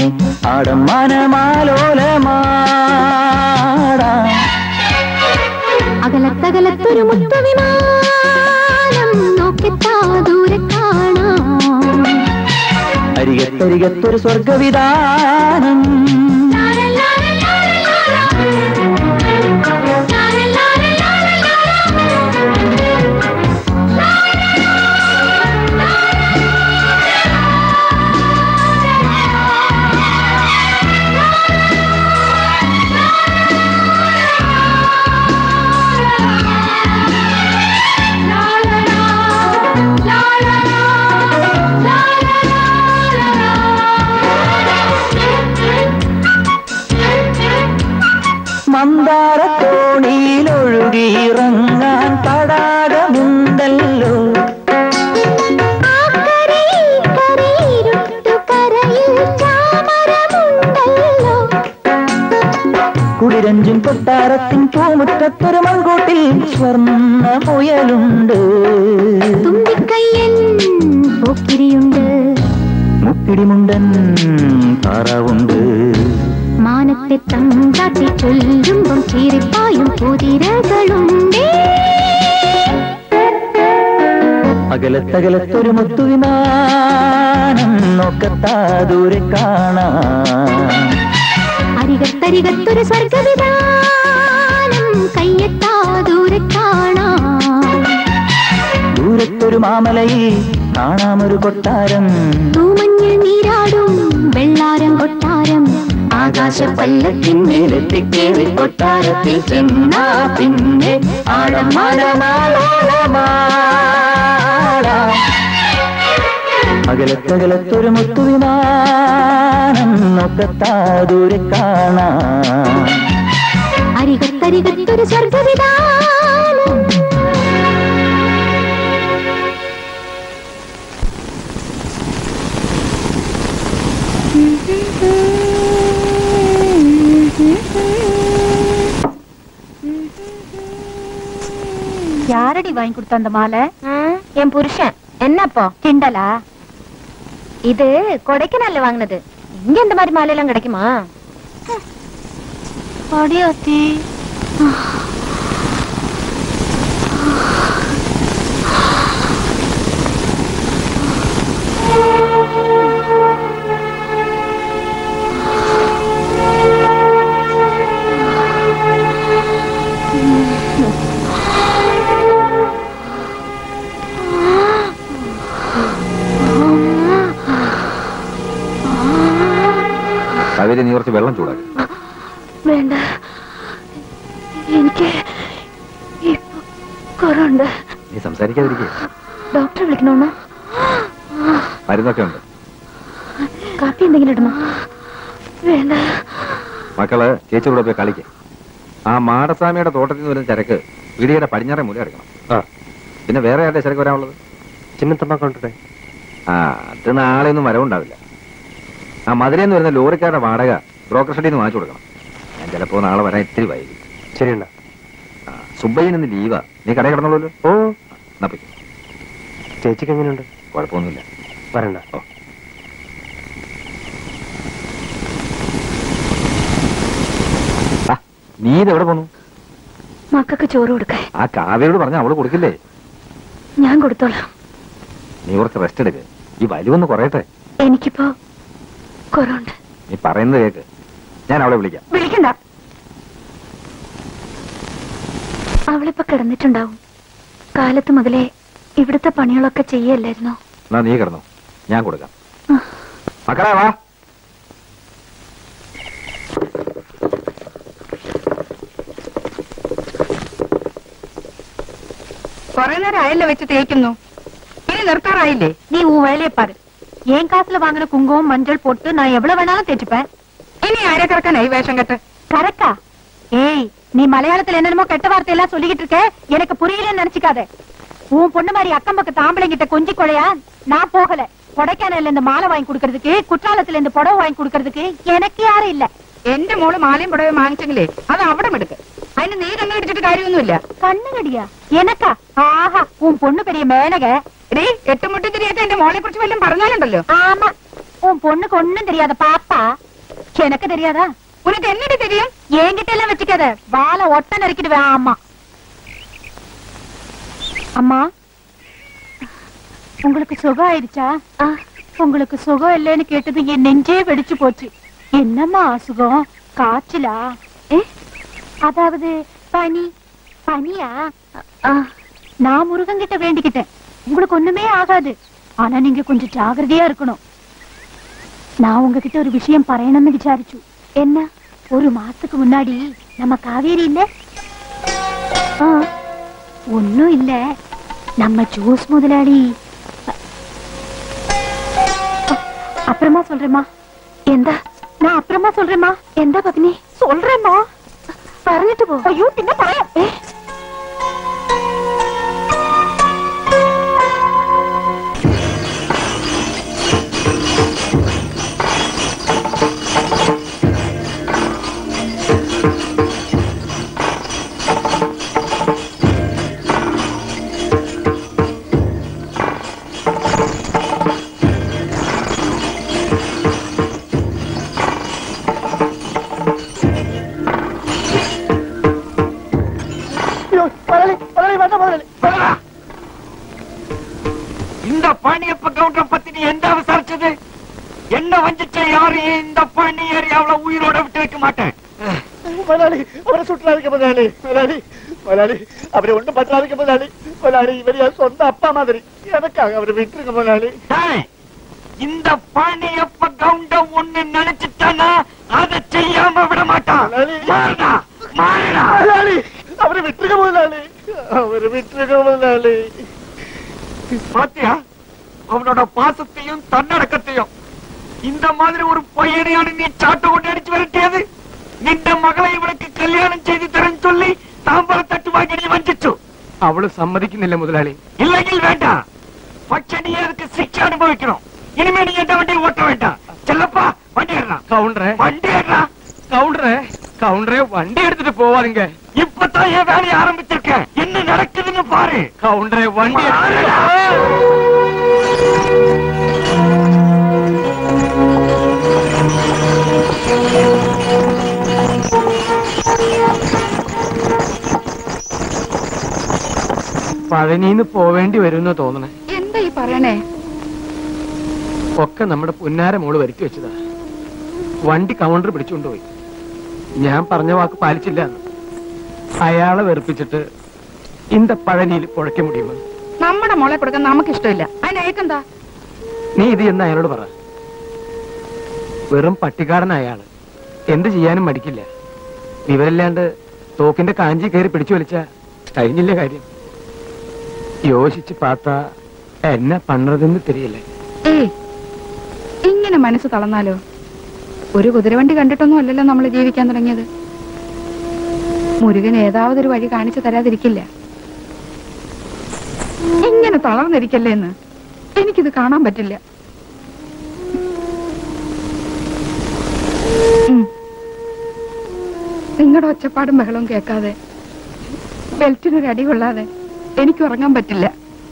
ആടമാനമാലോലമാടാ അകലത്തകലത്തൊരു മുത്തുവിമാനം നോക്കെത്താ ദൂരെ കാണാം അരികത്തരികത്തൊരു സ്വർഗവിധാനം മന്ദാര തോണിയിലൊഴുകിയിറങ്ങാൻ തടാകമുണ്ടല്ലോ കുളിരഞ്ചും കൊട്ടാരത്തിൻ പൂമുറ്റത്തൊരു മൺകൂട്ടിൽ സ്വർണ്ണ മുയലുണ്ട് തുമ്പിക്കയ്യൻ പോക്കിരിയുണ്ട് മുക്കിടിമുണ്ടൻ താറാവുണ്ട് മാനത്തെ തങ്കാട്ടി ചൊല്ലുമ്പം ചീറിപ്പായും കുതിരകളുണ്ടേ അകലത്തകലത്തൊരു മുത്തുവിമാനം നോക്കത്താ ദൂരെ കാണാം അരികത്തരികത്തൊരു സ്വർഗവിധാനം കയ്യെത്താ ദൂരെ കാണാം ദൂരത്തൊരു മാമലയിൽ കാണാമൊരു കൊട്ടാരം തൂമഞ്ഞിൽ നീരാടും വെള്ളാരം കൊട്ടാരം ആകാശ പല്ലക്കിന്മേലെത്തിക്കേറി കൊട്ടാരത്തിൽ ചെന്നാ പിന്നെ ആഴമാടമാലോലമാടാ അകലത്തകലത്തൊരു മുത്തുവിമാനം നോക്കത്താ ദൂരെ കാണാം അരികത്തരികത്തൊരു സ്വർഗവിധാനം யாரடி வாங்கி கொடுத்த அந்த மாலை என் புருஷன் என்னப்போ கிண்டலா இது கொடைக்கானல்ல வாங்கினது இங்க இந்த மாதிரி மாலை எல்லாம் கிடைக்குமா அடியாத்தி കാവേരി നീ കുറച്ച് വെള്ളം ചൂടാക്കി വേണ്ട എനിക്ക് ഇപ്പൊ കുറവുണ്ട് നീ സംസാരിക്കാതിരിക്കേ ഡോക്ടറെ വിളിക്കണോന്ന് മരുന്നൊക്കെ ഉണ്ട് കാപ്പി എന്തെങ്കിലും ഇടണോ വേണ്ട മക്കള് ചേച്ചിയുടെ പോയി കളിക്ക് ആ മാടസ്വാമിയുടെ തോട്ടത്തിൽ നിന്ന് വരുന്ന ചരക്ക് വീടിയുടെ പടിഞ്ഞാറെ മൂല എടുക്കണം ആ പിന്നെ വേറെ ആരുടെ ചരക്ക് വരാനുള്ളത് ചിന്നത്തമ്മ കൊണ്ടിട്ടെ ആ അത് നാളെ ഒന്നും വരവുണ്ടാവില്ല ആ മധുരയിൽ നിന്ന് വരുന്ന ലോറിക്കാരുടെ വാടക ബ്രോക്കർ ഷെഡിൽ നിന്ന് വാങ്ങിച്ചു കൊടുക്കണം ഞാൻ ചിലപ്പോ നാളെ വരാൻ ഇത്തിരി വൈകി ശരിയണ്ണ ആ സുബ്ബയ്യൻ ഇന്ന് ലീവാ നീ കടയിൽ കിടന്നുള്ളൂ ഓ എന്നാ പോയി ചേച്ചിക്ക് എങ്ങനെയുണ്ട് കുഴപ്പമൊന്നുമില്ല വരണ്ട ഓ ആ, നീ ഇതെവിടെ പോന്നു മക്കൾക്ക് ചോറ് കൊടുക്കേ ആ കാവ്യയോട് പറഞ്ഞ അവള് കൊടുക്കില്ലേ ഞാൻ കൊടുത്തോളാം നീ കുറച്ച് റെസ്റ്റ് എടുക്ക് ഈ വലിവൊന്ന് കുറയട്ടെ എനിക്കിപ്പോ കുറവുണ്ട് നീ പറയുന്നത് കേക്ക് ഞാൻ അവളെ വിളിക്കാം വിളിക്കണ്ട അവളിപ്പോ കിടന്നിട്ടുണ്ടാവും കാലത്ത് മുതലേ ഇവിടുത്തെ പണികളൊക്കെ ചെയ്യല്ലായിരുന്നോ എന്നാ നീ കിടന്നു ഞാൻ കൊടുക്കാം മക്കളെ വാ കുറെ നേരം ആയല്ലോ വെച്ച് തേക്കുന്നു ഇനി നിർത്താറായില്ലേ நீ உன் வேலையை பாரு என் காசுல வாங்கின குங்குமம் மஞ்சள் போட்டு நான் எவ்வளவு வேணாலும் தேய்ச்சுப்பேன் ഇനി ആരെ കിറക്കാനായി വേഷം കെട്ട് கரெக்டா ஏய் நீ மலையாளத்துல என்னென்னமோ கெட்ட வார்த்தை எல்லாம் சொல்லிக்கிட்டு இருக்க எனக்கு புரியலன்னு நினைச்சுக்காத உன் பொண்ணு மாதிரி அக்கம் பக்கத்து ஆம்பளைங்கிட்ட கொஞ்சி கொழையா நான் போகல கொடைக்கானல்ல இந்த மாலை வாங்கி கொடுக்கறதுக்கு குற்றாலத்துல இந்த புடவை வாங்கி கொடுக்கறதுக்கு எனக்கு யாரும் இல்ல എന്റെ മോള് മാലയും പുടവയും വാങ്ങിച്ചെങ്കിലേ അത് അവിടെ എടുക്ക് അതിന് നീ കണ്ണു പിടിച്ചിട്ട് കാര്യമൊന്നുമില്ല கண்ணுங்கடியா எனக்கா ஆஹா உன் பொண்ணு பெரிய மேனக എടീ എട്ടുമുട്ടി തിരിയാത്ത എന്റെ മോളെ കുറിച്ച് വല്ലതും പറഞ്ഞാലുണ്ടല്ലോ ஆமா உன் பொண்ணுக்கு ஒண்ணும் தெரியாத பாப்பா எனக்கு தெரியாதா உனக்கு என்னடி தெரியும் என்கிட்ட எல்லாம் வச்சுக்காத வாழை ஒட்ட நறுக்கிடுவேன் ஆமா அம்மா உங்களுக்கு சுகம் ஆயிடுச்சா உங்களுக்கு சுகம் இல்லைன்னு கேட்டது என் நெஞ்சே வெடிச்சு போச்சு என்னம்மா சுகம் காய்ச்சலா ஏ அதாவது பனி பனியா ஆ, நான் முருகன் கிட்ட வேண்டிக்கிட்டேன் உங்களுக்கு ஒண்ணுமே ஆகாது ஆனா நீங்க கொஞ்சம் ஜாகிரதையா இருக்கணும் நான் உங்ககிட்ட ஒரு விஷயம் പറയണമെന്ന് വിചാരിച്ചു என்ன ஒரு மாசத்துக்கு முன்னாடி நம்ம காவேரி இல்ல ஆ, ஒண்ணும் இல்ல நம்ம ஜூஸ் முதலாளி அ- அ- அப்புறமா சொல்றேம்மா எந்த நான் அப்புறமா சொல்றேம்மா எந்த பத்னி சொல்றேம்மா പറഞ്ഞിട്ട് പോ അയ്യോ പിന്നെ പറയാം ഏ ஐயோ, முதலாளி முதலாளி வேண்டாம் முதலாளி சொல்லடா. இந்த பாணியப்ப கவுண்டர் பத்தி நீ எந்த விசாரிச்சது என்ன வஞ்சிச்ச யாரையும் இந்த பாணி ஏரியாவுல உயிரோட விட்டு வைக்க மாட்டேன் முதலாளி அவரை சுற்றாதீங்க முதலாளி முதலாளி முதலாளி அவரை ஒண்ணும் பற்றாதீங்க முதலாளி முதலாளி இவர் என் சொந்த அப்பா மாதிரி எனக்காக அவரை விட்டுருங்க முதலாளி டேய், இந்த பாணியப்ப கவுண்டர் ஒண்ணு நினைச்சிட்டானா அதை செய்யாம விட மாட்டான் மாறுடா, மாறுடா. முதலாளி அவரை விட்டுருங்க முதலாளி அவரை விட்டுருங்க முதலாளி பாத்தியா அவனோட பாசத்தையும் தன்னடக்கத்தையும் இந்த மாதிரி ஒரு பையனையான நீ சாட்டை கொண்டு அடிச்சு விரட்டியது നിന്റെ മകളെ ഇവൾക്ക് കല്യാണം ചെയ്ത് തരാൻ ചൊല്ലി താമ്പറ തട്ട് വാങ്ങി നീ വഞ്ചിച്ചു അവള് സമ്മതിക്കുന്നില്ല മുതലാളി ഇല്ലെങ്കിൽ വേണ്ട പക്ഷെ നീ അതൊക്കെ ശിക്ഷ അനുഭവിക്കണം ഇനിമേ നീ എന്റെ വണ്ടി ഓട്ട വേണ്ട ചെല്ലപ്പാ വണ്ടി ഇടണം കൗണ്ടറെ വണ്ടി ഇടണം கவுண்டரே கவுண்டரே வண்டி எடுத்துட்டு போவாருங்க இப்பதான் என் வேலையை ஆரம்பிச்சிருக்கேன் என்ன நடக்குதுன்னு பாரு கவுண்டரே வண்டி பாருடா. പഴനിന്ന് പോവേണ്ടി വരുമെന്ന് തോന്നണേ എന്താ ഈ പറയണേ ഒക്കെ നമ്മുടെ പുന്നാര മോള് വരുത്തി വെച്ചതാ വണ്ടി കൗണ്ടർ പിടിച്ചുകൊണ്ടുപോയി ഞാൻ പറഞ്ഞ വാക്ക് പാലിച്ചില്ല എന്ന്. അയാളെ വെറുപ്പിച്ചിട്ട് ഇന്ത പഴനിയിൽ പുഴയ്ക്ക മുടിയുമോ നമ്മുടെ മോളെ കൊടുക്കാൻ നമുക്ക് ഇഷ്ടമില്ല അതിന് അയക്കെന്താ നീ ഇത് എന്ന് അയാളോട് പറ വെറും പട്ടിക്കാരനായ അയാള് എന്ത് ചെയ്യാനും മടിക്കില്ല വിവരമില്ലാണ്ട് തോക്കിന്റെ കാഞ്ചി കയറി പിടിച്ചു വലിച്ച കഴിഞ്ഞില്ല കാര്യം യോശിച്ച് പാത്ത എന്നെ പണ്ണതെന്ന് തിരിയില്ലേ ഏയ് ഇങ്ങനെ മനസ്സ് തളർന്നാലോ ഒരു കുതിരവണ്ടി കണ്ടിട്ടൊന്നും അല്ലല്ലോ നമ്മൾ ജീവിക്കാൻ തുടങ്ങിയത് മുരുകൻ ഏതാവതൊരു വഴി കാണിച്ചു തരാതിരിക്കില്ല ഇങ്ങനെ തളർന്നിരിക്കല്ലേ എന്ന് എനിക്കിത് കാണാൻ പറ്റില്ല നിങ്ങളുടെ ഒച്ചപ്പാടും ബഹളവും കേൾക്കാതെ ബെൽറ്റിനൊരു അടി കൊള്ളാതെ എനിക്ക് ഉറങ്ങാൻ പറ്റില്ല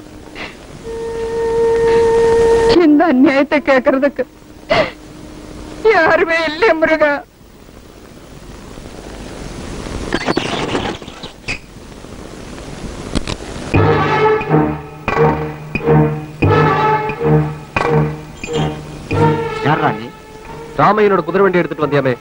இந்த அநியாயத்தை கேட்கறதுக்கு யாருமே இல்லையே முருகா யாரா நீ ராமையனோட குதிரை வண்டி எடுத்துட்டு வந்தியாமே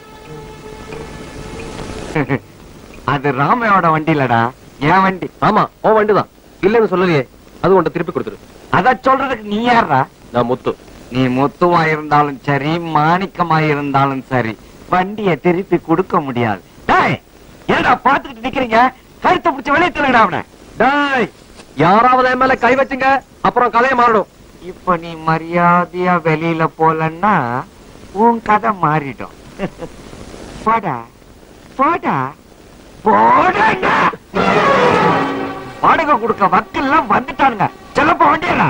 அது ராமையோட வண்டி இல்லடா என் வண்டி ஆமா உன் வண்டிதான் இல்லன்னு சொல்லலையே அது உன்ட்ட திருப்பி கொடுத்துரு அத சொல்றதுக்கு நீ யாரா நான் முத்து நீ முத்துவா இருந்தாலும் சரி மாணிக்கமா இருந்தாலும் சரி வண்டிய திருப்பி கொடுக்க முடியாது டேய் ஏடா பாத்துக்கிட்டு நிக்கிறீங்க கழுத்தை பிடிச்ச வெளியே தள்ளுடா அவனை டேய் யாராவது என் மேல கை வச்சுங்க அப்புறம் கதையை மாறிடும் இப்ப நீ மரியாதையா வெளியில போலன்னா உன் கதை மாறிடும் போடா போடா போடா வாடகை கொடுக்க மக்கள்லாம் வந்துட்டானுங்க செல்லப்ப வண்டியடா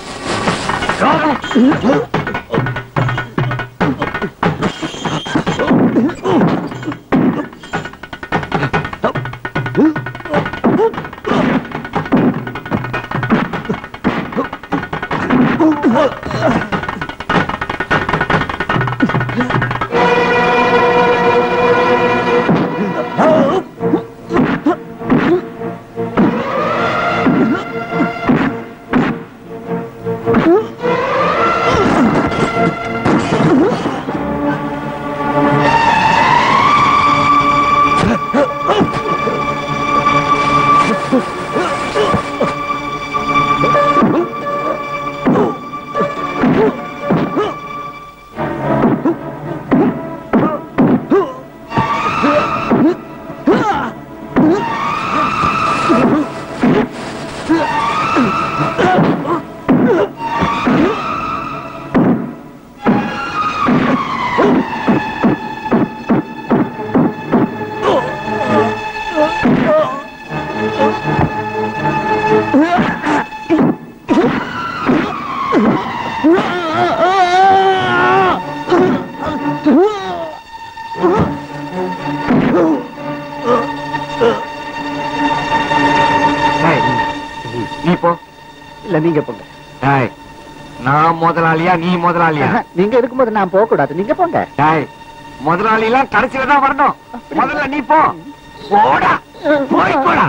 டேய், நீ போ இல்ல நீங்க போங்க டேய், நான் முதலாளியா நீ முதலாளியா நீங்க இருக்கும்போது நான் போக கூடாது நீங்க போங்க டேய் முதலாளிலாம் கடைசியில தான் வரணும் முதல்ல நீ போ போடா போய் போடா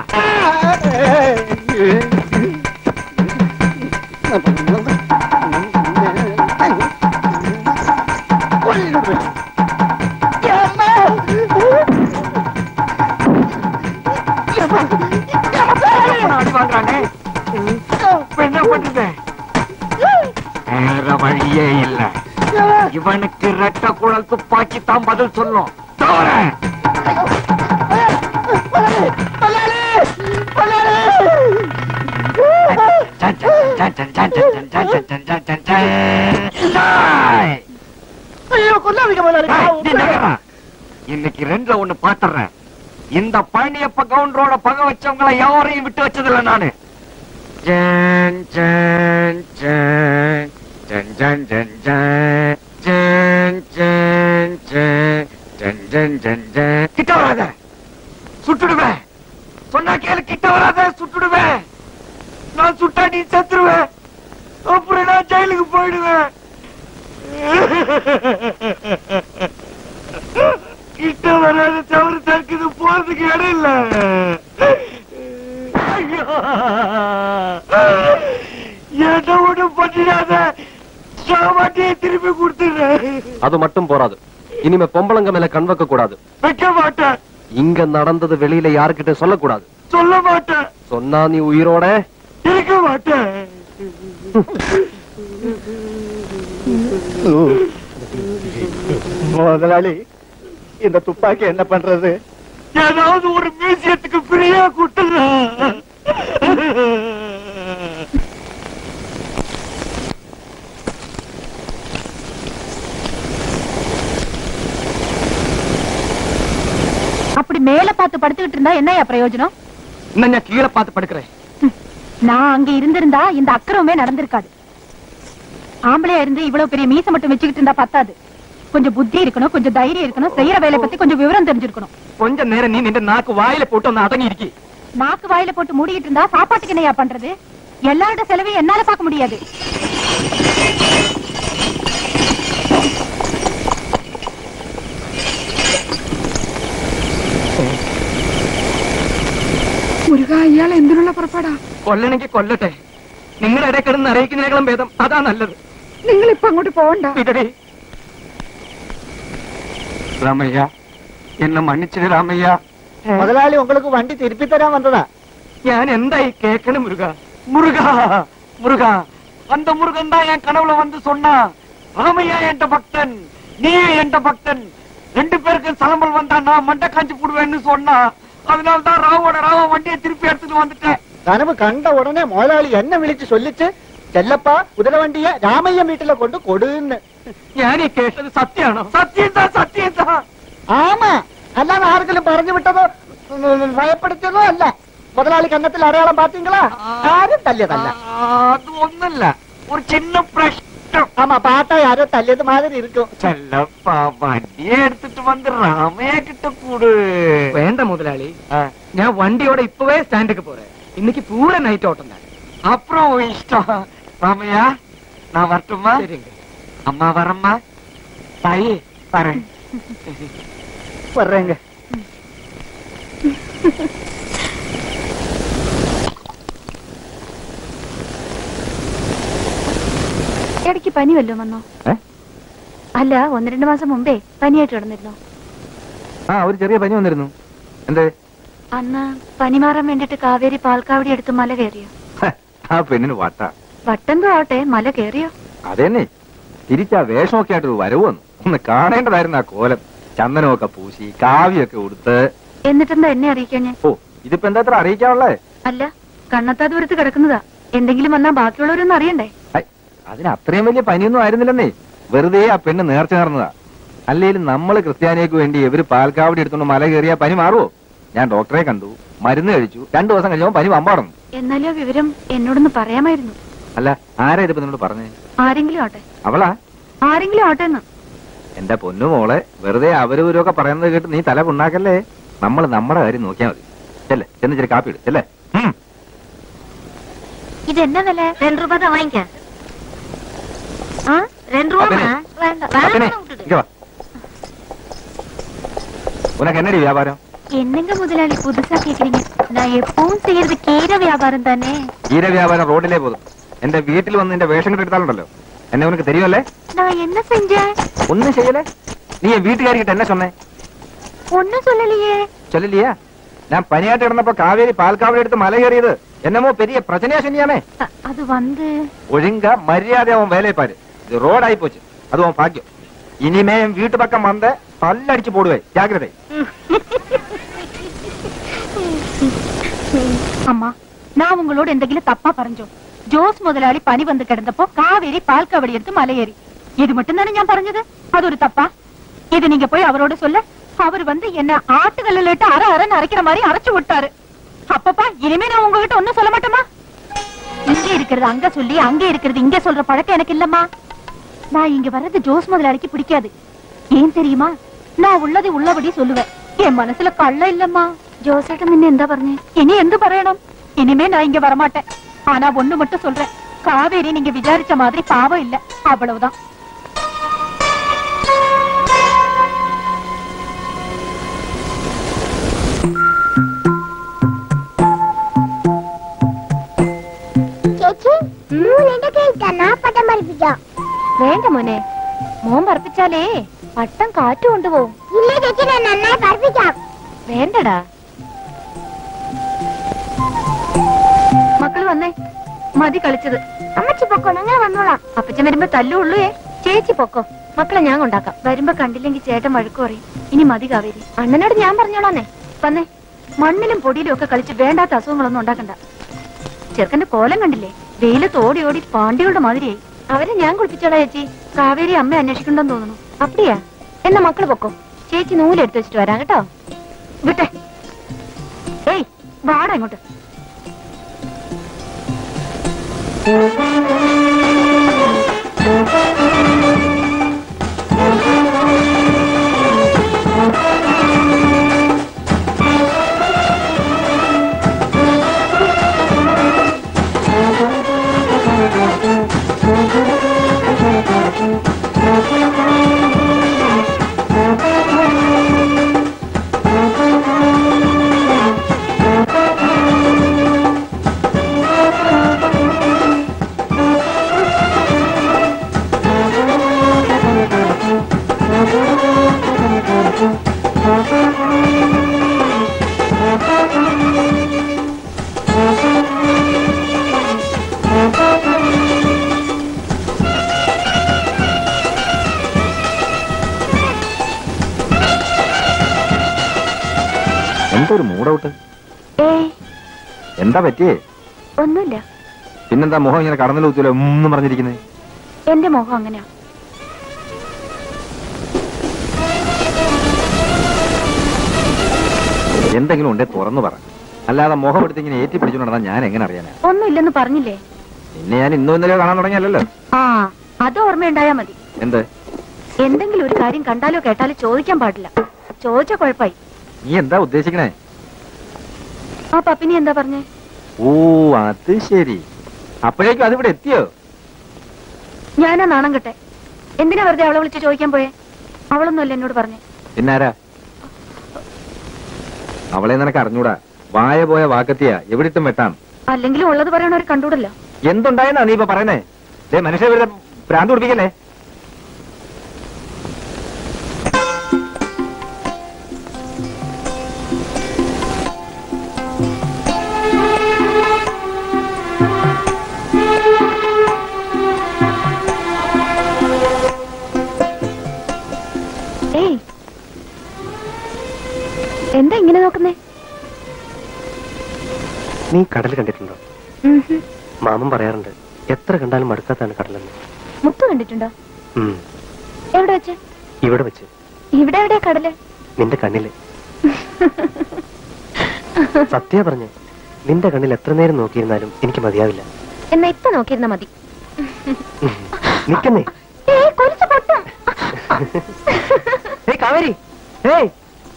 அடி வாங்குறானே இப்ப என்ன பண்றது வேற வழியே இல்ல இவனுக்கு ரெட்ட குழல் துப்பாக்கி தான் பதில் சொல்லும் தவற முதலாளி ஏய், பாவம், நீ நகர்றா. இன்னைக்கு ரெண்டுல ஒண்ணு பாத்துறேன் இந்த பழனியப்ப கவுண்டரோட பகை வச்சவங்கள யாரையும் விட்டு வச்சதில்ல நானு ஜன், ஜன், ஜன், ஜன், ஜன், ஜன், ஜன், ஜன், ஜன், ஜன், ஜன், ஜன், ஜன், ஜன். கிட்ட வராத சுட்டுடுவேன் சொன்னா கேளு கிட்ட வராத சுட்டுடுவேன் நான் சுட்டா நீ செத்துருவேன் அப்புறம் நான் ஜெயிலுக்கு போயிடுவேன் கிட்ட வராத தவறு தடுக்குது போறதுக்கு இடம் இல்ல ஐயோ. என்ன ஒண்ணும் பண்ணிடாத சாமாட்டியை திருப்பி கொடுத்துடுறேன் அது மட்டும் போராது இனிமே பொம்பளங்க மேல கண் வைக்க கூடாது வைக்க மாட்டேன் இங்க நடந்தது வெளியில யாருக்கிட்ட சொல்லக்கூடாது சொல்ல மாட்டேன் சொன்னா நீ உயிரோட இருக்க மாட்டேன் முதலாளி இந்த துப்பாக்கி என்ன பண்றது ஏதாவது ஒரு மியூசியத்துக்கு ஃப்ரீயா கொடுத்துடுறேன் அப்படி மேல பார்த்து படுத்துக்கிட்டு இருந்தா என்னையா பிரயோஜனம் இன்னும் நான் கீழே பார்த்து படுக்கிறேன் நான் அங்க இருந்திருந்தா இந்த அக்கிரமே நடந்திருக்காது ஆம்பளையா இருந்து இவ்வளவு பெரிய மீசை மட்டும் வச்சுக்கிட்டு இருந்தா பத்தாது கொஞ்சம் புத்தி இருக்கணும் கொஞ்சம் தைரியம் இருக்கணும் செய்யற வேலை பத்தி கொஞ்சம் விவரம் தெரிஞ்சிருக்கணும் கொஞ்ச நேரம் நீ நின்று நாக்கு வாயில போட்டு ஒன்னு அடங்கி இருக்கி நாக்கு வாயில போட்டு மூடிக்கிட்டு இருந்தா சாப்பாட்டுக்கு என்னையா பண்றது எல்லாரோட செலவையும் என்னால பார்க்க முடியாது മുരുക ഇയാൾ എന്തിനുള്ള പുറപ്പാടാ കൊല്ലണെങ്കിൽ കൊല്ലട്ടെ നിങ്ങളുടെ ഇടയിൽ കിടന്ന് അറിയിക്കുന്നതിനേക്കാളും ഭേദം അതാ നല്ലത് നിങ്ങൾ ഇപ്പൊ അങ്ങോട്ട് പോകണ്ട വിടടി ராமையா என்ன மன்னிச்சிடு ராமையா முதலாளி உங்களுக்கு வண்டி திருப்பி தரான் வந்ததா ഞാൻ എന്തായി കേക്കണ് മുരുക முருகா முருகா அந்த முருகன் தான் என் கனவுல வந்து சொன்னா ராமையா என்ற பக்தன் நீ என்ற பக்தன் ரெண்டு பேருக்கு சலம்பல் வந்தா நான் மண்டை காஞ்சி போடுவேன்னு சொன்னா அதனால தான் ராவோட ராவ வண்டியை திருப்பி எடுத்துட்டு வந்துட்டேன் கனவு கண்ட உடனே முதலாளி என்ன விழிச்சு சொல்லிச்சு செல்லப்பா குதிரை வண்டிய ராமையன் வீட்டுல கொண்டு கொடுன்னு ഞാൻ ഈ കേട്ടത് സത്യാണോ சத்தியம் தான் சத்தியம் தான் ஆமா அல்லாம ஆருக்கும் പറഞ്ഞു விட்டதோ ഉം, ഭയപ്പെടുത്തിയതോ അല്ല മുതലാളി കന്നത്തിൽ അടയാളം പാത്തீங்களா ആരും തല്ലിയതല്ല அது ஒண்ணும் இல்ல ஒரு சின்ன பிரശ്നം ஆமா பார்த்தா யாரோ தல்லியது மாதிரி இருக்கும் செல்லப்பா வண்டியை எடுத்துட்டு வந்து ராமையா கிட்ட கூடு വേണ്ട മുതലാളി ഞാൻ വണ്ടിയോടെ ഇപ്പവേ സ്റ്റാൻഡിക്ക് പോറേ ഇന്നിക്ക് പൂര നൈറ്റ് ഓട്ടം தான் அப்புறம் உன் இஷ்டம் ராமையா நான் வரட்டுமா சரிங்க அம்மா வரம்மா தாயி வரேன் வர்றேங்க ഇടയ്ക്ക് പനി വല്ലതും വന്നോ ഏ? അല്ല ഒന്ന് രണ്ട് മാസം മുമ്പേ പനിയായിട്ട് കിടന്നിരുന്നോ ആ ഒരു ചെറിയ പനി വന്നിരുന്നു എന്തേ അന്ന് പനി മാറാൻ വേണ്ടിട്ട് കാവേരി പാൽക്കാവടി എടുത്ത് മല കയറിയോ ഹ, ആ പെണ്ണിന് വട്ട വട്ടെന്തോ ആവട്ടെ മല കയറിയോ അതെന്നെ തിരിച്ചാ വേഷമൊക്കെ ആയിട്ട് ഒരു വരവ് വന്നു ഒന്ന് കാണേണ്ടതായിരുന്നു ആ കോലം ചന്ദനമൊക്കെ പൂശി കാവ്യൊക്കെ ഉടുത്ത് എന്നിട്ടെന്താ എന്നെ അറിയിക്കാൻ ഞാൻ ഓ ഇതിപ്പോ എന്താ അത്ര അറിയിക്കാനുള്ളേ അല്ല കണ്ണത്താ ദൂരത്ത് കിടക്കുന്നതാ എന്തെങ്കിലും വന്നാ ബാക്കിയുള്ളവരൊന്നും അറിയണ്ടേ ഹൈ, അതിന് അത്രയും വലിയ പനിയൊന്നും ആയിരുന്നില്ലെന്നേ വെറുതെ ആ പെണ്ണ് നേർച്ച നേർന്നതാ അല്ലേലും നമ്മള് ക്രിസ്ത്യാനിക്ക് വേണ്ടി ഇവര് പാൽക്കാവടി എടുത്തോണ്ട് മല കയറിയാ പനി മാറുവോ ഞാൻ ഡോക്ടറെ കണ്ടു മരുന്ന് കഴിച്ചു രണ്ടു ദിവസം കഴിഞ്ഞപ്പോ പനി വമ്പാടുന്നു എന്നാലും ആ വിവരം എന്നോടൊന്ന് പറയാമായിരുന്നു അല്ല ആരാ ഇതിപ്പോ നിന്നോട് പറഞ്ഞേ ആരെങ്കിലും ആട്ടെ അവളാ ആരെങ്കിലും ആട്ടെ എന്ന് എന്റെ പൊന്നു മോളെ വെറുതെ അവരവരൊക്കെ പറയുന്നത് കേട്ട് നീ തല പുണ്ണാക്കല്ലേ നമ്മൾ നമ്മുടെ കാര്യം നോക്കിയാ മതി ചെല്ലേ ചെന്ന് ഇച്ചിരി കാപ്പി ഇട് ചെല്ലേ ഉം. இது என்ன விலை ரெண்டு ரூபாய் தான் வாங்கிக்க ஆ ரெண்டு அப்பனே. வேண்டாம் அப்பனே, இங்க வா. உனக்கு என்னடி வியாபாரம் என்னங்க முதலாளி புதுசா கேக்குறீங்க நான் எப்பவும் செய்யறது கீரை வியாபாரம் தானே ഈര വ്യാപാരം റോഡിലേ പോകും എന്റെ വീട്ടിൽ വന്ന് നിന്റെ വേഷം കെട്ട് എടുത്താലുണ്ടല്ലോ എന്നെ ഉനക്ക് തെരിയുമല്ലേ நான் என்ன செஞ்சேன் ഒന്നും ചെയ്യലേ നീ എൻ വീട്ടുകാരിക്കിട്ട് എന്നെ சொன்னേ ஒண்ணும் சொல்லலையே ചൊല്ലില്ലയാ ഞാൻ പനിയായിട്ട് കിടന്നപ്പോ കാവേരി പാൽക്കാവടി എടുത്ത് മല കയറിയത് എന്നമോ പെരിയ പ്രചനയാ ശനിയാമേ அ- அது வந்து ഒഴുങ്ക മര്യാദ അവൻ വേലയപ്പാര് ഇത് റോഡായി പോச்சு അത് അവൻ ഭാഗ്യം ഇനിമേ എൻ വീട്ടു പക്കം വന്ന് പല്ലടിച്ച് പോടുവേ ജാഗ്രത அம்மா நான் உங்களோட എന്തെങ്കിലും தப்பா പറഞ്ഞോ ജോസ് മുതലാളി പനി വന്ന് കിടന്നപ്പോ കാവേരി പാൽക്കവടി എടുത്ത് മലയേറി ഇത് மட்டும் தானே ഞാൻ പറഞ്ഞത് അതൊരു തപ്പാ இது நீங்க போய் அவரோட சொல்ல அவர் வந்து என்ன ஆட்டுக்கல்லில் இட்டு அரை அரைன்னு அரைக்கிற மாதிரி அரைச்சு விட்டாரு அப்பப்பா இனிமே நான் உங்ககிட்ட ஒண்ணும் சொல்ல மாட்டேமா இங்க இருக்கிறது அங்க சொல்லி அங்க இருக்கிறது இங்க சொல்ற பழக்கம் எனக்கு இல்லம்மா நான் இங்க வர்றது ஜோஸ் முதலாளிக்கு பிடிக்காது ஏன் தெரியுமா நான் உள்ளதை உள்ளபடி சொல்லுவேன் என் மனசுல கள்ள இல்லம்மா ജോസേട്ടൻ നിന്നെ എന്താ പറഞ്ഞേ ഇനി എന്ത് പറയണം ഇനിമേ ഞാൻ ഇങ്ങ വരമാട്ടെ ആനാ ഒന്ന് மட்டும் சொல்றேன் காவேரி நீங்க விசாரிச்ச மாதிரி பாவம் இல்ல அவ்வளவுதான் ചേച്ചി മൂന്നിന്റെ കേട്ടാ ഞാൻ പട്ടം പഠിപ്പിക്കാം വേണ്ട മോനെ മോൻ പറപ്പിച്ചാലേ പട്ടം കാറ്റ് കൊണ്ടുപോകും ഇല്ല ചേച്ചി ഞാൻ നന്നായി പഠിപ്പിക്കാം വേണ്ടടാ മക്കള് വന്നേ മതി കളിച്ചത് അമ്മച്ചി പൊക്കോ ഞങ്ങൾ വന്നോളാം അപ്പച്ചൻ വരുമ്പോ തല്ലുള്ളൂ ചേച്ചി പൊക്കോ മക്കളെ ഞാൻ കൊണ്ടാക്കാം വരുമ്പോ കണ്ടില്ലെങ്കിൽ ചേട്ടൻ വഴക്കു പറയും ഇനി മതി കാവേരി അണ്ണനോട് ഞാൻ പറഞ്ഞോളാന്നേ വന്നേ മണ്ണിലും പൊടിയിലും ഒക്കെ കളിച്ച് വേണ്ടാത്ത അസുഖങ്ങളൊന്നും ഉണ്ടാക്കണ്ട ചെറുക്കന്റെ കോലം കണ്ടില്ലേ വെയിലത്ത് ഓടി ഓടി പാണ്ടികളുടെ മാതിരിയായി അവരെ ഞാൻ കുളിപ്പിച്ചോളാ ചേച്ചി കാവേരി അമ്മ അന്വേഷിക്കണ്ടെന്ന് തോന്നുന്നു അപ്പടിയാ എന്നാ മക്കള് പൊക്കോ ചേച്ചി നൂലെടുത്ത് വെച്ചിട്ട് വരാം കേട്ടോ വിട്ടെ ഏയ് വാടാ ഇങ്ങോട്ട് എന്താ ഒരു മൂടൗട്ട് ഏയ് എന്താ പറ്റിയേ ഒന്നുമില്ല പിന്നെന്താ മുഖം ഇങ്ങനെ കടന്നിൽ കുത്തൂലോ ഒന്നും പറഞ്ഞിരിക്കുന്നത് എന്റെ മോഹം അങ്ങനെയാ എന്തെങ്കിലും ഉണ്ടേ തുറന്നു പറ അല്ലാതെ മുഖം എടുത്ത് ഇങ്ങനെ ഏറ്റി പിടിച്ചു നടന്നാൽ ഞാൻ എങ്ങനെ അറിയാനാ ഒന്നുമില്ലെന്ന് പറഞ്ഞില്ലേ പിന്നെ ഞാൻ ഇന്നും ഇന്നലെയോ കാണാൻ തുടങ്ങിയല്ലോ ആ അത് ഓർമ്മയുണ്ടായാ മതി എന്ത് എന്തെങ്കിലും ഒരു കാര്യം കണ്ടാലോ കേട്ടാലോ ചോദിക്കാൻ പാടില്ല ചോദിച്ച കുഴപ്പമായി നീ എന്താ ഉദ്ദേശിക്കണേ ആ പപ്പിനി എന്താ പറഞ്ഞേ ഓ അത് ശരി അപ്പോഴേക്കും അതിവിടെ എത്തിയോ ഞാനാ നാണം കെട്ടെ എന്തിനാ വെറുതെ അവളെ വിളിച്ച് ചോദിക്കാൻ പോയേ അവളൊന്നുമല്ല എന്നോട് പറഞ്ഞേ പിന്നാരാ അവളെ നിനക്ക് അറിഞ്ഞൂടാ വായ പോയ വാക്കത്തിയാ എവിടിട്ടും വെട്ടാം അല്ലെങ്കിലും ഉള്ളത് പറയണവർ കണ്ടൂടല്ലോ എന്തുണ്ടായെന്നാ നീ ഇപ്പൊ പറയുന്നേ ദേ മനുഷ്യ വെറുതെ ഭ്രാന്ത് പിടിപ്പിക്കല്ലേ ഏയ് എന്താ ഇങ്ങനെ നോക്കുന്നേ നീ കടൽ കണ്ടിട്ടുണ്ടോ ഉം ഹും. മാമൻ പറയാറുണ്ട് എത്ര കണ്ടാലും മടുക്കാത്താണ് കടലെന്ന് മുത്ത് കണ്ടിട്ടുണ്ടോ ഉം. എവിടെ വെച്ച് ഇവിടെ വെച്ച് ഇവിടെ എവിടെയാ കടല് നിന്റെ കണ്ണില് സത്യ പറഞ്ഞേ നിന്റെ കണ്ണിൽ എത്ര നേരം നോക്കിയിരുന്നാലും എനിക്ക് മതിയാവില്ല എന്നാ ഇപ്പൊ നോക്കിയിരുന്നാ മതി ഉം. നിക്കുന്നേ ഏയ് കൊലുസ് പൊട്ടും ഏയ് കാവേരി ഏയ്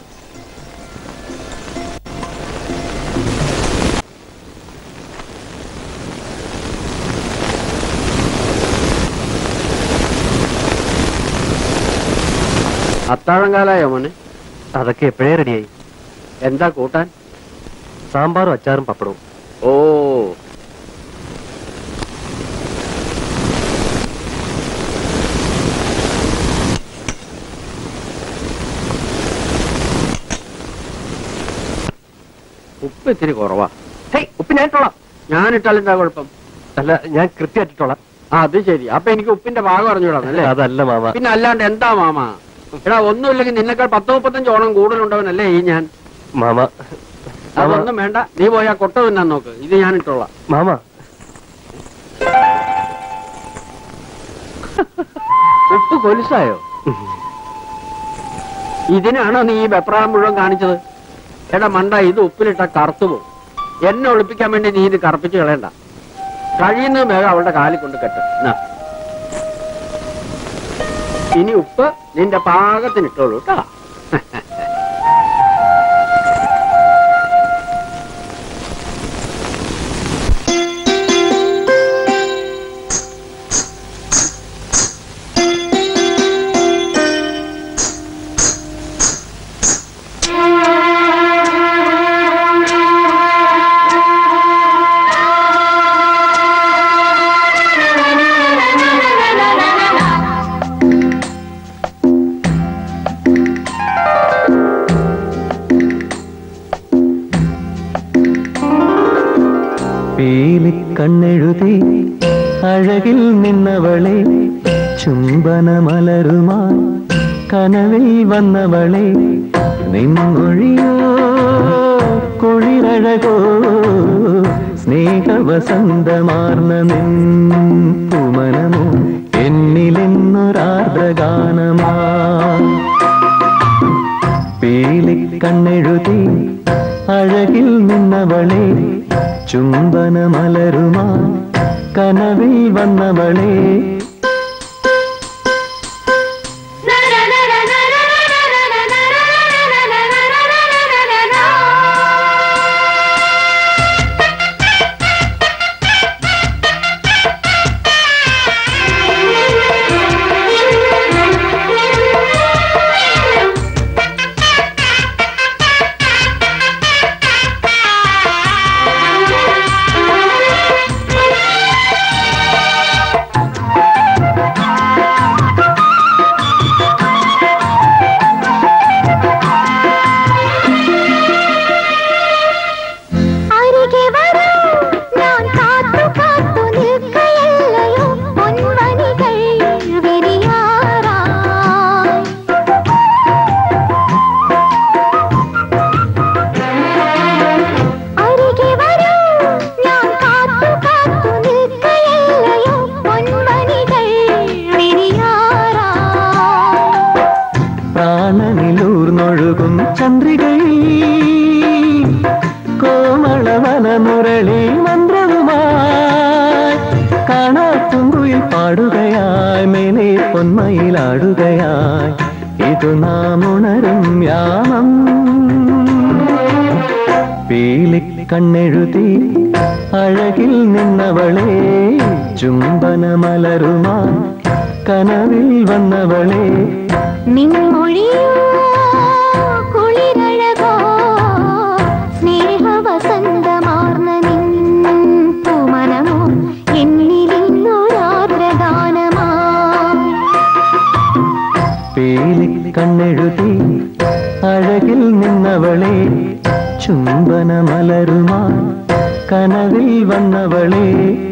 അത്താഴം കാലായോ മോനെ അതൊക്കെ എപ്പോഴേ റെഡിയായി എന്താ കൂട്ടാൻ സാമ്പാറും അച്ചാറും പപ്പടവും ഓ ഉപ്പ് ഇത്തിരി കുറവാ ഹേയ് ഉപ്പ് ഞാൻ ഇട്ടോളാം ഞാൻ ഇട്ടാലെന്താ കുഴപ്പം അല്ല ഞാൻ കൃത്യമായിട്ടിട്ടോളാം ആ അത് ശരി അപ്പൊ എനിക്ക് ഉപ്പിന്റെ ഭാഗം അറിഞ്ഞൂടാന്നല്ലേ അതല്ല മാമ പിന്നെ അല്ലാണ്ട് എന്താ മാമ എടാ ഒന്നുമില്ലെങ്കിൽ നിന്നെക്കാൾ പത്ത് മുപ്പത്തഞ്ച് ഓണം കൂടുതലുണ്ടവനല്ലേ ഈ ഞാൻ മാമ മാമ അതൊന്നും വേണ്ട നീ പോയാ കൊട്ട തിന്നാൻ നോക്ക് ഇത് ഞാൻ ഇട്ടോളാം മാമ ഉപ്പ് കൊലുസായോ ഇതിനാണോ നീ ഈ വെപ്രാളം മുഴുവൻ കാണിച്ചത് എടാ മണ്ട ഇത് ഉപ്പിലിട്ട കറുത്തു പോകും എന്നെ ഒളിപ്പിക്കാൻ വേണ്ടി നീ ഇത് കറുപ്പിച്ച് കളയണ്ട കഴിയുന്ന വേഗം അവളുടെ കാലിൽ കൊണ്ട് കെട്ട് നാ. ഇനി ഉപ്പ് നിന്റെ പാകത്തിന് ഇട്ടോളൂ കേട്ടാ പീലിക്കണ്ണെഴുതി അഴകിൽ നിന്നവളെ ചുംബനമലരുമായി കനവിൽ വന്നവളെ നിൻമൊഴിയോ കുളിരഴകോ സ്നേഹവസന്തമാർന്ന നിൻ കുമനമോ എന്നിലെന്നൊരാർദ്രഗാനമാ പീലിക്കണ്ണെഴുതി അഴകിൽ നിന്നവളെ ചുംബനമലരുമാ കനവിൽ വന്നവളെ അരികെ വരൂ ഞാൻ കാത്തു കാത്തു നിൽക്കയല്ലയോ പൊൻവനികൾ വിരിയാറായി അരികെ വരൂ ഞാൻ കാത്തു കാത്തു നിൽക്കയല്ലയോ പൊൻവനികൾ വിരിയാറായി പ്രാണനിലൂർന്നൊഴുകും ചന്ദ്രികയിൽ കോമളവന മുരളി മന്ത്രവുമായി കാണാത്തുങ്കുയിൽ പാടുകയായി മേലെ പൊന്മയിലാടുകയായി ഇതു നാം ഉണരും യാമം പീലിക്കണ്ണെഴുതി അഴകിൽ നിന്നവളെ ചുംബനമലരുമാ കനവിൽ വന്നവളെ നിൻമൊഴിയോ കുളിരഴകോ സ്നേഹവസന്തമാർന്ന നിൻ പൂമനമോ എന്നിലിന്നൊരാർദ്രഗാനമായി പീലിക്കണ്ണെഴുതി അഴകിൽ നിന്നവളെ ചുംബനമലരുമാ കനവിൽ വന്നവളെ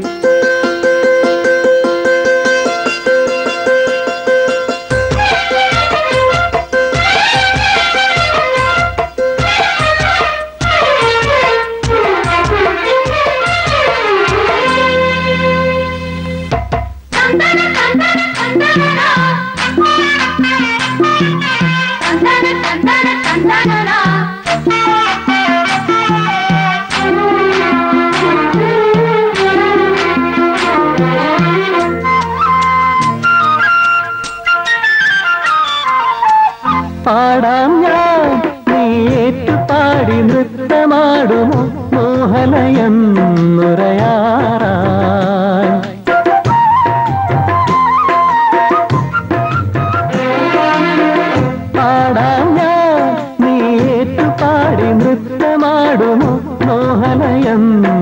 പാടാം ഞാൻ നീ ഏറ്റുപാടി നൃത്തമാടുമോ മോഹനയം നുരയാറായി പാടാം ഞാൻ നീ ഏറ്റുപാടി നൃത്തമാടുമോ മോഹനയം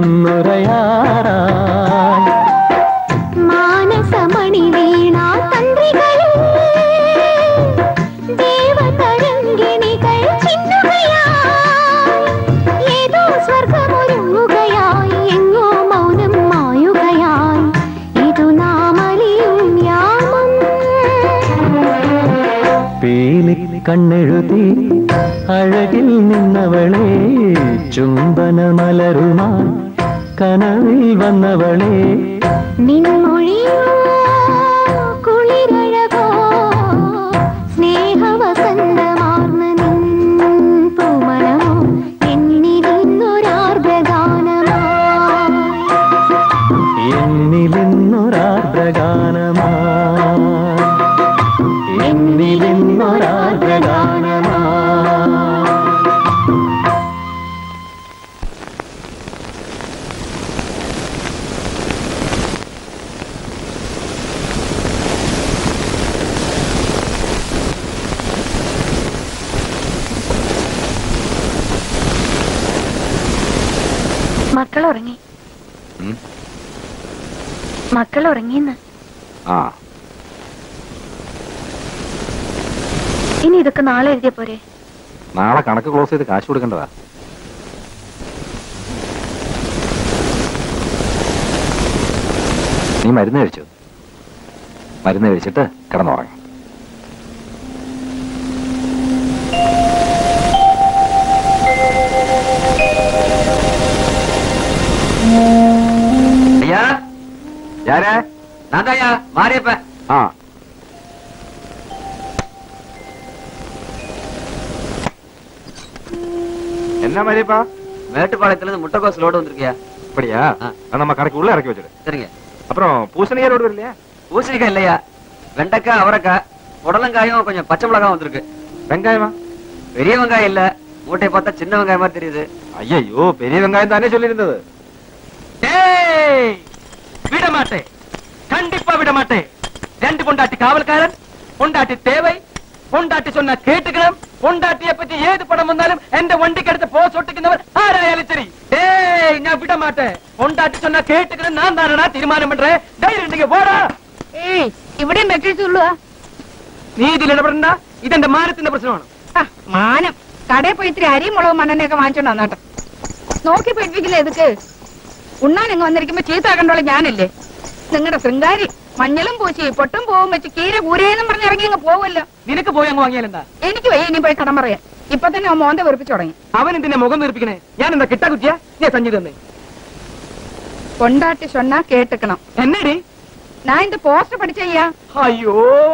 നുരയാറായി മാനസമണി വീണാ തന്ത്രികളിൽ ദേവതരംഗിണികൾ ചിന്നുകയായി ഏതോ സ്വർഗമൊരുങ്ങുകയായി എങ്ങോ മൗനം മായുകയായി ഇതു നാമലിയും യാമം പീലിക്കണ്ണെഴുതി അഴകിൽ നിന്നവളെ ചുംബനമലരുമാ കനവിൽ വന്നവളെ നിൻമൊഴിയോ കുളിരഴകോ സ്നേഹവസന്തമാർന്ന മക്കൾ ഉറങ്ങി ഉം. മക്കൾ ഉറങ്ങിന്ന് ആ ഇനി ഇതൊക്കെ നാളെ എഴുതിയ പോരെ നാളെ കണക്ക് ക്ലോസ് ചെയ്ത് കാശ് കൊടുക്കേണ്ടതാ നീ മരുന്ന് കഴിച്ചു മരുന്ന് കഴിച്ചിട്ട് കിടന്നുറങ്ങി ஐயா யாரு நான் ஐயா மாரியப்ப ആ என்ன மதிப்பா மேட்டுப்பாளையத்துல இருந்து முட்டைக்கோஸ் லோடு வந்திருக்கியா அப்படியா ஆ. அது நம்ம கடைக்கு உள்ள இறக்கி வச்சிரு சரிங்க அப்புறம் பூசணிக்காய் ரோடு வரலையா பூசணிக்காய் இல்லையா வெண்டைக்காய் அவரைக்காய் புடலங்காயும் கொஞ்சம் பச்சை மிளகாய் வந்திருக்கு வெங்காயமா பெரிய வெங்காயம் இல்ல மூட்டையை பார்த்தா சின்ன வெங்காயம் மாதிரி தெரியுது ஐயோ பெரிய வெங்காயம் தானே சொல்லியிருந்தது ஏய் விட மாட்டேன் கண்டிப்பா விட மாட்டேன் ரெண்டு பொண்டாட்டி காவல்காரன் பொண்டாட்டி தேவை பொண்டாட்டி சொன்னா கேட்டுக்கணும் பொண்டாட்டிய பத்தி ஏது படம் வந்தாலும் எந்த வண்டிக்கு எடுத்து போ சொட்டுക്കുന്നவர் ஆராயாலும் சரி ஏய் நான் விட மாட்டேன் பொண்டாட்டி சொன்னா கேட்டுக்கணும் நான் தானடா தீர்மானம் பண்றேன் தைரியம் நீங்க போடா ഏയ് ഇവിടെ മെട്രിച്ചുള്ളുവാ നീ ഇതിൽ ഇടപെടണ്ട ഇതെന്റെ മാനത്തിന്റെ പ്രശ്നമാണ് മാനം കടയിൽ പോയി ഇത്തിരി അരിയും മുളകും മണ്ണെണ്ണയൊക്കെ വാങ്ങിച്ചോണ്ട് വന്നാട്ടെ നോക്കി പഠിപ്പിക്കില്ല എതുക്ക് ഉണ്ണാൻ ഇങ്ങ് വന്നിരിക്കുമ്പോ ചീത്താക്കണ്ടോളെ ഞാനല്ലേ നിങ്ങളുടെ ശൃംഗാരി മഞ്ഞളും പൂച്ചി പൊട്ടും പോവും വെച്ച് കീര കൂരേന്നും പറഞ്ഞ് ഇറങ്ങി അങ്ങ് പോവല്ലോ നിനക്ക് പോയി അങ്ങ് വാങ്ങിയാലെന്താ എനിക്ക് വയ്യ ഇനി പോയി കടം പറയാൻ ഇപ്പൊ തന്നെ ആ മോന്ത വെറുപ്പിച്ചു തുടങ്ങി അവൻ എന്തിന്റെ മുഖം വീർപ്പിക്കണേ ഞാൻ എന്താ കിട്ടാ കുറ്റിയാ ഞാൻ സഞ്ജി തന്നെ കൊണ്ടാട്ടി சொன்னா കേട്ടുക്കണം എന്നടി ഞാൻ இந்த പോസ്റ്റ് പഠിച്ചയ്യാ അയ്യോ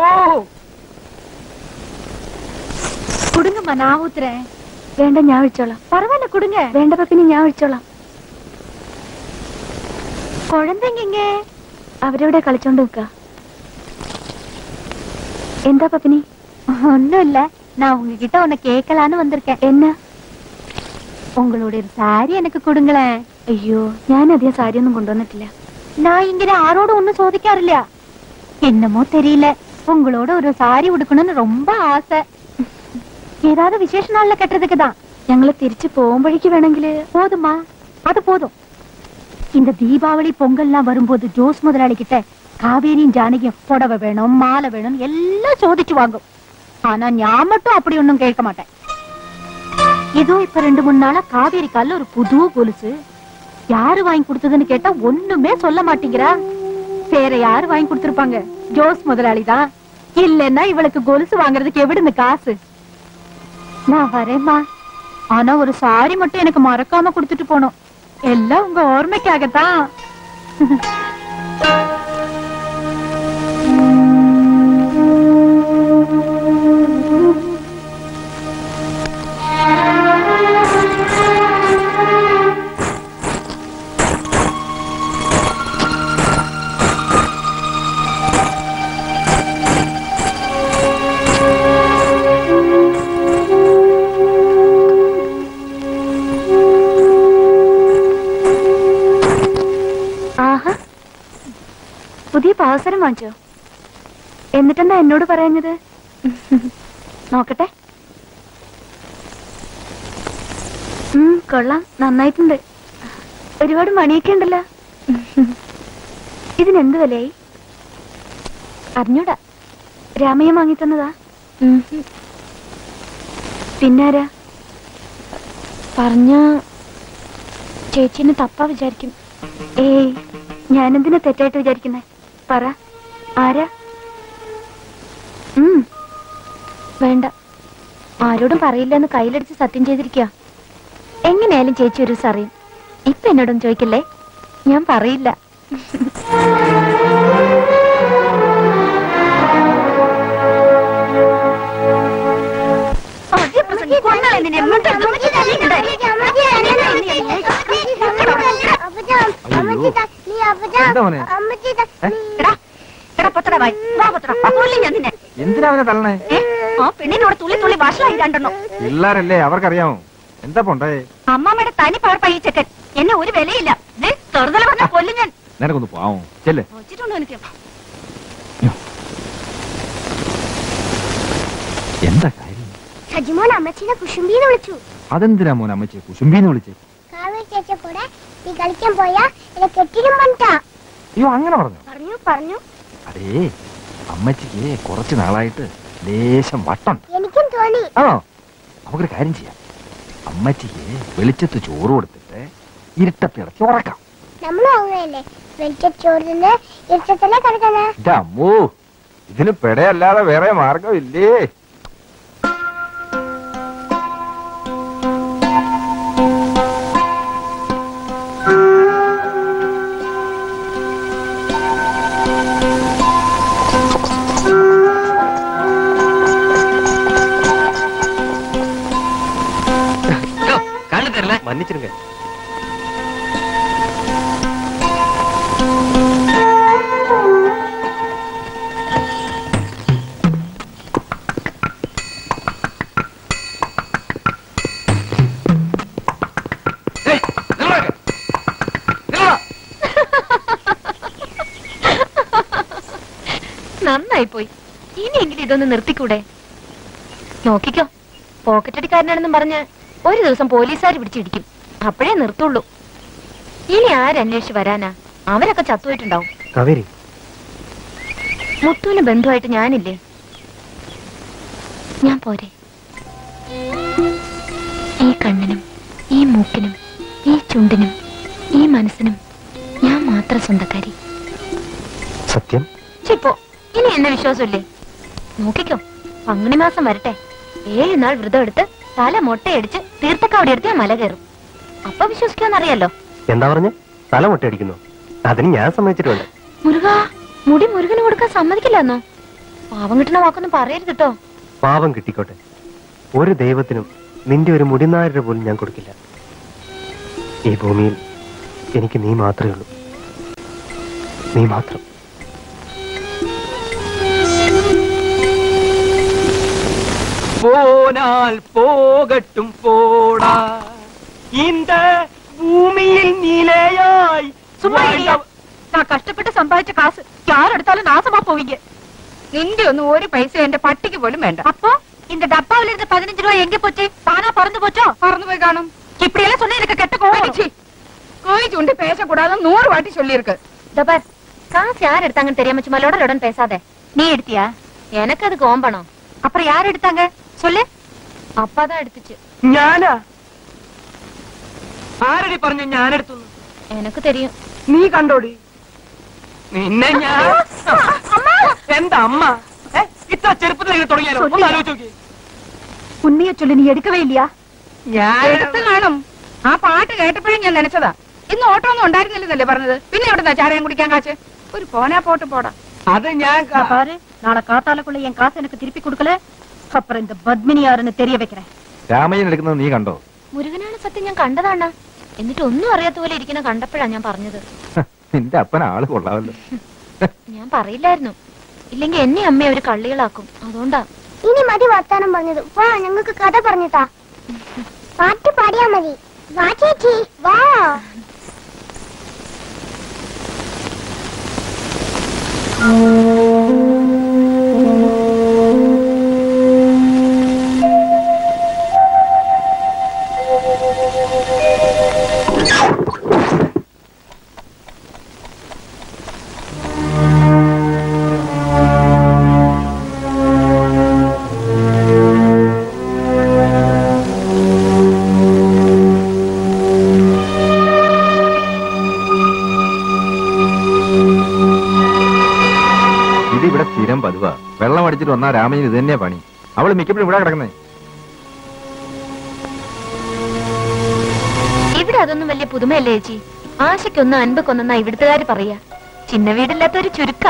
കുടുങ്ങമ്മ ഞാൻ ഊത്തരേ വേണ്ട ഞാൻ ഒഴിച്ചോളാം പറവല്ല കുടുങ്ങ വേണ്ട പപ്പിനി ഞാൻ ഒഴിച്ചോളാം കുഴന്തെങ്കിങ്ങ അവരെവിടെ കളിച്ചോണ്ട് നിക്ക എന്താ പപ്പിനി ഒന്നുമില്ല நான் உங்ககிட்ட உன்னை கேட்கலான்னு வந்திருக்கேன் என்ன உங்களோட ஒரு சாரி எனக்கு கொடுங்களேன் ஐயோ ഞാൻ അധികം സാരി ഒന്നും കൊണ്ടുവന്നിട്ടില്ല நான் ഇങ്ങനെ ആരോടും ഒന്നും ചോദിക്കാറില്ല என்னமோ தெரியல உங்களோட ஒரு சாரி உடுக்கணும்னு ரொம்ப ஆசை ஏதாவது விசேஷ நாள்ல கட்டுறதுக்கு தான் ഞങ്ങള് തിരിച്ചു പോകുമ്പോഴേക്ക് വേണമെങ്കിൽ போதுமா அது போதும் இந்த தீபாவளி பொங்கல்லாம் வரும்போது ஜோஸ் முதலாளி கிட்ட காவேரியும் ஜானகியும் புடவை வேணும் மாலை வேணும் எல்லாம் சோதிச்சு வாங்கும் ஆனா நான் மட்டும் அப்படி ஒண்ணும் கேட்க மாட்டேன் இதோ இப்ப ரெண்டு மூணு நாளா காவேரி கால்ல ஒரு புது கொலுசு யாரு வாங்கி கொடுத்ததுன்னு கேட்டா ஒண்ணுமே சொல்ல மாட்டேங்கிறா வேற யாரு வாங்கி கொடுத்திருப்பாங்க ஜோஸ் முதலாளி தான் இல்லன்னா இவளுக்கு கொலுசு வாங்குறதுக்கு எவிடுங்க காசு நான் வரேம்மா ஆனா ஒரு சாரி மட்டும் எனக்கு மறக்காம கொடுத்துட்டு போனோம் எல்லாம் உங்க ஓர்மைக்காகத்தான் ആഹാ പുതിയ പാവസരം വാങ്ങിച്ചോ എന്നിട്ടെന്താ എന്നോട് പറയുന്നത് നോക്കട്ടെ ഉം, കൊള്ളാം നന്നായിട്ടുണ്ട് ഒരുപാട് മണിയൊക്കെ ഉണ്ടല്ലോ ഇതിനെന്ത് വിലയായി അറിഞ്ഞൂടാ രാമയ്യ വാങ്ങി തന്നതാ പിന്നാരാ പറഞ്ഞ ചേച്ചിനെ തപ്പാ വിചാരിക്കും ഏയ് ഞാനെന്തിനാ തെറ്റായിട്ട് വിചാരിക്കുന്നേ പറ ആരാ ഉം, വേണ്ട ആരോടും പറയില്ലെന്ന് കയ്യിലടിച്ച് സത്യം ചെയ്തിരിക്കുക എങ്ങനെയായാലും ചേച്ചി ഒരു ദിവസം അറിയും ഇപ്പൊ എന്നോടൊന്നും ചോദിക്കല്ലേ ഞാൻ പറയില്ല എന്താ മോനെ എന്തിനാ അവനെ തള്ളണേ ആ പെണ്ണിനോട് തുള്ളി തുള്ളി വഷളായി രണ്ടെണ്ണം പിള്ളേരല്ലേ അവർക്കറിയാമോ എന്താ പോണ്ടേ അമ്മാമ്മയുടെ തനി പഴപ്പഴി ചെക്കൻ എന്നെ ഒരു വിലയില്ല ദേ, ചെറുതല പറഞ്ഞ കൊല്ലും ഞാൻ നിനക്കൊന്ന് പോവാമോ ചെല്ലേ വെച്ചിട്ടുണ്ടോ എനിക്ക് എന്താ കാര്യം സജിമോൻ അമ്മച്ചിനെ കുശുംബിന്ന് വിളിച്ചു അതെന്തിനാ മോൻ അമ്മച്ചെ കുശുംബിന്ന് വിളിച്ചേ കാവേരി ചേച്ചി കൂടെ നീ കളിക്കാൻ പോയാ എന്നെ കെട്ടിടും പറഞ്ഞാ അയ്യോ അങ്ങനെ പറഞ്ഞു പറഞ്ഞു പറഞ്ഞു അതേ അമ്മച്ചിക്ക് കുറച്ച് നാളായിട്ട് ലേശം വട്ടം എനിക്കും തോന്നി ആണോ നമുക്കൊരു കാര്യം ചെയ്യാം അമ്മച്ചിക്ക് വെളിച്ചത്ത് ചോറ് കൊടുത്തിട്ട് ഇരുട്ടത്തിടച്ച് ഉറക്കാം നമ്മളും അങ്ങനെയല്ലേ വെളിച്ചോറ് നിന്ന് ഇരുട്ടത്തല്ലേ കിടക്കണേ എന്റെ അമ്മോ ഇതിന് പെടയല്ലാതെ വേറെ മാർഗമില്ലേ കണ്ണു തരല മன்னிச்சிருங்க നന്നായി പോയി ഇനിയെങ്കിലും ഇതൊന്ന് നിർത്തിക്കൂടെ നോക്കിക്കോ പോക്കറ്റടിക്കാരനാണെന്നും പറഞ്ഞ് ഒരു ദിവസം പോലീസുകാർ പിടിച്ചിടിക്കും അപ്പോഴേ നിർത്തുള്ളൂ ഇനി ആരന്വേഷിച്ച് വരാനാ അവരൊക്കെ ചത്തുപോയിട്ടുണ്ടാവും കാവേരി മുത്തുവിന് ബന്ധുവായിട്ട് ഞാനില്ലേ ഞാൻ പോരെ ഈ കണ്ണിനും ഈ മൂക്കിനും ഈ ചുണ്ടിനും ഈ മനസ്സിനും ഞാൻ മാത്രം സ്വന്തക്കാരി സത്യം ചിപ്പോ ഇനി എന്നെ വിശ്വാസമില്ലേ നോക്കിക്കോ പங்குനി മാസം വരട്ടെ ഏഴ് നാൾ വ്രതം എടുത്ത് തല മൊട്ടയടിച്ച് തീർത്ഥക്കാവടി എടുത്ത് മല കയറും അപ്പൊ വിശ്വസിക്കാന്നറിയാലോ എന്താ പറഞ്ഞ് തല മുട്ടയടിക്കുന്നു അതിന് ഞാൻ സമ്മതിച്ചിട്ടുണ്ട് മുരുക മുടി മുരുകന് കൊടുക്കാൻ സമ്മതിക്കില്ലെന്നോ പാവം കിട്ടണ വാക്കൊന്നും പറയരുത് കേട്ടോ പാവം കിട്ടിക്കോട്ടെ ഒരു ദൈവത്തിനും നിന്റെ ഒരു മുടിനാരര പോലും ഞാൻ കൊടുക്കില്ല ഈ ഭൂമിയിൽ എനിക്ക് നീ മാത്രമേ ഉള്ളൂ നീ മാത്രം போனால் போகட்டும் போடா இந்த பூமியில் நிலையாய் சும்மா இரியா. நான் கஷ்டப்பட்டு சம்பாதிச்ச காசு யார் எடுத்தாலும் நாசமா போவீங்க നിന്റെ ഒന്നും ഒരു പൈസ എന്റെ പട്ടിക്ക് പോലും വേണ്ട അപ്പോ இந்த டப்பாவில இருந்த பதினஞ்சு ரூபாய் எங்க போச்சு தானா பறந்து போச்சோ പറന്നു പോയി കാണും இப்படியெல்லாம் சொன்னா எனக்கு கெட்ட கோவம் சி, கோய் சுண்டி பேசக்கூடாது நூறு வாட்டி சொல்லியிருக்கு இதோ பார் காசு யார் எடுத்தாங்கன்னு தெரியாம சும்மா லொடலுடன் பேசாத நீ எடுத்தியா எனக்கு அது கோம்பணம் அப்புறம் யார் எடுத்தாங்க சொல்லு அப்பா தான் எடுத்துச்சு ഞാനാ ആരടി പറഞ്ഞു ഞാനെടുത്തു எனக்கு தெரியும் നീ കണ്ടോടി നിന്നെ ഞാൻ എന്താ അമ്മ ഏ? ഇത്ര ചെറുപ്പത്തിൽ ഇങ്ങനെ തുടങ്ങിയാലോ ഒന്ന് ആലോചിച്ച് നോക്കി ഉണ്ണിയെ ചൊല്ലി നീ എടുക്കവേ ഇല്ല ഞാൻ എടുത്ത് കാണും ആ പാട്ട് കേട്ടപ്പോഴും ഞാൻ നനച്ചതാ ഇന്ന് ഓട്ടോ ഒന്നും ഉണ്ടായിരുന്നില്ലെന്നല്ലേ പറഞ്ഞത് പിന്നെ എവിടുന്നാ ചാരായം കുടിക്കാൻ കാച്ച് ഒരു പോനാ പോട്ട് പോടാ അത് ഞാൻ ക- பாரு நாளை காத்தாலக்குள்ள என் காசு எனக்கு திருப்பி கொடுக்கல அப்புறம் இந்த பத்மினி யாருன்னு தெரிய வைக்கிறேன் രാമയ്യൻ എടുക്കുന്നത് നീ കണ്ടോ മുരുകനാണ് സത്യം ഞാൻ കണ്ടതാണ് എന്നിട്ട് ഒന്നും അറിയാത്ത പോലെ ഇരിക്കുന്ന കണ്ടപ്പോഴാ ഞാൻ പറഞ്ഞത് നിന്റെ അപ്പൻ ആള് കൊള്ളാമല്ലോ ഞാൻ പറയില്ലായിരുന്നു ഇല്ലെങ്കിൽ എന്നെ അമ്മയെ ഒരു കള്ളികളാക്കും അതുകൊണ്ടാ ഇനി മതി വർത്താനം പറഞ്ഞത് വാ ഞങ്ങൾക്ക് കഥ പറഞ്ഞതാ പാട്ട് പാടിയാ മതി വാ ചേച്ചി വാ ഇതിവിടെ സ്ഥിരം പതിവാ വെള്ളം അടിച്ചിട്ട് വന്നാ രാമയ്യൻ ഇത് തന്നെയാ പണി അവള് മിക്കപ്പോഴും ഇവിടെ കിടക്കുന്നേ ഇവിടെ അതൊന്നും വലിയ പുതുമയല്ലേ ചേച്ചി ആശയ്ക്കൊന്നും അൻപക്കൊന്നെന്നാ ഇവിടുത്തുകാര് പറയാ ചിന്ന വീടില്ലാത്ത ഒരു ചുരുക്ക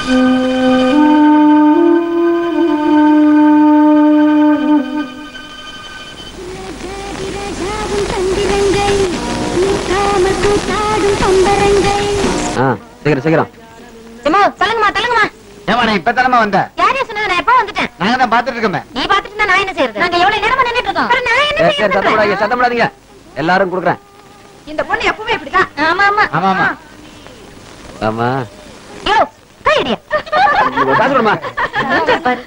ஆ சீக்கிரம் சீக்கிரம் எம்மா சொல்லுங்கம்மா சொல்லுங்கம்மா ஏமா இப்ப தானமா வந்த யாரையா சொன்னது நான் எப்போ வந்துட்டேன் நாங்க தான் பாத்துட்டு இருக்கோமே நீ பாத்துட்டு இருந்தா நான் என்ன செய்யறது நாங்க எவ்வளவு நேரமா நின்னுட்டு இருக்கோம் அப்புறம் நான் என்ன சரி சரி சத்தம் போடாதீங்க செய்யறது சத்தம் போடாதீங்க எல்லாரும் கொடுக்குறேன் இந்த பொண்ணு எப்பவுமே இப்படிதான் ஆமா ஆமா ஆமா ஆமா ஆமா யோ கையடியா காசு கொடுமா பாரு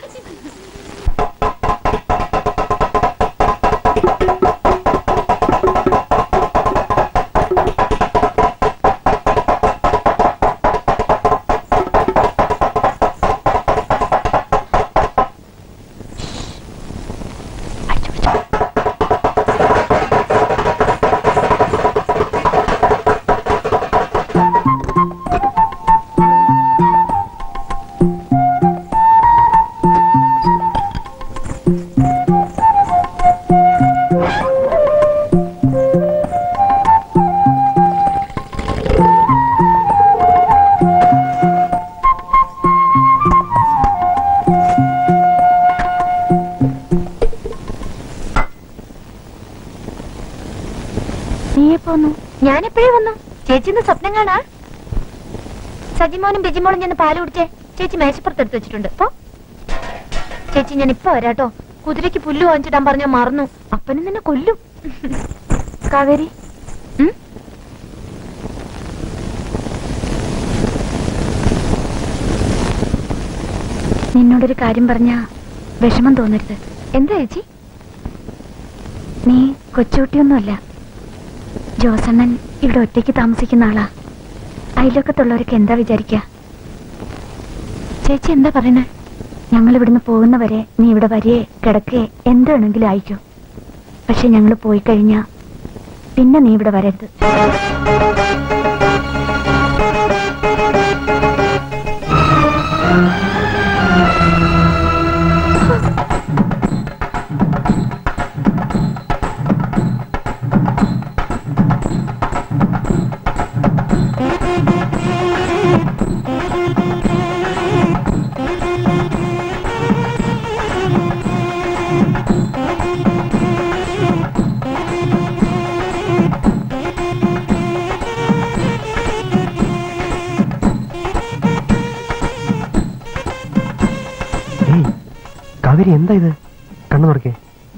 നീ എപ്പോ വന്നു ഞാനെപ്പോഴേ വന്നു ചേച്ചി ഇന്ന് സ്വപ്നം കാണാ സജിമോനും ബിജിമോളും ഞാൻ പാല് കുടിച്ചേ ചേച്ചി മേശപ്പുറത്ത് എടുത്ത് വെച്ചിട്ടുണ്ട് പോ ചേച്ചി ഞാൻ ഇപ്പൊ വരാട്ടോ കുതിരയ്ക്ക് പുല്ല് വാങ്ങിച്ചിടാൻ പറഞ്ഞ മറന്നു അപ്പനും നിന്നെ കൊല്ലും കാവേരി ഉം? നിന്നോടൊരു കാര്യം പറഞ്ഞ വിഷമം തോന്നരുത് എന്താ ചേച്ചി നീ കൊച്ചുകുട്ടിയൊന്നുമല്ല ജോസണ്ണൻ ഇവിടെ ഒറ്റയ്ക്ക് താമസിക്കുന്ന ആളാ അയൽവക്കത്തുള്ളവരൊക്കെ എന്താ വിചാരിക്ക ചേച്ചി എന്താ പറയണേ ഞങ്ങൾ ഇവിടുന്ന് പോകുന്നവരെ നീ ഇവിടെ വരികയെ കിടക്കേ എന്താണെങ്കിലും അയക്കോ പക്ഷെ ഞങ്ങൾ പോയി കഴിഞ്ഞാ പിന്നെ നീ ഇവിടെ വരരുത് ഏയ് കാവേരി എന്താ ഇത് കണ്ണു തുറക്കേ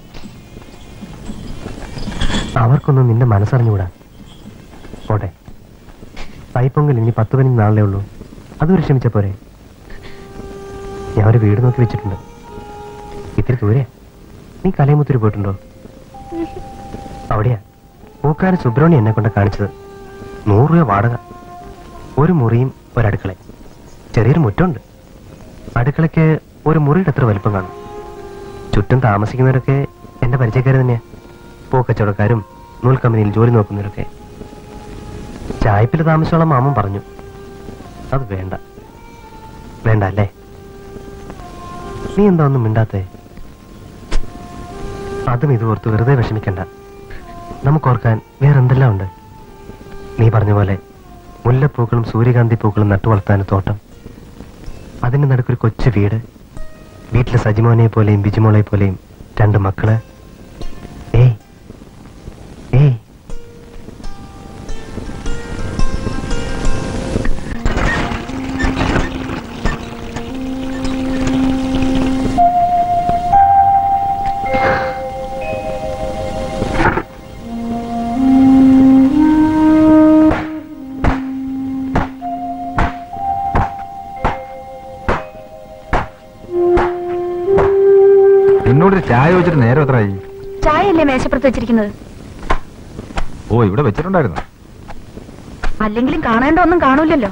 അവർക്കൊന്നും നിന്റെ മനസ്സറിഞ്ഞുകൂടാ പോട്ടെ തൈപ്പൊങ്കൽ ഇനി പത്ത് പതിനഞ്ച് നാളിലേ ഉള്ളൂ അതുവരെ ക്ഷമിച്ച പോരെ ഞാൻ ഒരു വീട് നോക്കി വെച്ചിട്ടുണ്ട് ഇത്തിരി ദൂരെ നീ കലയമുത്തൂര് പോയിട്ടുണ്ടോ അവിടെയാ പൂക്കാരൻ സുബ്രഹ്മണ്യം എന്നെ കൊണ്ട് കാണിച്ചത് നൂറ് രൂപ വാടക ഒരു മുറിയും ഒരടുക്കള ചെറിയൊരു മുറ്റമുണ്ട് അടുക്കളയ്ക്ക് ഒരു മുറിയുടെ അത്ര വലിപ്പം കാണും ചുറ്റും താമസിക്കുന്നവരൊക്കെ എന്റെ പരിചയക്കാർ തന്നെയാ പൂക്കച്ചവടക്കാരും നൂൽ കമ്പനിയിൽ ജോലി നോക്കുന്നവരൊക്കെ ചായപ്പിൽ താമസമുള്ള മാമൻ പറഞ്ഞു അത് വേണ്ട വേണ്ട അല്ലേ നീ എന്താ ഒന്നും മിണ്ടാത്തേ അതും ഇത് ഓർത്ത് വെറുതെ വിഷമിക്കണ്ട നമുക്കോർക്കാൻ വേറെന്തെല്ലാം ഉണ്ട് നീ പറഞ്ഞ പോലെ മുല്ലപ്പൂക്കളും സൂര്യകാന്തി പൂക്കളും നട്ടുവളർത്താൻ തോട്ടം അതിന്റെ നടുക്കൊരു കൊച്ചു വീട് വീട്ടിലെ സജിമോനെ പോലെയും ബിജിമോളെ പോലെയും രണ്ട് മക്കള് ഏയ് ഏയ് നിന്നോടൊരു ചായ വെച്ചിട്ട് നേരം എത്രയായി ചായ അല്ലേ മേശപ്പുറത്ത് വെച്ചിരിക്കുന്നത് ഓ ഇവിടെ വെച്ചിട്ടുണ്ടായിരുന്നു അല്ലെങ്കിലും കാണേണ്ട ഒന്നും കാണൂലല്ലോ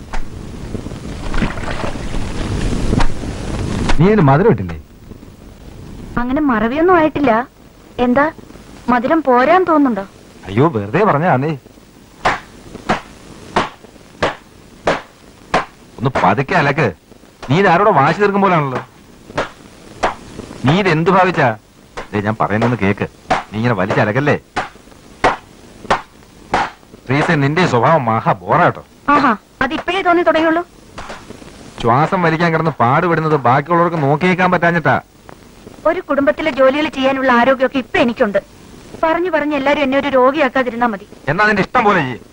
നീ ഇതിന് മധുരം ഇട്ടില്ലേ അങ്ങനെ മറവിയൊന്നും ആയിട്ടില്ല എന്താ മധുരം പോരാൻ തോന്നുന്നുണ്ടോ അയ്യോ വെറുതെ പറഞ്ഞാ നീ ഒന്ന് പതുക്കെ അലക്ക് നീ ഇത് ആരോടെ വാശി തീർക്കും പോലാണല്ലോ നീ ഇത് എന്ത് ഭാവിച്ചാ ദേ ഞാൻ പറയുന്നൊന്ന് കേക്ക് നീ ഇങ്ങനെ വലിച്ചലക്കല്ലേ റീസൺ നിന്റെ സ്വഭാവം മഹാ ബോറാട്ടോ ആഹാ അത് ഇപ്പോഴേ തോന്നി തുടങ്ങിയുള്ളൂ ശ്വാസം വലിക്കാൻ കിടന്ന് പാടുപെടുന്നത് ബാക്കിയുള്ളവർക്ക് നോക്കിയേക്കാൻ പറ്റാഞ്ഞിട്ടാ ഒരു കുടുംബത്തിലെ ജോലികൾ ചെയ്യാനുള്ള ആരോഗ്യമൊക്കെ ഇപ്പൊ എനിക്കുണ്ട് പറഞ്ഞു പറഞ്ഞ് എല്ലാരും എന്നെ ഒരു രോഗിയാക്കാതിരുന്നാ മതി എന്നാ നിന്റെ ഇഷ്ടം പോലെ ചെയ്യ്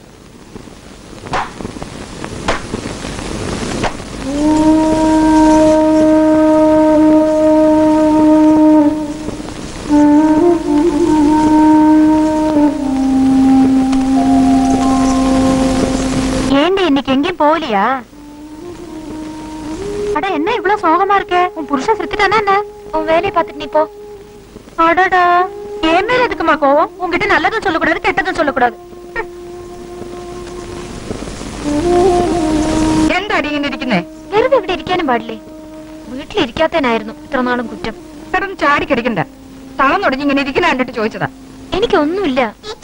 ஏண்டி இன்னைக்கு எங்கேயும் போகலையா அட என்ன இவ்வளவு சோகமா இருக்க உன் புருஷன் செத்துட்டானா என்ன உன் வேலையை பார்த்துட்டு நீ போ அடடா என் மேல எதுக்குமா கோவம் உன்கிட்ட நல்லதும் சொல்லக்கூடாது கெட்டதும் சொல்லக்கூடாது എന്താടി ഇങ്ങനെ ഇരിക്കുന്നേ വെറുതെ ഇവിടെ ഇരിക്കാനും പാടില്ലേ വീട്ടിലിരിക്കാത്തനായിരുന്നു ഇത്ര നാളും കുറ്റം കിടന്ന് ചാടിക്കടിക്കണ്ട തളം തുടങ്ങി ഇങ്ങനെ ഇരിക്കുന്ന കണ്ടിട്ട് ചോദിച്ചതാ എനിക്കൊന്നുമില്ല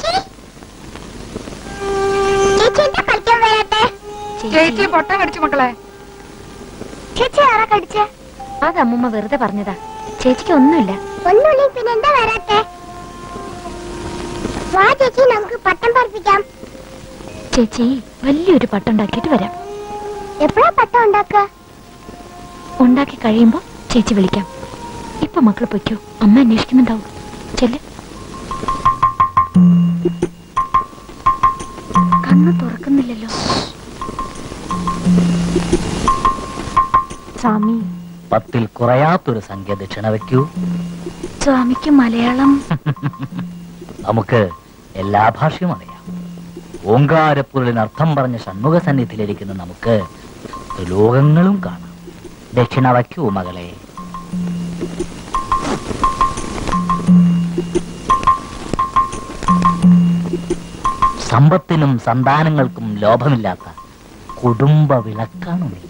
ചേച്ചി എന്താ കളിക്കാൻ വരാത്തെ ചേച്ചി പൊട്ടം കടിച്ചു മക്കളെ ചേച്ചി ആരാ കടിച്ചേ അത് അമ്മൂമ്മ വെറുതെ പറഞ്ഞതാ ചേച്ചിക്ക് ഒന്നുമില്ല ഒന്നുമില്ല പിന്നെ എന്താ വരാത്തെ വാ ചേച്ചി നമുക്ക് പട്ടം പറപ്പിക്കാം ചേച്ചി വലിയൊരു പട്ടം ഉണ്ടാക്കിയിട്ട് വരാം എപ്പോഴാ പട്ടം ഉണ്ടാക്കുക ഉണ്ടാക്കി കഴിയുമ്പോ ചേച്ചി വിളിക്കാം ഇപ്പൊ മക്കൾ പൊയ്ക്കോ അമ്മ അന്വേഷിക്കുന്നുണ്ടാവും ചെല്ല് കണ്ണ് തുറക്കുന്നില്ലല്ലോ സ്വാമി പത്തിൽ കുറയാത്തൊരു സംഖ്യ ദക്ഷിണ വയ്ക്കൂ സ്വാമിക്ക് മലയാളം നമുക്ക് എല്ലാ ഭാഷയും അറിയാം ഓങ്കാരപ്പൊരുളിന് അർത്ഥം പറഞ്ഞ ഷൺമുഖ സന്നിധിയിലിരിക്കുന്ന നമുക്ക് ലോകങ്ങളും കാണാം ദക്ഷിണ വയ്ക്കൂ മകളെ സമ്പത്തിനും സന്താനങ്ങൾക്കും ലോഭമില്ലാത്ത കുടുംബ വിളക്കാണ് നീ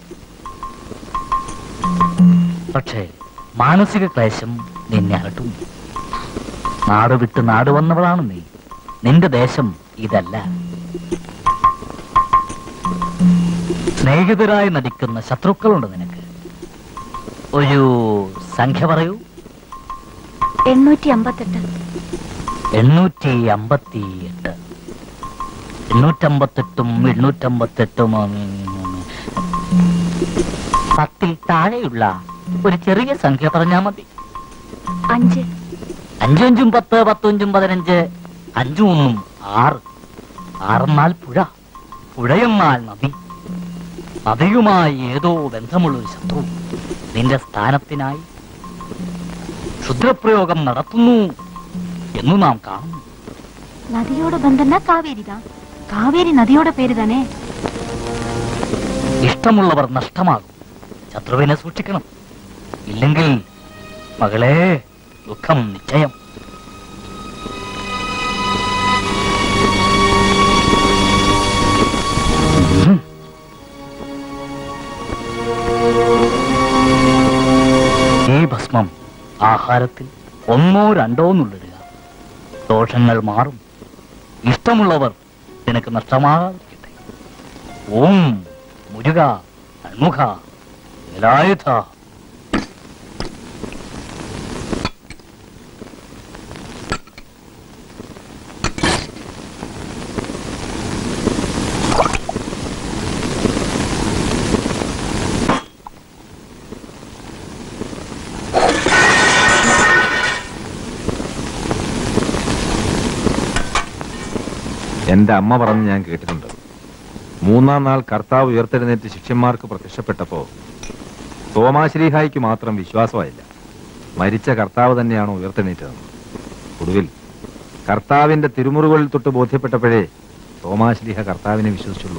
പക്ഷേ മാനസിക ക്ലേശം നിന്നെ അകറ്റുന്നു നാട് വിട്ട് നാട് വന്നവളാണ് നീ നിന്റെ ദേശം ഇതല്ല സ്നേഹിതരായി നടിക്കുന്ന ശത്രുക്കളുണ്ട് നിനക്ക് ഒരു സംഖ്യ പറയൂ എണ്ണൂറ്റി അമ്പത്തെട്ട് എണ്ണൂറ്റി അമ്പത്തി എട്ട് എണ്ണൂറ്റമ്പത്തെട്ടും എണ്ണൂറ്റമ്പത്തെട്ടും ഉം, പത്തിൽ താഴെയുള്ള ഒരു ചെറിയ സംഖ്യ പറഞ്ഞാ മതി അഞ്ച് അഞ്ചഞ്ചും പത്ത് പത്തഞ്ചും പതിനഞ്ച് അഞ്ചും ഒന്നും ആറ് ആറെന്നാൽ പുഴ പുഴയെന്നാൽ നദി നദിയുമായി ഏതോ ബന്ധമുള്ളൊരു ശത്രു നിന്റെ സ്ഥാനത്തിനായി ക്ഷുദ്രപ്രയോഗം നടത്തുന്നു എന്നു നാം കാണുന്നു நதியோட பந்தம்னா காவேரி தான் காவேரி நதியோட பேரு தானே ഇഷ്ടമുള്ളവർ നഷ്ടമാകും ശത്രുവിനെ സൂക്ഷിക്കണം ഇല്ലെങ്കിൽ മകളെ ദുഃഖം നിശ്ചയം ഉം. ഈ ഭസ്മം ആഹാരത്തിൽ ഒന്നോ രണ്ടോ നുള്ളിടുക ദോഷങ്ങൾ മാറും ഇഷ്ടമുള്ളവർ നിനക്ക് നഷ്ടമാകാതിരിക്കട്ടെ ഓം മുരുക ഷൺമുഖ വേലായുധ എന്റെ അമ്മ പറഞ്ഞ് ഞാൻ കേട്ടിട്ടുണ്ട് മൂന്നാം നാൾ കർത്താവ് ഉയർത്തെഴുന്നേറ്റ് ശിഷ്യന്മാർക്ക് പ്രത്യക്ഷപ്പെട്ടപ്പോ തോമാശ്രീഹായിക്ക് മാത്രം വിശ്വാസമായില്ല മരിച്ച കർത്താവ് തന്നെയാണ് ഉയർത്തെഴുന്നേറ്റതെന്ന് ഒടുവിൽ കർത്താവിന്റെ തിരുമുറുകളിൽ തൊട്ട് ബോധ്യപ്പെട്ടപ്പോഴേ തോമാശ്രീഹ കർത്താവിനെ വിശ്വസിച്ചുള്ളൂ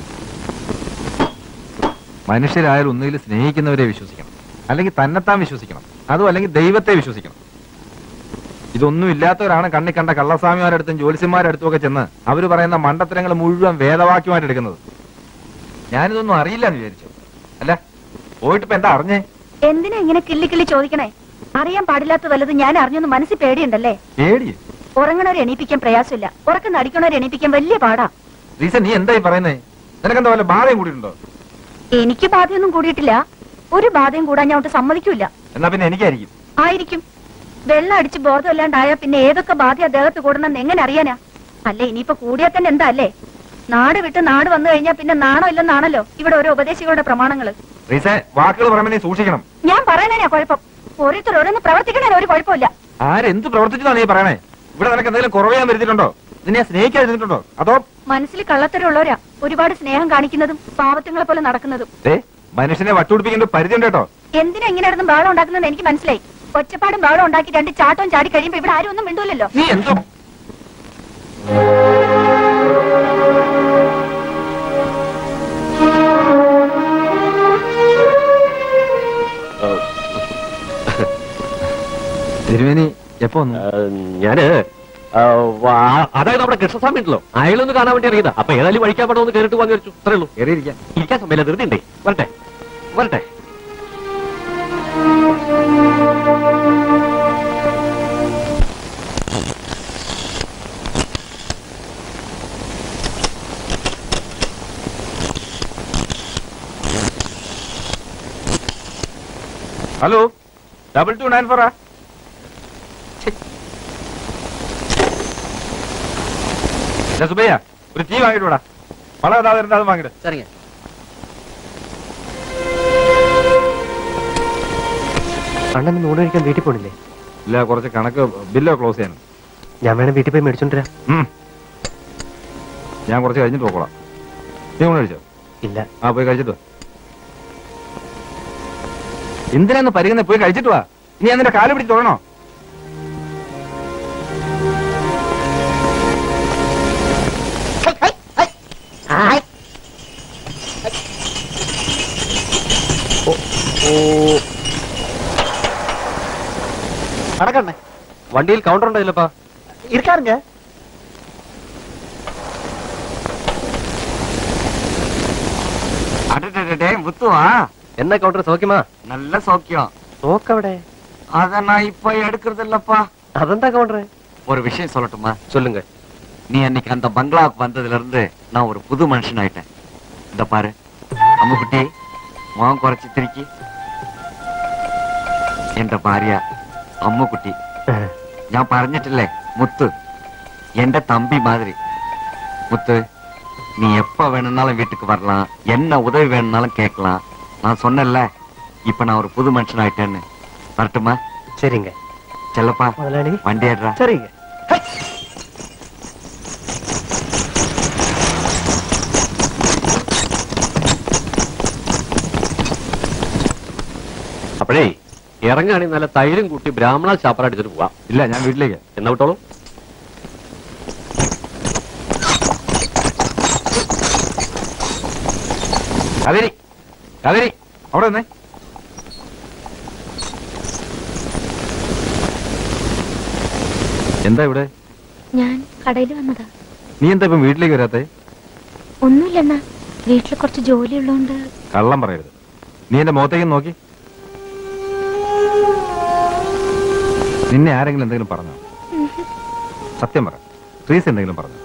മനുഷ്യരായാൽ ഒന്നുകിൽ സ്നേഹിക്കുന്നവരെ വിശ്വസിക്കണം അല്ലെങ്കിൽ തന്നെത്താൻ വിശ്വസിക്കണം അതും അല്ലെങ്കിൽ ദൈവത്തെ വിശ്വസിക്കണം ഇതൊന്നും ഇല്ലാത്തവരാണ് കണ്ണി കണ്ട കള്ളസ്വാമിമാരുടെ അടുത്തും ജ്യോത്സ്യന്മാരുടെ അടുത്തും ഒക്കെ ചെന്ന് അവര് പറയുന്ന മണ്ടത്തരങ്ങൾ മുഴുവൻ വേദവാക്യമായിട്ട് എടുക്കുന്നത് ഞാനിതൊന്നും അറിയില്ല എന്ന് വിചാരിച്ചു അല്ല പോയിട്ട് ഇപ്പൊ എന്താ അറിഞ്ഞേ എന്തിനാ ഇങ്ങനെ കിള്ളി കിള്ളി ചോദിക്കണേ അറിയാൻ പാടില്ലാത്ത വല്ലതും ഞാൻ അറിഞ്ഞൊന്ന് മനസ്സിൽ പേടിയുണ്ടല്ലേ പേടി ഉറങ്ങണവരെ എണീപ്പിക്കാൻ പ്രയാസമില്ല ഉറക്കം നടിക്കണവരെ എണീപ്പിക്കാൻ വലിയ പാടാ റീസൺ നീ എന്തായി പറയുന്നേ നിനക്കെന്താ വല്ല ബാധയും കൂടിയിട്ടുണ്ടോ എനിക്ക് ബാധയൊന്നും കൂടിയിട്ടില്ല ഒരു ബാധയും കൂടാൻ ഞാൻ ഒട്ട് സമ്മതിക്കൂല എന്നാ പിന്നെ എനിക്കായിരിക്കും ആയിരിക്കും വെള്ളം അടിച്ച് ബോധമില്ലാണ്ടായ പിന്നെ ഏതൊക്കെ ബാധ അദ്ദേഹത്ത് കൂടണമെന്ന് എങ്ങനെ അറിയാനാ അല്ല ഇനിയിപ്പോ കൂടിയാൽ തന്നെ എന്താ അല്ലേ നാട് വിട്ട് നാട് വന്നു കഴിഞ്ഞാൽ പിന്നെ നാണോ ഇല്ലെന്നാണല്ലോ ഇവിടെ ഓരോ ഉപദേശികളുടെ പ്രമാണങ്ങള് റീസേ വാക്കുകൾ പറയുമ്പോൾ നീ സൂക്ഷിക്കണം ഞാൻ പറയണേനാ കുഴപ്പം ഓരോരുത്തർ ഓരോന്ന് പ്രവർത്തിക്കണേ ഒരു കുഴപ്പമില്ല ആരെന്ത് പ്രവർത്തിച്ചതാ നീ പറയണേ ഇവിടെ നിനക്ക് എന്തെങ്കിലും കുറവ് ചെയ്യാൻ വരുത്തിയിട്ടുണ്ടോ നിന്നെ സ്നേഹിക്കാതിരുന്നിട്ടുണ്ടോ അതോ മനസ്സിൽ കള്ളത്തരമുള്ളവരാ ഒരുപാട് സ്നേഹം കാണിക്കുന്നതും പാവത്തുങ്ങളെ പോലെ നടക്കുന്നതും ഏ മനുഷ്യനെ വട്ടുപിടിപ്പിക്കേണ്ട പരിധി ഉണ്ട് കേട്ടോ എന്തിനാ ഇങ്ങനെ ഇടന്ന് ബഹളം ഉണ്ടാക്കുന്നത് എനിക്ക് മനസ്സിലായി ഒച്ചപ്പാടും ബഹളം ഉണ്ടാക്കി രണ്ട് ചാട്ടവും ചാടി കഴിയുമ്പോ ഇവിടെ ആരും ഒന്നും മിണ്ടൂലല്ലോ നീ എന്തോ തിരുവേനി എപ്പോ വന്നു ഞാന് ആ, വാ- അതായത് നമ്മുടെ കൃഷ്ണസ്വാമി ഉണ്ടല്ലോ അയാളൊന്ന് കാണാൻ വേണ്ടി ഇറങ്ങിയതാ അപ്പൊ ഏതായാലും വഴിക്കാൻ പടം ഒന്ന് കയറിട്ട് വാങ്ങി വെച്ചു അത്രേ ഉള്ളൂ കയറിയിരിക്കാം ഇരിക്കാൻ സമയമില്ല ധൃതി ഉണ്ടേ വരട്ടെ വരട്ടെ ഹലോ ഡബിൾ ടു നയൻ ഫോറാ സുബയ്യ ഒരു ടീ വാങ്ങിട്ടൂടാ പണം അതാ തരുന്നത് അത് വാങ്ങിട്ട് சரிங்க അണ്ണൻ ഊണ് കഴിക്കാൻ വീട്ടിൽ പോണില്ലേ ഇല്ല കുറച്ച് കണക്ക് ബില്ലോ ക്ലോസ് ചെയ്യണം ഞാൻ വേണം വീട്ടിൽ പോയി മേടിച്ചോണ്ടിരാ ഉം. ഞാൻ കുറച്ച് കഴിഞ്ഞിട്ട് പോക്കോളാം നീ ഊണ് കഴിച്ചോ ഇല്ല ആ പോയി കഴിച്ചിട്ട് വാ എന്തിനാന്ന് പരിഗണന പോയി കഴിച്ചിട്ട് വാ നീ എന്നിന്റെ കാല് പിടിച്ച് തൊഴണോ வணக்கண்ணே വണ്ടിയിൽ കൗണ്ടർ ഉണ്ടായില്ലപ്പാ இருக்காருங்க அடடடடே முத்துவா என்ன கவுண்டர் சௌக்கியமா நல்ல சௌக்கியம் சோக்கവിടെ அத நான் இப்ப எடுக்கிறது இல்லப்பா അതെന്താ കൗണ്ടർ ஒரு விஷயம் சொல்லட்டுமா சொல்லுங்க நீ அன்னைக்கு அந்த பங்களாவுக்கு வந்ததுல இருந்து நான் ஒரு புது மனுஷன் ஆயிட்டேன் இந்த பாரு അമ്മുകുട്ടി മോൻ കുറച്ച് തിരിക്കി എന്റെ ഭാര്യ അമ്മുകുട്ടി ഞാൻ പറഞ്ഞിട്ടില്ലേ മുത്ത് എന്റെ തമ്പി മാതിരി முத்து நீ எப்ப வேணும்னாலும் வீட்டுக்கு வரலாம் என்ன உதவி வேணும்னாலும் கேட்கலாம் நான் சொன்னேன்ல இப்ப நான் ஒரு புது மனுஷன் ஆயிட்டேன்னு வரட்டுமா சரிங்க செல்லப்பா முதலாளி வண்டி ஏடுறா சரிங்க അപ്പോഴേ ഇറങ്ങുകയാണെങ്കിൽ നല്ല തൈരും കൂട്ടി ബ്രാഹ്മണ ചാപ്പറ അടിച്ചിട്ട് പോവാം ഇല്ല ഞാൻ വീട്ടിലേക്ക് എന്നാ വിട്ടോളൂ കാവേരി കാവേരി അവിടെ നിന്നേ എന്താ ഇവിടെ ഞാൻ കടയിൽ വന്നതാ നീ എന്താ ഇപ്പം വീട്ടിലേക്ക് വരാത്തെ ഒന്നുമില്ലെന്നാ വീട്ടിൽ കുറച്ച് ജോലി ഉള്ളതുകൊണ്ട് കള്ളം പറയരുത് നീ എന്റെ മുഖത്തേക്ക് നോക്കി നിന്നെ ആരെങ്കിലും എന്തെങ്കിലും പറഞ്ഞോ സത്യം പറ ട്രീസ് എന്തെങ്കിലും പറഞ്ഞു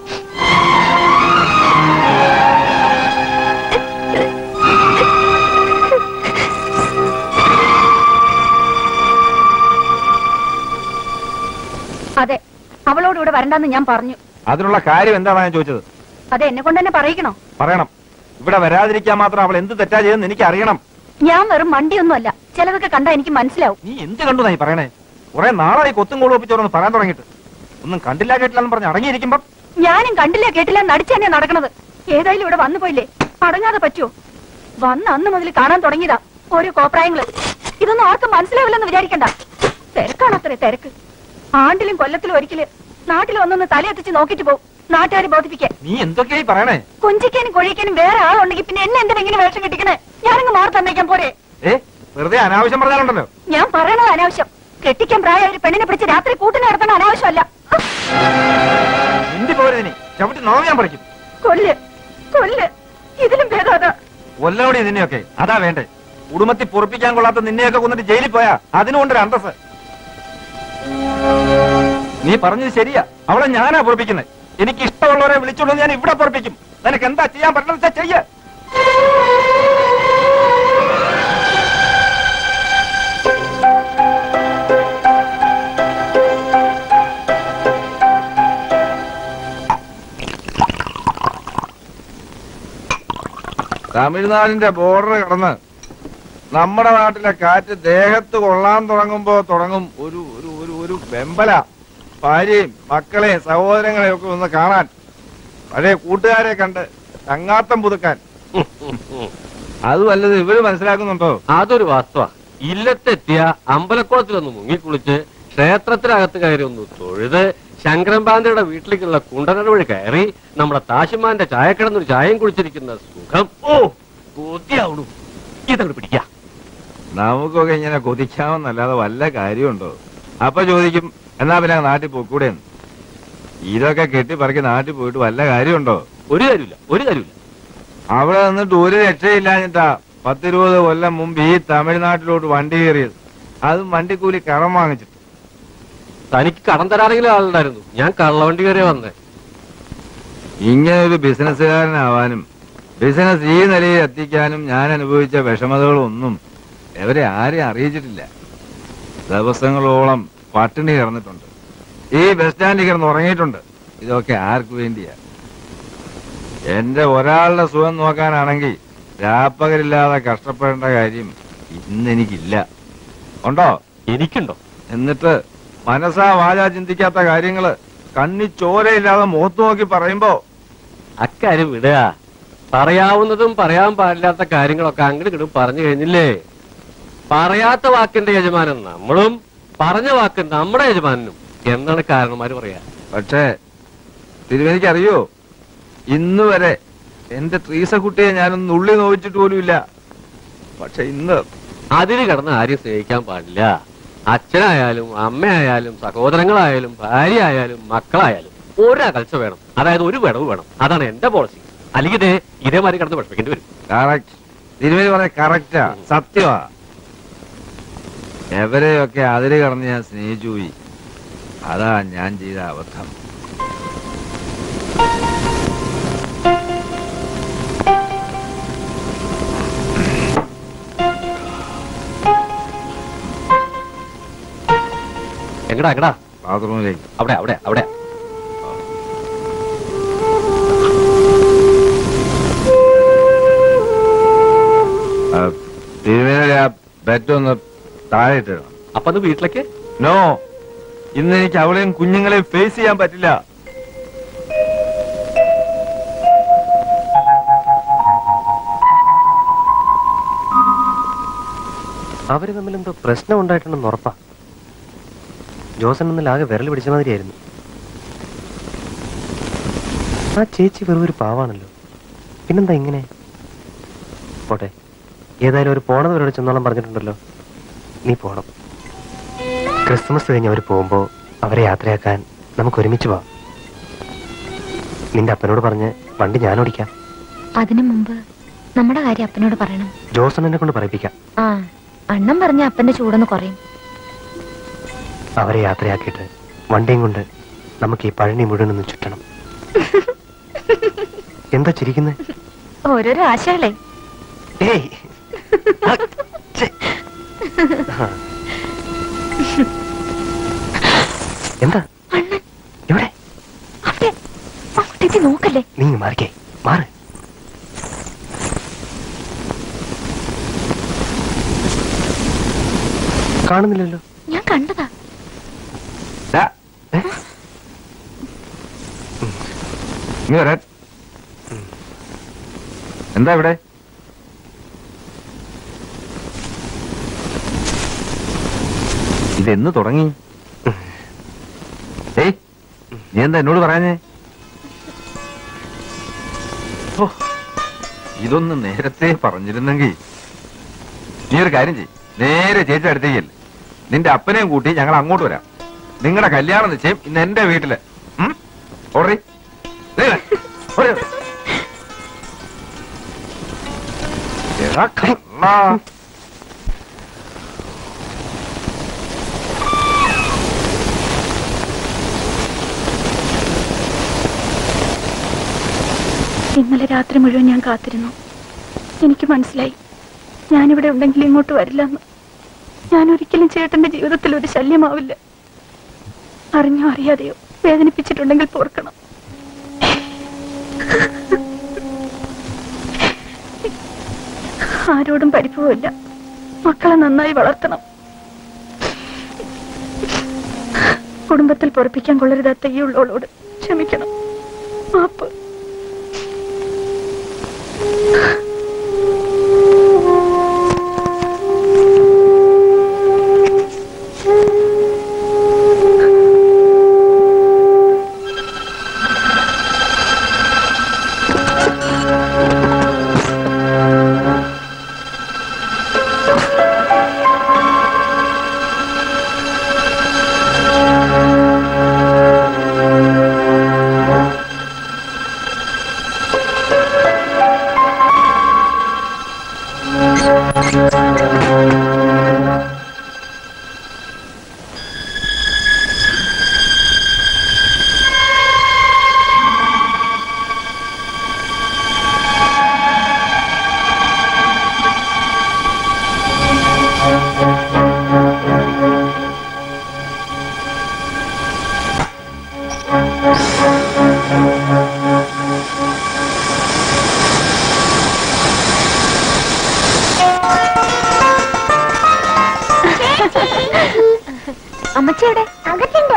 അതെ അവളോട് ഇവിടെ വരണ്ടെന്ന് ഞാൻ പറഞ്ഞു അതിനുള്ള കാര്യം എന്താണ് ഞാൻ ചോദിച്ചത് അതെ എന്നെ കൊണ്ട് തന്നെ പറയിക്കണോ പറയണം ഇവിടെ വരാതിരിക്കാൻ മാത്രം അവൾ എന്ത് തെറ്റാ ചെയ്തെന്ന് എനിക്ക് അറിയണം ഞാൻ വെറും മണ്ടിയൊന്നുമല്ല ചിലതൊക്കെ കണ്ടാ എനിക്ക് മനസ്സിലാവും നീ എന്ത് കണ്ടു നീ പറയണേ കുറെ നാളായി കൊത്തും കോളും ഒപ്പിച്ചോറൊന്ന് പറയാൻ തുടങ്ങിയിട്ട് ഒന്നും കണ്ടില്ല കേട്ടില്ല എന്ന് പറഞ്ഞ് അടങ്ങിയിരിക്കുമ്പോ ഞാനും കണ്ടില്ല കേട്ടില്ല നടിച്ചു തന്നെയാ നടക്കണത് ഏതായാലും ഇവിടെ വന്നു പോയില്ലേ അടങ്ങാതെ പറ്റുമോ വന്ന് അന്ന് മുതൽ കാണാൻ തുടങ്ങിയതാ ഓരോ കോപ്രായങ്ങള് ഇതൊന്നും ആർക്കും മനസ്സിലാവില്ലെന്ന് വിചാരിക്കണ്ട തിരക്കാണത്രേ തിരക്ക് ആണ്ടിലും കൊല്ലത്തിലും ഒരിക്കല് നാട്ടിൽ വന്നൊന്ന് തലയെത്തിച്ച് നോക്കിട്ട് പോകും നാട്ടുകാരെ ബോധിപ്പിക്കാൻ നീ എന്തൊക്കെയായി പറയണേ കൊഞ്ചിക്കാനും കൊഴിക്കാനും വേറെ ആളുണ്ടെങ്കിൽ പിന്നെ എന്നെ എന്തിനാ ഇങ്ങനെ വേഷം കെട്ടിക്കണേ ഞാനങ്ങ് മാറി തന്നേക്കാൻ പോരെ ഏ വെറുതെ അനാവശ്യം പറഞ്ഞാലുണ്ടല്ലോ ഞാൻ പറയണത് അനാവശ്യം കെട്ടിക്കാൻ പ്രായ ഒരു പെണ്ണിനെ പിടിച്ച് രാത്രി കൂട്ടിന് നടത്തണ അനാവശ്യമല്ല എന്തി പോരെ നീ ചവിട്ടി നോവ് ഞാൻ പഠിക്കും കൊല്ല് കൊല്ല് ഇതിലും ഭേദം അതാ കൊല്ലോടി നിന്നെയൊക്കെ അതാ വേണ്ടേ കുടുംബത്തിൽ പൊറപ്പിക്കാൻ കൊള്ളാത്ത നിന്നെയൊക്കെ കൊന്നിട്ട് ജയിലിൽ പോയാ അതിനുകൊണ്ടൊരു അന്തസ് നീ പറഞ്ഞത് ശരിയാ അവളെ ഞാനാ പൊറപ്പിക്കുന്നത് എനിക്ക് ഇഷ്ടമുള്ളവരെ വിളിച്ചോണ്ട് ഞാൻ ഇവിടെ പൊറപ്പിക്കും നിനക്ക് എന്താ ചെയ്യാൻ പറ്റുന്നത് വെച്ചാ ചെയ്യ തമിഴ്നാടിന്റെ ബോർഡർ കടന്ന് നമ്മുടെ നാട്ടിലെ കാറ്റ് ദേഹത്ത് കൊള്ളാൻ തുടങ്ങുമ്പോ തുടങ്ങും ഒരു ഒരു ഒരു ഒരു വെമ്പല ഭാര്യയും മക്കളെയും സഹോദരങ്ങളെയും ഒക്കെ ഒന്ന് കാണാൻ പഴയ കൂട്ടുകാരെ കണ്ട് ചങ്ങാത്തം പുതുക്കാൻ അത് വല്ലത് ഇവര് മനസ്സിലാക്കുന്നുണ്ടോ അതൊരു വാസ്തവ ഇല്ലത്തെത്തിയ അമ്പലക്കുളത്തിലൊന്ന് മുങ്ങിക്കുളിച്ച് ക്ഷേത്രത്തിനകത്ത് കയറി ഒന്ന് തൊഴുത് ശങ്കരൻപാന്തയുടെ വീട്ടിലേക്കുള്ള കുണ്ടനട വഴി കയറി നമ്മുടെ താശുമാന്റെ ചായക്കിടന്നൊരു ചായയും കുടിച്ചിരിക്കുന്ന സുഖം ഓ കൊതിയാവണു ഇതങ്ങോട്ട് പിടിക്കാം നമുക്കൊക്കെ ഇങ്ങനെ കൊതിക്കാമെന്നല്ലാതെ വല്ല കാര്യമുണ്ടോ അപ്പൊ ചോദിക്കും എന്നാ പിന്നെ നാട്ടിൽ പോക്കൂടെന്ന് ഇതൊക്കെ കെട്ടിപ്പറക്കി നാട്ടിൽ പോയിട്ട് വല്ല കാര്യമുണ്ടോ ഒരു കാര്യമില്ല ഒരു കാര്യമില്ല അവിടെ നിന്നിട്ട് ഒരു രക്ഷയില്ലാഞ്ഞിട്ടാ പത്തിരുപത് കൊല്ലം മുമ്പ് ഈ തമിഴ്നാട്ടിലോട്ട് വണ്ടി കയറിയത് അതും വണ്ടിക്കൂലി കടം വാങ്ങിച്ചിട്ട് തനിക്ക് കടം തരാനെങ്കിലും ആളുണ്ടായിരുന്നു ഞാൻ കള്ളവണ്ടി കയറിയ വന്നേ ഇങ്ങനെ ഒരു ബിസിനസ്സുകാരനാവാനും ബിസിനസ് ഈ നിലയിൽ എത്തിക്കാനും ഞാൻ അനുഭവിച്ച വിഷമതകളൊന്നും എവരെ ആരെയും അറിയിച്ചിട്ടില്ല ദിവസങ്ങളോളം പട്ടിണി കിടന്നിട്ടുണ്ട് ഈ ബസ് സ്റ്റാൻഡിൽ കിടന്ന് ഉറങ്ങിയിട്ടുണ്ട് ഇതൊക്കെ ആർക്ക് വേണ്ടിയാ എന്റെ ഒരാളുടെ സുഖം നോക്കാനാണെങ്കിൽ രാപ്പകലില്ലാതെ കഷ്ടപ്പെടേണ്ട കാര്യം ഇന്ന് എനിക്കില്ല ഉണ്ടോ എനിക്കുണ്ടോ എന്നിട്ട് മനസ്സാ വാച ചിന്തിക്കാത്ത കാര്യങ്ങള് കണ്ണി ചോരയില്ലാതെ മുഖത്ത് നോക്കി പറയുമ്പോ അക്കാര്യം വിടുക പറയാവുന്നതും പറയാൻ പാടില്ലാത്ത കാര്യങ്ങളൊക്കെ അങ്ങോട്ട് ഇങ്ങോട്ടും പറഞ്ഞു കഴിഞ്ഞില്ലേ പറയാത്ത വാക്കിന്റെ യജമാനൻ നമ്മളും പറഞ്ഞ വാക്ക് നമ്മുടെ യജമാനും എന്നാണ് കാരണന്മാര് പറയാ പക്ഷേ തിരുവനിക്കറിയോ ഇന്ന് വരെ എന്റെ ട്രീസക്കുട്ടിയെ ഞാനൊന്ന് ഉള്ളി നോവിച്ചിട്ട് പോലുമില്ല പക്ഷെ ഇന്ന് അതിന് കിടന്ന് ആരും സ്നേഹിക്കാൻ പാടില്ല അച്ഛനായാലും അമ്മയായാലും സഹോദരങ്ങളായാലും ഭാര്യ ആയാലും മക്കളായാലും ഒരകൽച്ച വേണം അതായത് ഒരു വിടവ് വേണം അതാണ് എന്റെ പോളിസി അല്ലെങ്കിൽ ഇതേ ഇതേമാതിരി കിടന്ന് വിഷമിക്കേണ്ടി വരും കറക്റ്റ് തിരുവേലി പറഞ്ഞ കറക്റ്റാ സത്യമാ എവരെയൊക്കെ അതിര് കടന്ന് ഞാൻ സ്നേഹിച്ചു പോയി അതാ ഞാൻ ചെയ്ത അബദ്ധം എങ്ങടാ എങ്ങടാ ബാത്റൂമിലേക്ക് അവിടെ അവിടെ അവിടെ തിരുവേലി ആ ബെറ്റൊന്ന് താഴെ ഇട്ടിടണം അപ്പൊ അത് വീട്ടിലേക്ക് നോ ഇന്ന് എനിക്ക് അവളെയും കുഞ്ഞുങ്ങളെയും ഫേസ് ചെയ്യാൻ പറ്റില്ല അവര് തമ്മിൽ എന്തോ പ്രശ്നം ഉണ്ടായിട്ടുണ്ടെന്ന് ഉറപ്പാ ജോസൻ ഒന്നിൽ ആകെ വിരൽ പിടിച്ച മാതിരിയായിരുന്നു ആ ചേച്ചി വെറും ഒരു പാവാണല്ലോ പിന്നെന്താ ഇങ്ങനെ പോട്ടെ ഏതായാലും ഒരു പോണത് അവരോട് ചെന്നോളം പറഞ്ഞിട്ടുണ്ടല്ലോ നീ പോണം ക്രിസ്മസ് കഴിഞ്ഞ് അവർ പോകുമ്പോ അവരെ യാത്രയാക്കാൻ നമുക്ക് ഒരുമിച്ച് പോവാം നിന്റെ അപ്പനോട് പറഞ്ഞ് വണ്ടി ഞാൻ ഓടിക്കാം അതിനു മുമ്പ് നമ്മുടെ കാര്യം അപ്പനോട് പറയണം ജോസൺ എന്നെ കൊണ്ട് പറയിപ്പിക്കാം ആ അണ്ണൻ പറഞ്ഞ അപ്പന്റെ ചൂടൊന്ന് കുറയും അവരെ യാത്രയാക്കിയിട്ട് വണ്ടിയും കൊണ്ട് നമുക്ക് ഈ പഴനി മുഴുവൻ ഒന്ന് ചുറ്റണം എന്താ ചിരിക്കുന്നേ ഓരോരോ ആശകളെ ഏയ് ആ, ഛെ. ആ. എന്താ എവിടെ അവിടെ അങ്ങോട്ടേക്ക് നോക്കല്ലേ നീ ഇങ്ങ് മാറിക്കേ മാറ് കാണുന്നില്ലല്ലോ ഞാൻ കണ്ടതാ ദാ. ഇങ്ങ് വരാൻ എന്താ ഇവിടെ ഇതെന്ന് തുടങ്ങി ഏയ് നീ എന്താ എന്നോട് പറയാഞ്ഞേ ഓ, ഇതൊന്ന് നേരത്തെ പറഞ്ഞിരുന്നെങ്കിൽ നീ ഒരു കാര്യം ചെയ് നേരെ ചേച്ചി അടുത്തേക്കല്ലേ നിന്റെ അപ്പനെയും കൂട്ടി ഞങ്ങൾ അങ്ങോട്ട് വരാം നിങ്ങളുടെ കല്യാണ നിശ്ചയം ഇന്ന് എന്റെ വീട്ടില് ഉം? ഓടി ദേ, ഓടി. എടാ കള്ളാ. ഇന്നലെ രാത്രി മുഴുവൻ ഞാൻ കാത്തിരുന്നു എനിക്ക് മനസ്സിലായി ഞാനിവിടെ ഉണ്ടെങ്കിൽ ഇങ്ങോട്ട് വരില്ലെന്ന് ഞാൻ ഒരിക്കലും ചേട്ടന്റെ ജീവിതത്തിൽ ഒരു ശല്യമാവില്ല അറിഞ്ഞോ അറിയാതെയോ വേദനിപ്പിച്ചിട്ടുണ്ടെങ്കിൽ പോർക്കണം ആരോടും പരിഭവമില്ല മക്കളെ നന്നായി വളർത്തണം കുടുംബത്തിൽ പൊറപ്പിക്കാൻ കൊള്ളരുതാത്ത ഈ ഉള്ളവളോട് ക്ഷമിക്കണം മാപ്പ് അമ്മച്ചിയുടെ അകത്തുണ്ട്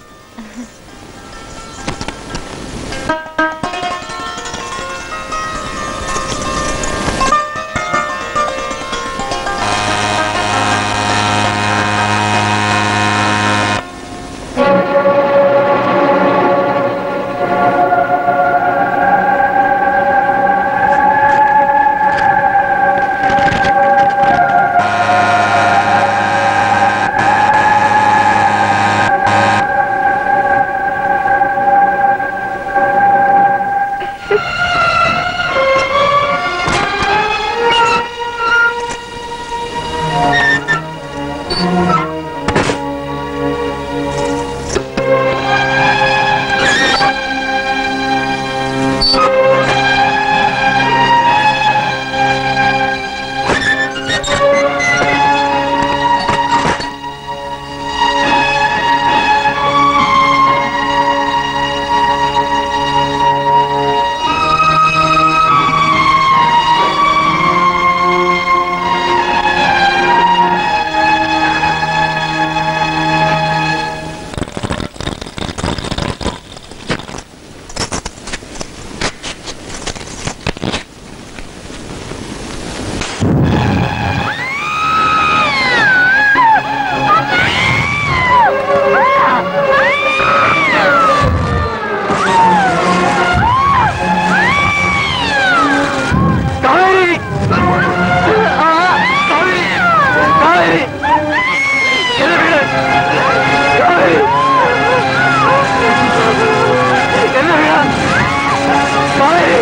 കാവേരി ആ, കാവേരി കാവേരി എന്നെ വിട് കാവേരി എന്നെ വിട് കാവേരി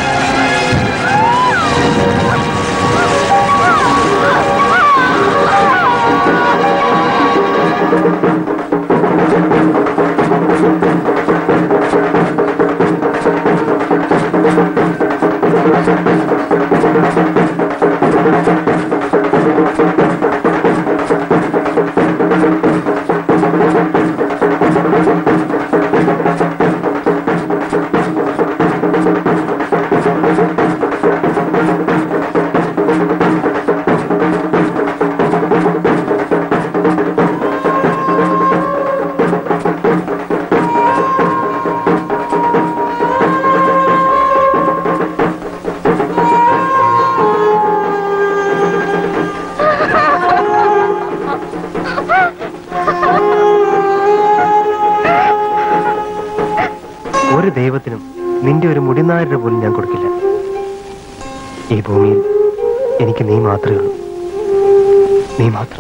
ഒരു ദൈവത്തിനും നിന്റെ ഒരു മുടിനാരുടെ പോലും ഞാൻ കൊടുക്കില്ല ഈ ഭൂമിയിൽ എനിക്ക് നീ മാത്രമേ ഉള്ളൂ നീ മാത്രം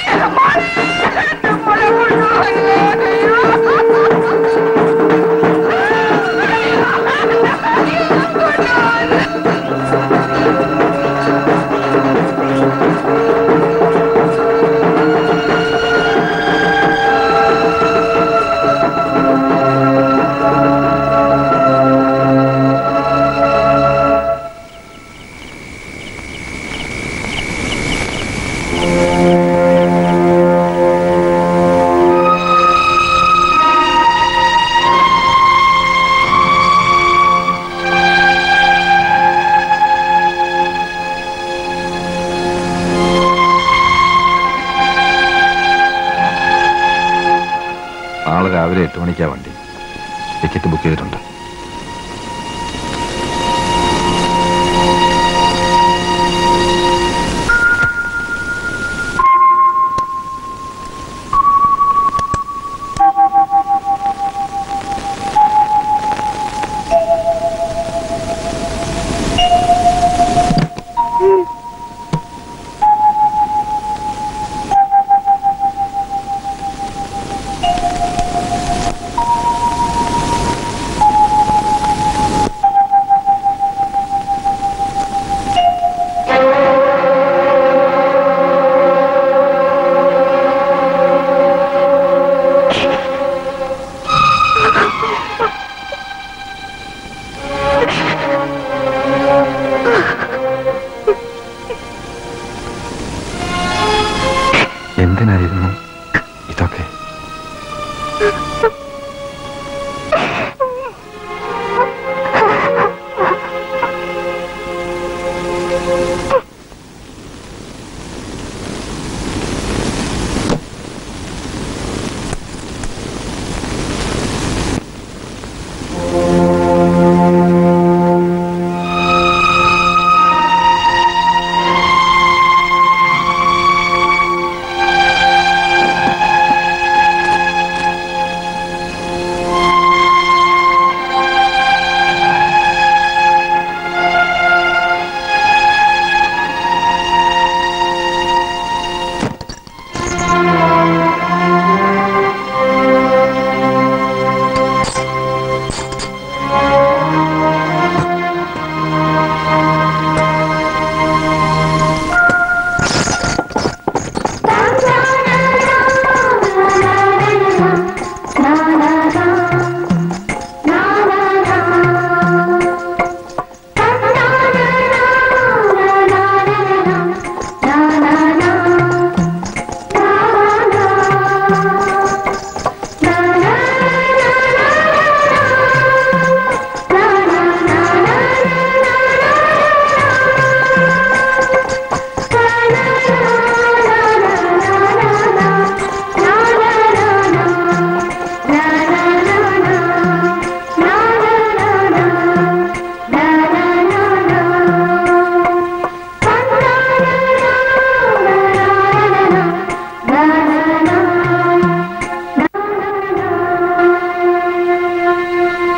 എന്റെ മോളെ കൊണ്ടുപോകല്ലേ മണിക്കാ വണ്ടി ടിക്കറ്റ് ബുക്ക് ചെയ്തിട്ടുണ്ട്